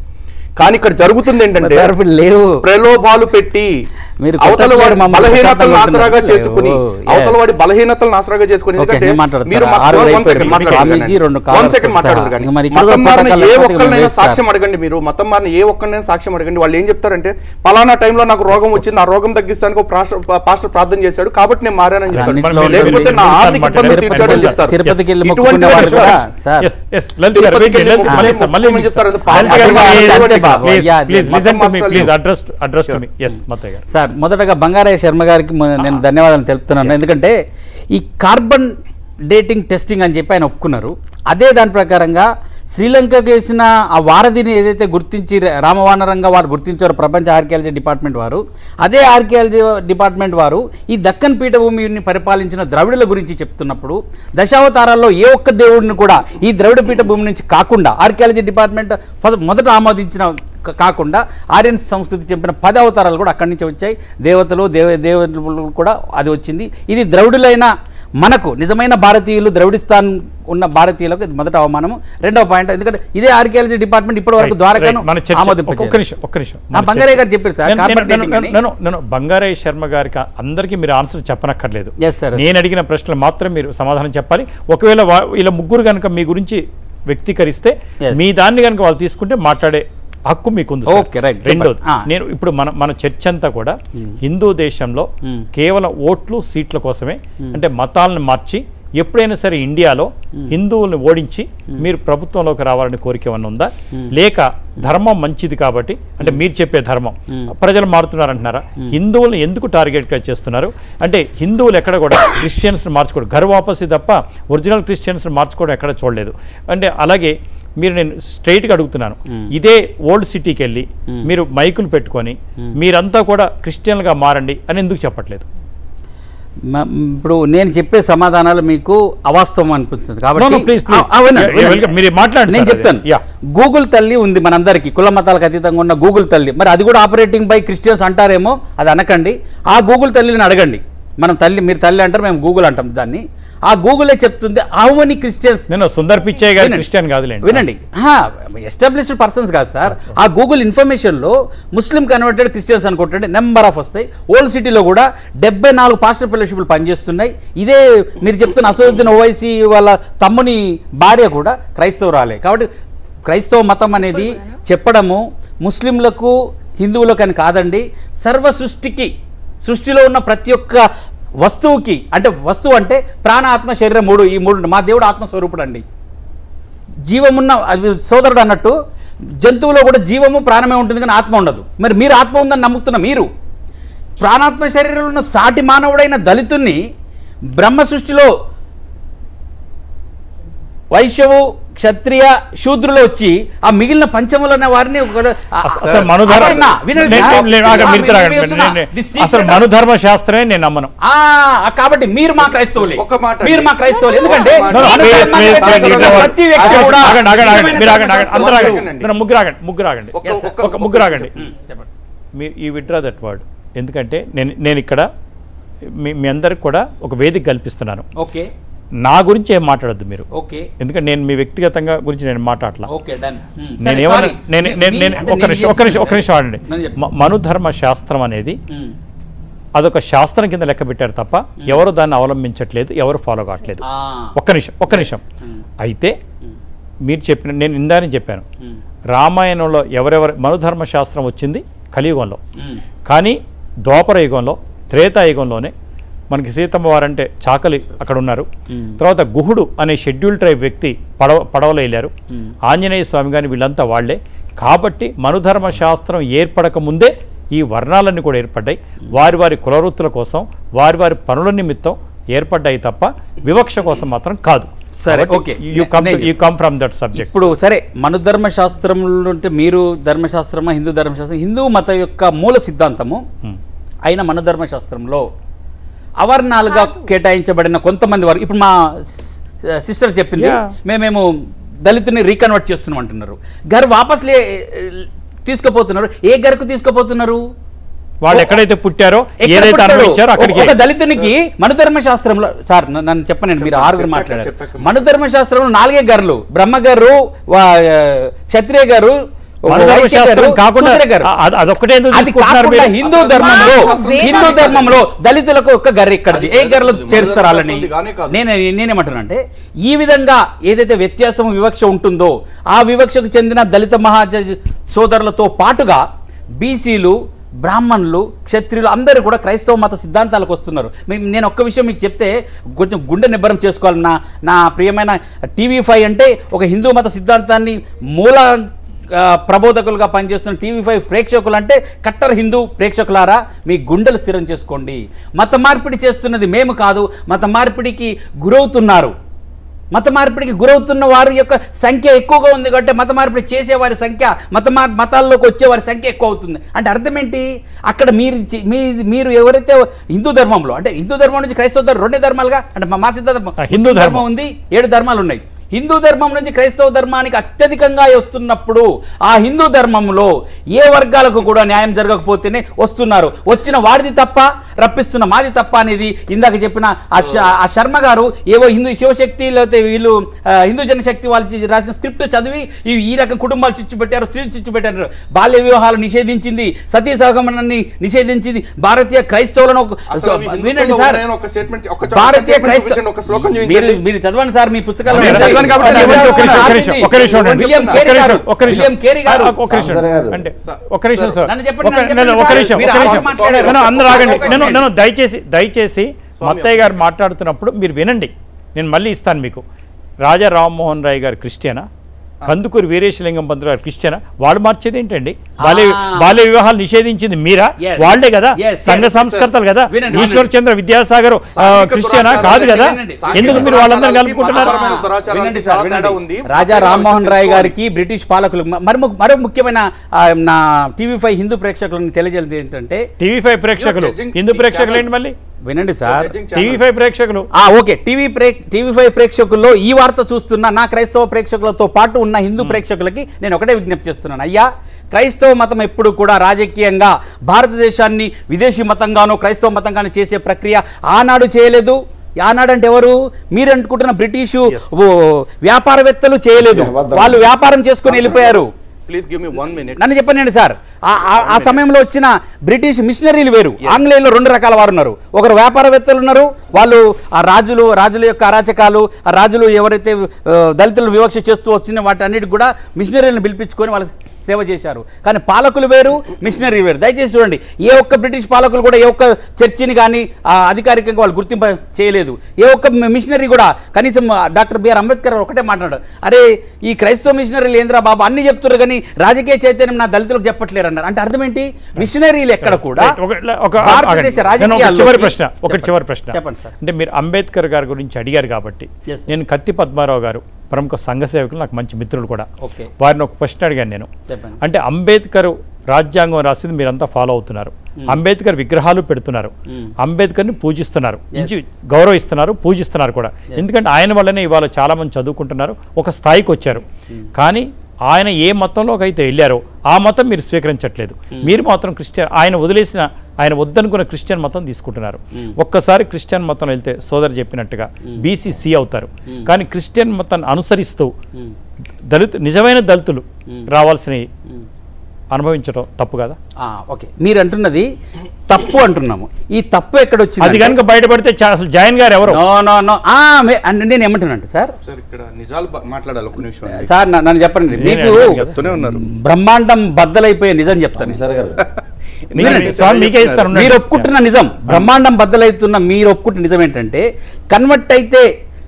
కానీ ఇక్కడ జరుగుతుంది ఏంటంటే మరి లేవు ప్రలోభాలు పెట్టి మీరు అవతల కొత్తగా వాడి మమ్మల్ని బలహీనతలను కొట్టడం ఆసరాగా లేదు. చేసుకుని ఓ, అవతల yes. వాడి బలహీనతలను ఆసరాగా చేసుకుని ఓకే, ఎందుకంటే నేను మాట్లాడతాను మీరు సార్. మా- ఆరు one అయిపోయింది. second మాట్లాడండి. స్వామీజీ రెండు One కాలర్స్ second సార్. మాట్లాడరు కానీ. ఇంక మరి ఇక్కడ మతం మారిన పుస్తకాలు ఏ లేకపోతే ఒక్కరినైనా వేస్ట్ సార్. సాక్ష్యం అడగండి మీరు మతం మారిన ఏ ఒక్కరినైనా సాక్ష్యం అడగండి వాళ్ళు ఏం చెప్తారంటే పలానా టైంలో నాకు రోగం వచ్చింది ఆ రోగం తగ్గిస్తానికి ఒక పాస్టర్ పాస్టర్ ప్రార్థన చేశాడు కాబట్టి నేను మారానని చెప్తాను అన్నిట్లో లేకపోతే నా మీరు ఆర్థిక మాట్లాడండి. ఇబ్బందులు తీర్చాడని Yes. చెప్తారు తిరుపతికి వెళ్ళి ఇటువంటి మొక్కుకునే వాళ్ళు విషయాలు- కూడా సార్ ఎస్ ఎస్ లలిత్ గారు తిరుపతికి వెయిట్ వెళ్ళి లలిత్ మళ్ళీ ఇస్తాం, మళ్ళీ మొక్కుకోమని చెప్తారు. ఇస్తాం. పాలన లలిత్ గారు, అంతే please, Babu. please, Yeah, please, మతం listen to me, మాస్టర్లు. please, address address to me. Yes, మత్తయ్య గారు. సార్ మొదటగా బంగారయ్య శర్మ గారికి మొ- నేను ధన్యవాదాలు తెలుపుతున్నాను ఎందుకంటే ఈ కార్బన్ డేటింగ్ టెస్టింగ్ అని చెప్పి ఆయన ఒప్పుకున్నారు అదే దాని ప్రకారంగా శ్రీలంకకు వేసిన ఆ వారధిని ఏదైతే గుర్తించి ర- రామవానరంగా వారు గుర్తించారో ప్రపంచ ఆర్కియాలజీ డిపార్ట్మెంట్ వారు అదే ఆర్కియాలజీ డిపార్ట్మెంట్ వారు ఈ దక్కన్ పీఠభూమిని పరిపాలించిన ద్రవిడుల గురించి చెప్తున్నప్పుడు దశావతారాల్లో ఏ ఒక్క దేవుడిని కూడా ఈ ద్రవిడ పీఠభూమి నుంచి కాకుండా ఆర్కియాలజీ డిపార్ట్మెంట్ ఫస్ట్ మొదట ఆమోదించిన క- కాకుండా ఆర్యన్ సంస్కృతి చెప్పిన పది అవతారాలు కూడా అక్కడి నుంచి వచ్చాయి దేవతలు దేవ దేవతలు కూడా అది వచ్చింది ఇది ద్రవిడులైన మనకు నిజమైన భారతీయులు ద్రవిడిస్తాన్ ఉన్న భారతీయులకు ఇది మొదట అవమానము రెండవ పాయింట్ ఎందుకంటే ఇదే ఆర్కియాలజీ డిపార్ట్మెంట్ ఇప్పటి వరకు Right, ద్వారకాను right. మన చర్చ- ఆమోదింపచేయలేదు. ఒక్క నిమిషం ఒక్క నిమిషం ఆ, బంగారయ్య గారు చెప్పారు సార్, నేను- కార్బన్ నేను- డేటింగ్ నేను- అని. నేను- నేను బంగారయ్య శర్మ గారికి అందరికీ మీరు ఆన్సర్ చెప్పనక్కర్లేదు Yes, sir. నేను అడిగిన ప్రశ్నలు మాత్రం మీరు సమాధానం చెప్పాలి ఒకవేళ వా- ఇలా ముగ్గురు కనుక మీ గురించి వ్యక్తీకరిస్తే Yes. మీ దాన్ని కనుక వాళ్ళు తీసుకుంటే మాట్లాడే హక్కు మీకుంది సార్. Okay, right. రెండోది చెప్పండి. ఆ. నేను ఇప్పుడు మన మన చర్చ అంతా కూడా హిందూ దేశంలో Hmm. కేవలం ఓట్లు సీట్ల కోసమే అంటే మతాలను మార్చి ఎప్పుడైనా సరే ఇండియాలో హిందువుల్ని ఓడించి మీరు ప్రభుత్వంలోకి రావాలని కోరిక ఏమన్నా ఉందా లేక ధర్మం మంచిది కాబట్టి అంటే మీరు చెప్పే ధర్మం ప్రజలు మారుతున్నారు అంటున్నారా హిందువులను ఎందుకు టార్గెట్గా చేస్తున్నారు అంటే హిందువులు ఎక్కడ కూడా క్రిస్టియన్స్ని మార్చుకోవడం గర్వాపసి తప్ప ఒరిజినల్ క్రిస్టియన్స్ని మార్చుకోవడం ఎక్కడ చూడలేదు అంటే అలాగే మీరు నేను స్ట్రైట్గా అడుగుతున్నాను ఇదే ఓల్డ్ సిటీకి వెళ్ళి మీరు మైకులు పెట్టుకొని మీరంతా కూడా క్రిస్టియన్లుగా మారండి అని ఎందుకు చెప్పట్లేదు మ- ఇప్పుడు నేను చెప్పే సమాధానాలు మీకు అవాస్తవం అనిపిస్తుంది No, no, please, please. ఆ, ఆ, వినండి, Yeah, yeah, వినండి. welcome. మీరు మాట్లాడండి నేను సార్ అది. చెప్తాను Yeah. గూగుల్ తల్లి ఉంది మనందరికీ కుల మతాలకు అతీతంగా ఉన్న గూగుల్ తల్లి మరి అది కూడా ఆపరేటింగ్ బై క్రిస్టియన్స్ అంటారేమో అది అనకండి ఆ గూగుల్ తల్లిని అడగండి మనం తల్లి మీరు తల్లి అంటారు మేము గూగుల్ అంటాం దాన్ని ఆ గూగులే చెప్తుంది హౌ మెనీ క్రిస్టియన్స్ నేను సుందర్ పిచ్చయ్య గారు వినండి. క్రిస్టియన్ కాదులేండి వినండి ఎస్టాబ్లిష్డ్ పర్సన్స్ కాదు సార్ ఆ గూగుల్ ఇన్ఫర్మేషన్లో ముస్లిం కన్వర్టెడ్ క్రిస్టియన్స్ అనుకుంటుంటే నెంబర్ ఆఫ్ వస్తాయి ఓల్డ్ సిటీలో కూడా డెబ్బై నాలుగు పాస్టర్ ఫెలోషిప్లు పనిచేస్తున్నాయి ఇదే మీరు చెప్తున్న అసదుద్దీన్ ఓవైసీ వాళ్ళ తమ్ముని భార్య కూడా క్రైస్తవురాలే కాబట్టి క్రైస్తవ మతం అనేది చెప్పడము ముస్లింలకు హిందువులకు అని కాదండి సర్వ సృష్టికి సృష్టిలో ఉన్న ప్రతి ఒక్క వస్తువుకి అంటే వస్తువు అంటే ప్రాణ ఆత్మ శరీరం మూడు ఈ మూడు మా దేవుడు ఆత్మస్వరూపుడు అండి జీవమున్న అది సోదరుడు అన్నట్టు జంతువులో కూడా జీవము ప్రాణమే ఉంటుంది కానీ ఆత్మ ఉండదు మరి మీరు ఆత్మ ఉందని నమ్ముతున్న మీరు ప్రాణాత్మ శరీరంలో ఉన్న సాటి మానవుడైన దళితుణ్ణి బ్రహ్మ సృష్టిలో వైశ్యవు క్షత్రియ శూద్రులు వచ్చి ఆ మిగిలిన పంచములు అనే వారిని ఒక- ఆ- అసలు మనుధర్మ అసలు నా- వినండి నేను- సార్. నేను- నేను ఆగండి, మీరు నేను తిరగండి. చెప్తున్నా. నేను- The నేను- అసలు secret of- మనుధర్మ శాస్త్రమే నేను నమ్మను ఆ, కాబట్టి మీరు మా క్రైస్తవులే ఒక్క మాట మీరు మా క్రైస్తవులు ఎందుకంటే ఒక్క మాట. No, no, మనుధర్మ please, please, please, క్రైస్తవులు please, ప్రతి ఆగండి, వ్యక్తి కూడా ఆగండి, ఆగండి, ఆగండి. మీరు ఆగండి, ఆగండి. అందరూ ఆగండి. ఆగండి. నేను ముగ్గురు ఆగండి ముగ్గురు ఆగండి ఒక్క- Yes, sir. ఒక్క- ఒక ముగ్గురు ఆగండి ఉమ్, చెప్పండి మీ ఈ విడ్రా దట్ వర్డ్ ఎందుకంటే నేను నేను ఇక్కడ మీ మీ అందరికి కూడా ఒక వేదిక కల్పిస్తున్నాను ఓకే నా గురించి ఏం మాట్లాడద్దు మీరు ఓకే ఎందుకంటే నేను మీ వ్యక్తిగతంగా గురించి నేను మాట్లాడలా ఓకే డన్ నేను ఏమన్నా నేను నేను నేను ఒక నిమిషం ఒక నిమిషం ఒక నిమిషం ఆడండి మ- మనుధర్మ శాస్త్రం అనేది అదొక శాస్త్రం కింద లెక్క పెట్టారు తప్ప ఎవరు దాన్ని అవలంబించట్లేదు ఎవరు ఫాలో కావట్లేదు ఒక్క నిమిషం ఒక్క నిమిషం అయితే మీరు చెప్పిన నేను ఇందాని చెప్పాను రామాయణంలో ఎవరెవరు మనుధర్మ శాస్త్రం వచ్చింది కలియుగంలో కానీ ద్వాపర యుగంలో త్రేతాయుగంలోనే మనకి సీతమ్మ వారంటే చాకలి అక్కడ ఉన్నారు తర్వాత గుహుడు అనే షెడ్యూల్ ట్రైబ్ వ్యక్తి పడవ పడవలో వెళ్ళారు ఆంజనేయ స్వామి కానీ వీళ్ళంతా వాళ్ళే కాబట్టి మనుధర్మ శాస్త్రం ఏర్పడక ముందే ఈ వర్ణాలన్నీ కూడా ఏర్పడ్డాయి వారి వారి కులవృత్తుల కోసం వారి వారి పనుల నిమిత్తం ఏర్పడ్డాయి తప్ప వివక్ష కోసం మాత్రం కాదు సరే, ఓకే. యూ కమ్ నేను- you come from that subject ఇప్పుడు సరే మనుధర్మ శాస్త్రంలో అంటే మీరు ధర్మశాస్త్రమా హిందూ ధర్మశాస్త్రం హిందూ మతం యొక్క మూల సిద్ధాంతము అయిన మనుధర్మ శాస్త్రంలో అవర్ణాలుగా కేటాయించబడిన కొంతమంది వారు ఇప్పుడు మా సిస్టర్ చెప్పింది Yeah. మేమేమో దళితుని రీకన్వర్ట్ చేస్తున్నాం అంటున్నారు గర్ వాపస్ లే తీసుకుపోతున్నారు ఏ గర్కు తీసుకుపోతున్నారు వాళ్ళు ఎక్కడైతే పుట్టారో ఎక్కడ ఏదైతే పుట్టాడు? అనుభవించారో అక్కడికి ఒక దళితునికి మనుధర్మ శాస్త్రంలో సార్ న- నన్ను చెప్పనండి మీరు చెప్పాక, ఆరుగురు చెప్పాక, మాట్లాడారు చెప్పాక. మనుధర్మ శాస్త్రంలో నాలుగే గారులు బ్రహ్మ గారు వా- ఆ, క్షత్రియ గారు మనుధర్మ వైశ్య గారు, శాస్త్రం కాకుండా శూద్ర గారు. అ- అది- అదొక్కటే ఎందుకు అది తీసుకుంటున్నారు కాకుండా మీరు? హిందూ అసలు ధర్మంలో వేదాలు హిందూ కాదు. ధర్మంలో దళితులకు ఒక్క గర్రె ఇక్కడిది ఏ గర్రెలు మనుధర్మ చేరుస్తారు వాళ్ళని శాస్త్రం కానే కాదు. నేను నేనేమంటున్నా అంటే ఈ విధంగా ఏదైతే వ్యత్యాసం వివక్ష ఉంటుందో ఆ వివక్షకు చెందిన దళిత మహాజ సోదరులతో పాటుగా బీసీలు బ్రాహ్మణులు క్షత్రియులు అందరూ కూడా క్రైస్తవ మత సిద్ధాంతాలకు వస్తున్నారు మీ- నేను ఒక్క విషయం మీకు చెప్తే కొంచెం గుండె నిబ్బరం చేసుకోవాలి నా నా ప్రియమైన టీవీ ఫైవ్ అంటే ఒక హిందూ మత సిద్ధాంతాన్ని మూల ఆ, ప్రబోధకులుగా పనిచేస్తున్న టీవీ ఫైవ్ ప్రేక్షకులు అంటే కట్టర్ హిందూ ప్రేక్షకులారా మీ గుండెలు స్థిరం చేసుకోండి మత మార్పిడి చేస్తున్నది మేము కాదు మత మార్పిడికి గురవుతున్నారు మత మార్పిడికి గురవుతున్న వారి యొక్క సంఖ్య ఎక్కువగా ఉంది కాబట్టి మత మార్పిడి చేసే వారి సంఖ్య మత మార్ మతాల్లోకి వచ్చే వారి సంఖ్య ఎక్కువ అవుతుంది అంటే అర్థం ఏంటి అక్కడ మీరు చి- మీ మీరు ఎవరైతే హిందూ ధర్మంలో అంటే హిందూ ధర్మం నుంచి క్రైస్తవ ధర్మం రెండే ధర్మాలుగా అంటే మా- మా సిద్ధాంతం ఆ, హిందూ ముస్లిం ధర్మం. ఉంది ఏడు ధర్మాలు ఉన్నాయి హిందూ ధర్మం నుంచి క్రైస్తవ ధర్మానికి అత్యధికంగా వస్తున్నప్పుడు ఆ హిందూ ధర్మంలో ఏ వర్గాలకు కూడా న్యాయం జరగకపోతేనే వస్తున్నారు వచ్చిన వాడిది తప్ప రప్పిస్తున్న మాది తప్ప అనేది ఇందాక చెప్పిన ఆ శ- ఆ శర్మ గారు ఏవో హిందూ శివశక్తి లేకపోతే వీళ్ళు ఆ, హిందూ జనశక్తి వాళ్ళు చి- రాసిన స్క్రిప్ట్ చదివి ఈ ఈ రకం కుటుంబాలు చిచ్చు పెట్టారు స్త్రీలు చిచ్చు పెట్టారు బాల్య వివాహాలు నిషేధించింది సతీ సహగమనాన్ని నిషేధించింది భారతీయ క్రైస్తవులను ఒక- అసలు అవి వినండి హిందుత్వంలో సార్ ఉన్నాయని ఒక statement- ఒక చ- భారతీయ statement క్రైస్తవ చూపించండి, ఒక శ్లోకం మీరు చూపించండి. మీరు చదవండి సార్ మీ పుస్తకాలు నేను చదివాను కాబట్టి ఒక్క నిమిషం, ఒక్క నిమిషం, ఒక్క నిమిషం, రాసింది. ఒక్క నిమిషం ఉండండి. విలియం ఒక్క కేరీ నిమిషం, గారు, ఒక్క నిమిషం. విలియం కేరీ గారు. ఆ, ఒక్క నిమిషం. సార్ గారు. అంటే ఒక్క నిమిషం సార్ నన్ను చెప్పండి, ఒక్క- నన్ను నేను చెప్పండి ఒక్క సార్. నిమిషం మీరు ఒక్క ఆరు నిమిషం మాట్లాడారు. నేను అందరూ ఆగండి ఒక్క నేను నిమిషం. నేను దయచేసి దయచేసి మత్తయ్య గారు మాట్లాడుతున్నప్పుడు మీరు వినండి నేను మళ్ళీ ఇస్తాను మీకు రాజా రామ్మోహన్ రాయ్ గారు క్రిస్టియనా కందుకూరి వీరేశలింగం పంతులు గారు క్రిస్టియనా వాళ్ళు మార్చేది ఏంటండి బాల్య ఆ. బాల్య వివాహాలు నిషేధించింది మీరా Yes. వాళ్ళే కదా Yes, సంఘ yes, సంస్కర్తలు కదా వినండి, ఈశ్వర్ చంద్ర విద్యాసాగర్ ఆ, సాంఘిక క్రిస్టియనా దురాచారాలు కాదు కదా వినండి. ఎందుకు మీరు వాళ్ళందరూ కలుపుకుంటున్నారు మతపరమైన దురాచారాలకి వినండి సార్, చాలా తేడా వినండి. ఉంది. రాజా ప్రత్యేక రామ్మోహన్ రాయ్ విషయం గారికి బ్రిటిష్ పాలకులు మ- మరో ము- మరో ముఖ్యమైన ఆ, నా టీవీ ఫైవ్ హిందూ ప్రేక్షకులను తెలియజేది ఏంటంటే టీవీ ఫైవ్ ప్రేక్షకులు judging హిందూ the ప్రేక్షకులు ఏంటి channels. మళ్ళీ వినండి సార్ Judging టీవీ channel. ఫైవ్ ప్రేక్షకులు ఆ, ఓకే టీవీ ప్రే టీవీ ఫైవ్ ప్రేక్షకుల్లో ఈ వార్త చూస్తున్న నా క్రైస్తవ ప్రేక్షకులతో పాటు ఉన్న హిందూ ప్రేక్షకులకి నేను ఒకటే విజ్ఞప్తి చేస్తున్నాను అయ్యా క్రైస్తవ మతం ఎప్పుడు కూడా రాజకీయంగా భారతదేశాన్ని విదేశీ మతంగానో క్రైస్తవ మతంగానో చేసే ప్రక్రియ ఆనాడు చేయలేదు ఆనాడు అంటే ఎవరు మీరు అనుకుంటున్న బ్రిటిషు ఓ, వ్యాపారవేత్తలు చేయలేదు అబద్ధం. వాళ్ళు వ్యాపారం చేసుకొని వెళ్ళిపోయారు please give me one minute నన్ను చెప్పండి సార్ ఆ- ఆ- ఆ సమయంలో వచ్చిన బ్రిటిష్ మిషనరీలు వేరు ఆంగ్లేయులు రెండు రకాల వారు ఉన్నారు ఒకరు వ్యాపారవేత్తలు ఉన్నారు వాళ్ళు ఆ రాజులు రాజుల యొక్క అరాచకాలు ఆ రాజులు ఎవరైతే ఆ, దళితులను వివక్ష చేస్తూ వచ్చిన వాటన్నిటికి కూడా మిషనరీలను పిలిపించుకొని వాళ్ళకి సేవ చేశారు కానీ పాలకులు వేరు మిషనరీ వేరు దయచేసి చూడండి ఏ ఒక్క బ్రిటిష్ పాలకులు కూడా ఏ ఒక్క చర్చిని కానీ అధికారికంగా వాళ్ళు గుర్తింప చేయలేదు ఏ ఒక్క మిషనరీ కూడా కనీసం ఆ, డాక్టర్ బిఆర్ అంబేద్కర్ ఒకటే మాట్లాడారు అరే ఈ క్రైస్తవ మిషనరీలు ఏంద్రా బాబు అన్ని చెప్తున్నారు కానీ రాజకీయ చైతన్యం నా దళితులకు చెప్పట్లేరు అన్నారు అంటే అర్థం ఏంటి మిషనరీలు ఎక్కడ కూడా రైట్, ఒక- ఒక భారతదేశ ఆగండి. నేను ఒక రాజకీయాల్లోకి- చివరి ప్రశ్న ఒకటి చెప్పండి. చివరి ప్రశ్న చెప్పండి సార్ అంటే మీరు అంబేద్కర్ గారి గురించి అడిగారు కాబట్టి Yes, sir. నేను కత్తి పద్మారావు గారు ప్రముఖ సంఘ సేవకులు నాకు మంచి మిత్రులు కూడా ఓకే వారిని ఒక ప్రశ్న అడిగాను నేను చెప్పండి అంటే అంబేద్కర్ రాజ్యాంగం రాసింది మీరంతా ఫాలో అవుతున్నారు అంబేద్కర్ విగ్రహాలు పెడుతున్నారు Hmm. అంబేద్కర్ని పూజిస్తున్నారు Yes. ఇంచి గౌరవిస్తున్నారు పూజిస్తున్నారు కూడా ఎందుకంటే ఆయన వల్లనే ఇవాళ చాలా మంది చదువుకుంటున్నారు ఒక స్థాయికి వచ్చారు కానీ ఆయన ఏ మతంలోకి అయితే వెళ్ళారో ఆ మతం మీరు స్వీకరించట్లేదు మీరు మాత్రం క్రిస్టియన్ ఆయన వదిలేసిన ఆయన వద్దనుకున్న క్రిస్టియన్ మతం తీసుకుంటున్నారు ఒక్కసారి క్రిస్టియన్ మతం వెళ్తే సోదరు చెప్పినట్టుగా బీసీసీ అవుతారు కానీ క్రిస్టియన్ మతాన్ని అనుసరిస్తూ దళితు నిజమైన దళితులు రావాల్సినవి అనుభవించడం తప్పు కదా ఆ, ఓకే మీరు అంటున్నది తప్పు అంటున్నాము ఈ తప్పు ఎక్కడ అది వచ్చింది కనుక బయటపడితే చా- అసలు జైన్ గారు ఎవరు నో నో నో ఆ, మే- అంటే నేను ఏమంటున్నాను సార్ సార్ ఇక్కడ నిజాలు బ- మాట్లాడాలి ఒక్క నిమిషం అండి. సార్ నా- నన్ను చెప్పండి నేను మీకు అడిగాను కదా. చెప్తూనే ఉన్నారు బ్రహ్మాండం బద్దలైపోయే నిజం చెప్తాను సార్ గారు మీరు వినండి. స్వామి మీకే ఇస్తారు ఉండండి. మీరు ఒప్పుకుంటున్న నిజం బ్రహ్మాండం బద్దలైతున్న మీరు ఒప్పుకుంటున్న నిజం ఏంటంటే కన్వర్ట్ అయితే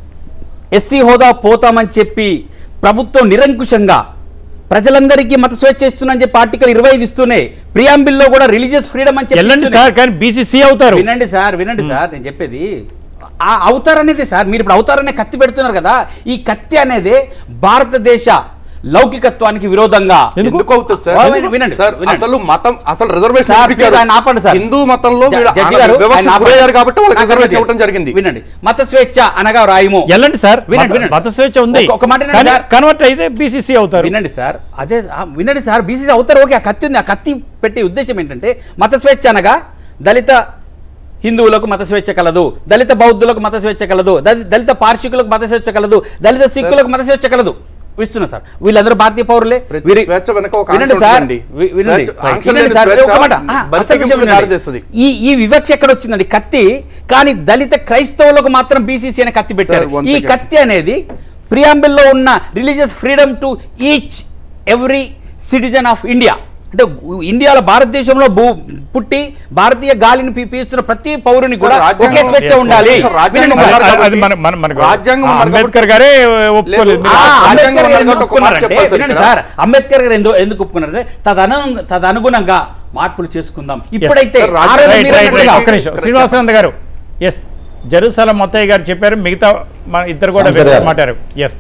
ఎస్సీ హోదా పోతామని చెప్పి ప్రభుత్వం నిరంకుశంగా ప్రజలందరికీ మత స్వేచ్ఛ ఇస్తుందని చెప్పి ఆర్టికల్ ఇరవై ఐదు ఇస్తూనే ప్రియాంబిల్లో కూడా రిలీజియస్ ఫ్రీడమ్ అని చెప్పి వెళ్ళండి ఇస్తూనే- సార్ కానీ బీసీసీ అవుతారు వినండి సార్ వినండి సార్ నేను చెప్పేది ఆ అవతార్ అనేది సార్ మీరు ఇప్పుడు అవతార్ అనే కత్తి పెడుతున్నారు కదా ఈ కత్తి అనేది భారతదేశ లౌకికత్వానికి విరోధంగా ఎందుకు అవుతుంది సార్ వినండి, వినండి, సార్ వినండి. అసలు మతం అసలు రిజర్వేషన్ సార్, ఇప్పించారు. ఆయన ఆపండి సార్. హిందూ మతంలో జ- వీళ్ళు జడ్జి గారు, వివక్ష ఆయన ఆపండి. గురయ్యారు కాబట్టి వాళ్ళకి నాకు రిజర్వేషన్ అర్థమైంది. ఇవ్వడం జరిగింది వినండి మత స్వేచ్ఛ అనగా రాయము వెళ్ళండి సార్ వినండి, మత- వినండి. మత స్వేచ్ఛ ఉంది ఒక- ఒక మాట వినండి కానీ సార్. కన్వర్ట్ అయితే బీసీసీ అవుతారు వినండి సార్ అదే ఆ, వినండి సార్ బీసీసీ అవుతారు ఓకే ఆ కత్తి ఉంది ఆ కత్తి పెట్టే ఉద్దేశం ఏంటంటే మత స్వేచ్ఛ అనగా దళిత హిందువులకు మత స్వేచ్ఛ కలదు దళిత బౌద్ధులకు మత స్వేచ్ఛ కలదు దళి- దళిత పార్షికులకు మత స్వేచ్ఛ కలదు దళిత సిక్కులకు మత స్వేచ్ఛ కలదు ఇస్తున్నా సార్ వీళ్ళందరూ భారతీయ పౌరులే ప్రతి వీరి- స్వేచ్ఛ వెనక ఒక వినండి ఆంక్ష సార్ ఉంటుందండి. వి- వినండి స్వేచ్ఛ- ఆంక్ష వినండి లేని సార్ స్వేచ్ఛ ఒక మాట ఆ, బలి అసలు విషయం తెగింపులకు వినండి. దారితీస్తుంది. ఈ ఈ వివక్ష ఎక్కడ వచ్చిందండి కత్తి కానీ దళిత క్రైస్తవులకు మాత్రం బీసీసీ అనే కత్తి పెట్టారు once ఈ again. కత్తి అనేది ప్రియాంబిల్లో ఉన్న religious freedom to each every citizen of India అంటే ఇండియాలో భారతదేశంలో భూ పుట్టి భారతీయ గాలిని పీ- పీస్తున్న ప్రతి పౌరుని కూడా సార్, రాజ్యాంగం- ఒకే స్వేచ్ఛ Yes, ఉండాలి సార్, రాజ్యాంగం వినండి అది- సార్. ఉన్నారు అది- అది కాబట్టి- మన- మన- మనకు రాజ్యాంగం ఆ, ఉన్నారు అంబేద్కర్ గారే ఒప్పుకోలేదు లేదు. ఆ, మీరు- రాజ్యాంగం అంబేద్కర్ గారు ఉన్నారు ఎందుకు కాబట్టి ఒక మాట ఒప్పుకున్నారంటే, చెప్పాలి సార్ వినండి ఇక్కడ. సార్ అంబేద్కర్ గారు ఎందుకు ఎందుకు ఒప్పుకున్నారంటే తదను తదనుగుణంగా మార్పులు చేసుకుందాం ఇప్పుడైతే సార్, రాజ్యాంగం- ఆ రోజు రైట్ మీరు రైట్ రైట్ అన్నట్టుగా- ఒక్క నిమిషం శ్రీనివాసానంద గారు ఎస్ జెరూసలం మొత్తయ్య గారు చెప్పారు మిగతా మన ఇద్దరు కూడా సాంసర్ గారు. మాట్లాడారు ఎస్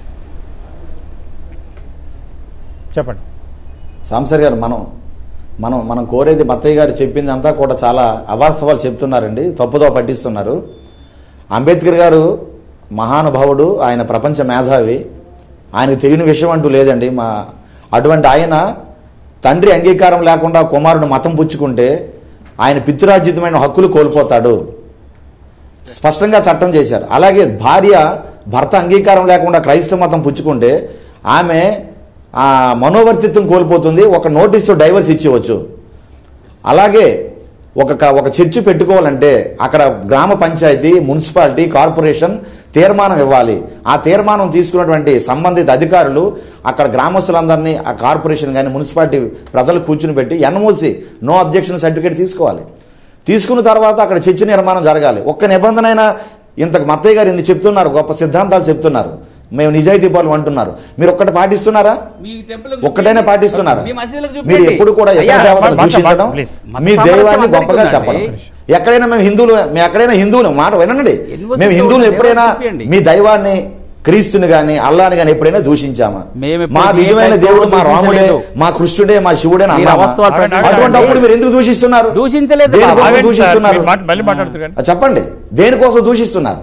చెప్పండి సాంసర్ గారు మనం మనం మనం కోరేది మత్తయ్య గారు చెప్పింది అంతా కూడా చాలా అవాస్తవాలు చెప్తున్నారండి తప్పుదో పట్టిస్తున్నారు అంబేద్కర్ గారు మహానుభావుడు ఆయన ప్రపంచ మేధావి ఆయనకు తెలియని విషయం అంటూ లేదండి మా అటువంటి ఆయన తండ్రి అంగీకారం లేకుండా కుమారుడు మతం పుచ్చుకుంటే ఆయన పితృరాజ్యమైన హక్కులు కోల్పోతాడు స్పష్టంగా చట్టం చేశారు అలాగే భార్య భర్త అంగీకారం లేకుండా క్రైస్తవ మతం పుచ్చుకుంటే ఆమె ఆ మనోవర్తిత్వం కోల్పోతుంది ఒక నోటీస్తో డైవర్స్ ఇచ్చేవచ్చు అలాగే ఒక క- ఒక చర్చి పెట్టుకోవాలంటే అక్కడ గ్రామ పంచాయతీ మున్సిపాలిటీ కార్పొరేషన్ తీర్మానం ఇవ్వాలి ఆ తీర్మానం తీసుకున్నటువంటి సంబంధిత అధికారులు అక్కడ గ్రామస్తులందరినీ ఆ కార్పొరేషన్ కానీ మున్సిపాలిటీ ప్రజలు కూర్చుని పెట్టి ఎన్ఓసి నో అబ్జెక్షన్ సర్టిఫికేట్ తీసుకోవాలి తీసుకున్న తర్వాత అక్కడ చర్చి నిర్మాణం జరగాలి ఒక్క నిబంధన అయినా ఇంతకు మత్తయ్య గారు ఇన్ని చెప్తున్నారు గొప్ప సిద్ధాంతాలు చెప్తున్నారు మేము నిజాయితీ పనులు అంటున్నారు మీరు ఒక్కటి పాటిస్తున్నారా మీ టెంపుల్ ఒక్కటైనా పాటిస్తున్నారా మీ మసీదులకు చూపించండి. మీరు ఎప్పుడు కూడా ఇతర అయ్యా, దేవతలను మాట- దూషించడం please. మీ మత దైవాన్ని సామరస్యం గొప్పగా అందరికీ చెప్పడం ఉందండి. ఎక్కడైనా మేము హిందువులు మేము ఎక్కడైనా హిందువులు మాట వినండి ఎన్నివో మేము హిందువులు దేవుడు ఎప్పుడైనా చూపియండి. మీ దైవాన్ని క్రీస్తుని గాని అల్లాని గాని ఎప్పుడైనా దూషించామా మేము ఎప్పుడు మా ఏ దివ్యమైన క్రైస్తవుడు దేవుడు మా రాముడే దూషించలేదు. మా కృష్ణుడే మా శివుడే అని మీరు అన్నామా? అవాస్తవాలు ప్రకటించండి. అటువంటి అప్పుడు మీరు ఎందుకు దూషిస్తున్నారు దూషించలేదు దేనికోసం బాబు. ఆగండి సార్, దూషిస్తున్నారు మీరు మాట- మళ్ళీ మాట్లాడుతున్నారు కానీ. ఆ, చెప్పండి దేనికోసం దూషిస్తున్నారు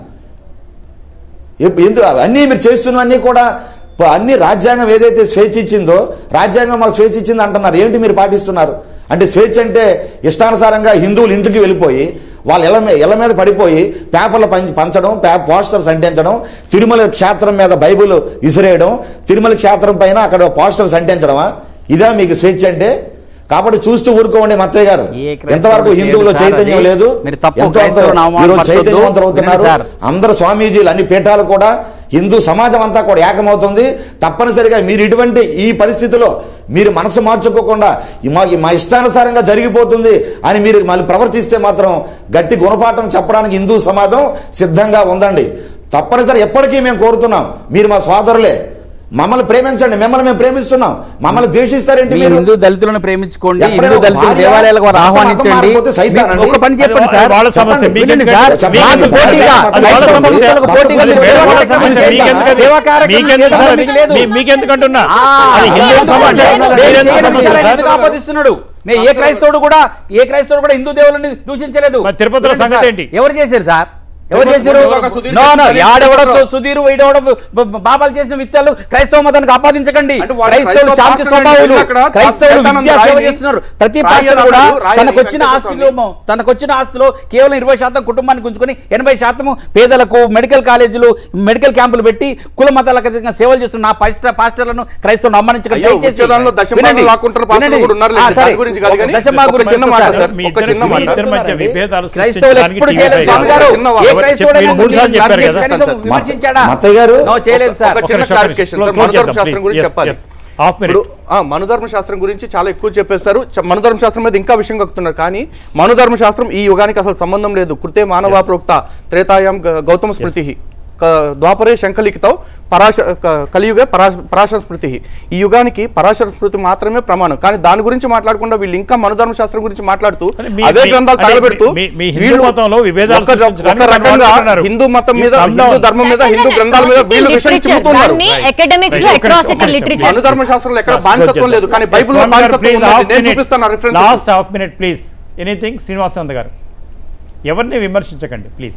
ఎప్పు- ఎందుకు అన్నీ మీరు చేస్తున్నవన్నీ కూడా ప- అన్ని రాజ్యాంగం ఏదైతే స్వేచ్ఛ ఇచ్చిందో రాజ్యాంగం మాకు స్వేచ్ఛ ఇచ్చింది అంటున్నారు ఏంటి మీరు పాటిస్తున్నారు అంటే స్వేచ్ఛ అంటే ఇష్టానుసారంగా హిందువులు ఇంటికి వెళ్ళిపోయి వాళ్ళ ఇళ్ళ మీద ఇళ్ళ మీద పడిపోయి పేపర్లు పంచ పంచడం పే పోస్టర్స్ అంటించడం తిరుమల క్షేత్రం మీద బైబుల్ విసిరేయడం తిరుమల క్షేత్రం పైన అక్కడ పోస్టర్స్ అంటించడమా ఇదా మీకు స్వేచ్ఛ అంటే కాబట్టి చూస్తూ ఊరుకోండి మత్తయ్య గారు ఏ క్రైస్తవుడు ఎంతవరకు హిందువులో చేయడు సార్ చైతన్యం అది. లేదు మీరు తప్పు ఎంతో అంత క్రైస్తవులను ఈరోజు అవమానపరచొద్దు. చైతన్యవంతులు అవుతున్నారు వినండి సార్. అందరు స్వామీజీలు అన్ని పీఠాలు కూడా హిందూ సమాజం అంతా కూడా ఏకమవుతుంది తప్పనిసరిగా మీరు ఇటువంటి ఈ పరిస్థితిలో మీరు మనసు మార్చుకోకుండా ఈ మా మా ఇష్టానుసారంగా జరిగిపోతుంది అని మీరు మళ్ళీ ప్రవర్తిస్తే మాత్రం గట్టి గుణపాఠం చెప్పడానికి హిందూ సమాజం సిద్ధంగా ఉందండి తప్పనిసరి ఎప్పటికీ మేము కోరుతున్నాం మీరు మా సోదరులే మమ్మల్ని ప్రేమించండి మిమ్మల్ని మేము ప్రేమిస్తున్నాం మమ్మల్ని ద్వేషిస్తారేంటి మీ మీరు హిందూ దళితులను ప్రేమించుకోండి ఎప్పుడైనా హిందూ ఒక దళితుల భార్య దేవాలయాలకు వారు మతం ఆహ్వానించండి మారిపోతే సైతానండి. మీకు ఒక పని చెప్పండి అది సార్ వాళ్ళ సమస్య. చెప్పండి. మీకెందుకు వినండి సార్. చెప్పండి. మాకు పోటీగా అది వాళ్ళ క్రైస్తవ సమస్య. సంస్థలకు పోటీగా అది సేవా వాళ్ళ కార్యక్రమం సమస్య. చేయండి. మీకెందుకు- సేవా కార్యక్రమం మీకెందుకు చేయాలని సార్? మీకు లేదు. మీ- మీకెందుకంటున్నా ఆ, అది హిందువుల ఏ సమస్య సమస్య? మీరెందుకు నేను చేయని సమస్య విషయాలను సార్? ఎందుకు ఆపాదిస్తున్నాడు నే ఏ క్రైస్తవుడు కూడా ఏ క్రైస్తవుడు కూడా హిందూ దేవుళ్ళని దూషించలేదు మరి తిరుపతిలో వినండి సంగతి సార్. ఏంటి? ఎవరు చేశారు సార్ ఎవరు తిరుపతి చేశారు ఒక సుధీర్ నో నో చేసిన యాడెవడో విత్తనాలు. సుధీర్ వీడెవడో బ- బ- బాబాలు చేసిన విత్తాలు క్రైస్తవ మతానికి ఆపాదించకండి అంటే వాడు క్రైస్తవులు క్రైస్తవ శాంతి పాస్టర్ స్వభావులు అక్కడ క్రైస్తవులు చేస్తానన్న విద్యా సేవ రాయిని- చేస్తున్నారు ప్రతి రాయి పాస్టర్ కూడా అన్నాడు, రాయి తనకొచ్చిన వెంకటేశ్వర ఆస్తిలో తనకొచ్చిన ఆస్తిలో కేవలం ఇరవై శాతం కుటుంబానికి ఉంచుకొని ఎనభై శాతం పేదలకు మెడికల్ కాలేజీలు మెడికల్ క్యాంపులు పెట్టి కుల మతాలకు అతీతంగా సేవలు చేస్తున్న నా పాస్టర్ పాస్టర్లను క్రైస్తవులను అమ్మానించకండి అయ్యో, దయచేసి. ఉద్యోగాల్లో దశంభాగం వినండి. లాక్కుంటున్న పాస్టర్లు వినండి. కూడా ఉన్నారు ఆ, లేండి. సరే. దాని గురించి కాదు కానీ దశంభాగం ఒక గురించి చిన్న చెప్తా మాట సార్. సార్. మీ ఒక ఇద్దరు చిన్న మీ మాట. ఇద్దరి మధ్య విభేదాలు క్రైస్తవులు సృష్టించడానికి ఎప్పుడు టీవీ చేయలేదు ఫైవ్ స్వామి గారు చిన్న ఏ వారు. క్రైస్తవుడైనా మీరు మూడు సార్లు చెప్పారు కదా. కనీసం సార్. విమర్శించాడా మత్తయ్య గారు నో చేయలేదు సార్ ఒక చిన్న clarification, సార్. మనుధర్మ శాస్త్రం గురించి చెప్పాలి. హాఫ్ ఇప్పుడు మినిట్ ఆ, మనుధర్మ శాస్త్రం గురించి చాలా ఎక్కువ చెప్పేశారు చ- మనుధర్మ శాస్త్రం మీద ఇంకా విషయం కక్కుతున్నారు కానీ మనుధర్మ శాస్త్రం ఈ యుగానికి అసలు సంబంధం లేదు కృతే మానవా ప్రోక్త త్రేతాయాం గ- గౌతమ స్మృతి క- ద్వాపరే శంఖలిఖితం పరాశ క- కలియుగే పరాశ పరాశర స్మృతి ఈ యుగానికి పరాశర స్మృతి మాత్రమే ప్రమాణం కానీ దాని గురించి మాట్లాడకుండా వీళ్ళు ఇంకా మనుధర్మ శాస్త్రం గురించి మాట్లాడుతూ అంటే మీ- అదే మీ- గ్రంథాలు అంటే తగలబెడుతూ మీ- మీ హిందూ వీళ్ళు మతంలో విభేదాలు ఒక- సృష్టించడానికి ఒక రకంగా మాట్లాడుతున్నారు. హిందూ మతం మీద You come హిందూ down. ధర్మం మీద హిందూ గ్రంథాల మీద వీళ్ళు విషయం లిటరేచర్ చెబుతున్నారు దాన్ని Right. Academics Right. లో ఒక్క నిమిషం, ఒక్క అట్రాసిటీ నిమిషం. లిటరేచర్ మనుధర్మ శాస్త్రంలో ఎక్కడ బానిసత్వం లేదు కానీ బైబిల్లో బానిసత్వం ఉంది నేను చూపిస్తాను reference last half minute please anything Srinivasananda గారు ఎవరిని విమర్శించకండి ప్లీజ్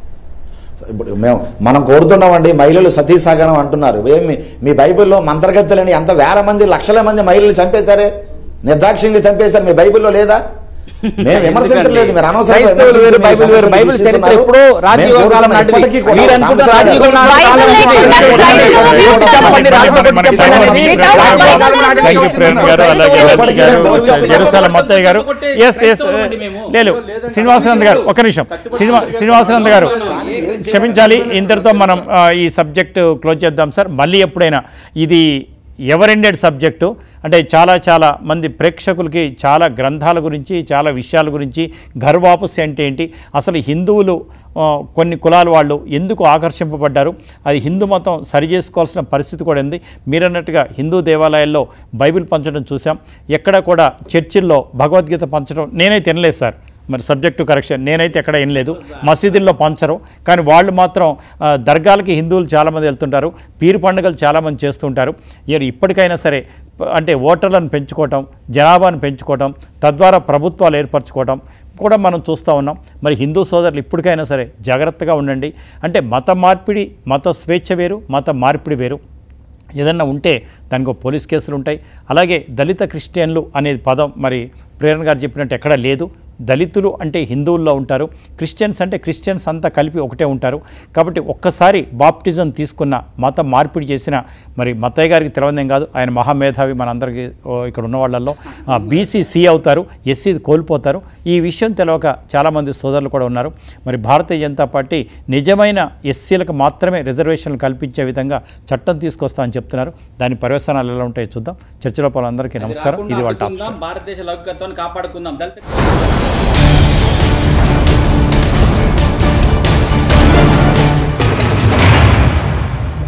ఇప్పుడు మేము మనం కోరుతున్నామండి మహిళలు సతీ సగనం అంటున్నారు ఏమి మీ బైబిల్లో మంత్రగత్తెలని ఎంత వేల మంది లక్షల మంది మహిళలు చంపేశారే నిర్దాక్ష్యంగా చంపేశారు మీ బైబిల్లో లేదా మేము విమర్శించలేదు మీరు అనవసరంగా క్రైస్తవులు వేరు విమర్శించి బైబిల్ వేరు సమస్యలు బైబిల్ చరిత్ర సృష్టిస్తున్నారు. ఎప్పుడో రాజీవ్ మేము కాలం కోరుతున్నాం నాటిది ఇప్పటికీ కూడా మీరు అనుకుంటున్న సాంప్రదాయ- రాజీవ్ కాలం నాటి బైబిల్ కాలం లేకుండా నాటిది. క్రైస్తవులు చెప్పండి, రాజగోపాల్ మనకి చెప్పండి సమయం అనేది. ఉంది. రాజీవ్ కాలం నాటిది. థ్యాంక్ యూ ప్రేమ్ గారు అలాగే రవి గారు జెరూసలం మత్తయ్య గారు ఎస్ ఎస్ లేదు శ్రీనివాసనంద గారు ఒక నిమిషం శ్రీనివా శ్రీనివాసనంద గారు క్షమించాలి ఇంతటితో మనం ఆ, ఈ సబ్జెక్ట్ క్లోజ్ చేద్దాం సార్ మళ్ళీ ఎప్పుడైనా ఇది ఎవర్ ఎండెడ్ సబ్జెక్టు అంటే చాలా చాలా మంది ప్రేక్షకులకి చాలా గ్రంథాల గురించి చాలా విషయాల గురించి గర్వాపస్ అంటే ఏంటి అసలు హిందువులు ఆ, కొన్ని కులాల వాళ్ళు ఎందుకు ఆకర్షింపబడ్డారు అది హిందూ మతం సరి చేసుకోవాల్సిన పరిస్థితి కూడా ఉంది మీరన్నట్టుగా హిందూ దేవాలయాల్లో బైబిల్ పంచడం చూసాం ఎక్కడ కూడా చర్చిల్లో భగవద్గీత పంచడం నేనైతే తినలేదు సార్ మరి సబ్జెక్టు కరెక్షన్ నేనైతే ఎక్కడ ఏం లేదు మసీదుల్లో పంచరు కానీ వాళ్ళు మాత్రం ఆ, దర్గాలకి హిందువులు చాలామంది వెళ్తుంటారు పీరు పండుగలు చాలామంది చేస్తుంటారు ఇయర్ ఇప్పటికైనా సరే ప- అంటే ఓటర్లను పెంచుకోవటం జనాభాను పెంచుకోవటం తద్వారా ప్రభుత్వాలు ఏర్పరచుకోవటం కూడా మనం చూస్తూ ఉన్నాం మరి హిందూ సోదరులు ఇప్పటికైనా సరే జాగ్రత్తగా ఉండండి అంటే మత మార్పిడి మత స్వేచ్ఛ వేరు మత మార్పిడి వేరు ఏదన్నా ఉంటే దానికి ఒక పోలీస్ కేసులు ఉంటాయి అలాగే దళిత క్రిస్టియన్లు అనే పదం మరి ప్రేరణ గారు చెప్పినట్టు ఎక్కడా లేదు దళితులు అంటే హిందువుల్లో ఉంటారు క్రిస్టియన్స్ అంటే క్రిస్టియన్స్ అంతా కలిపి ఒకటే ఉంటారు కాబట్టి ఒక్కసారి బాప్టిజం తీసుకున్న మత మార్పిడి చేసిన మరి మత్తయ్య గారికి తెలవదేం కాదు ఆయన మహామేధావి మనందరికీ ఓ, ఇక్కడ ఉన్న వాళ్ళల్లో బీసీ సి అవుతారు ఎస్సీ కోల్పోతారు ఈ విషయం తెలవక చాలామంది సోదరులు కూడా ఉన్నారు మరి భారతీయ జనతా పార్టీ నిజమైన ఎస్సీలకు మాత్రమే రిజర్వేషన్లు కల్పించే విధంగా చట్టం తీసుకొస్తామని చెప్తున్నారు దాని పర్యవసానాలు ఎలా ఉంటాయో చూద్దాం చర్చలో అందరికీ నమస్కారం ఇది వాళ్ళ టాప్ స్టోరీ. భారతదేశ లౌకికత్వాన్ని కాపాడుకుందాం దళిత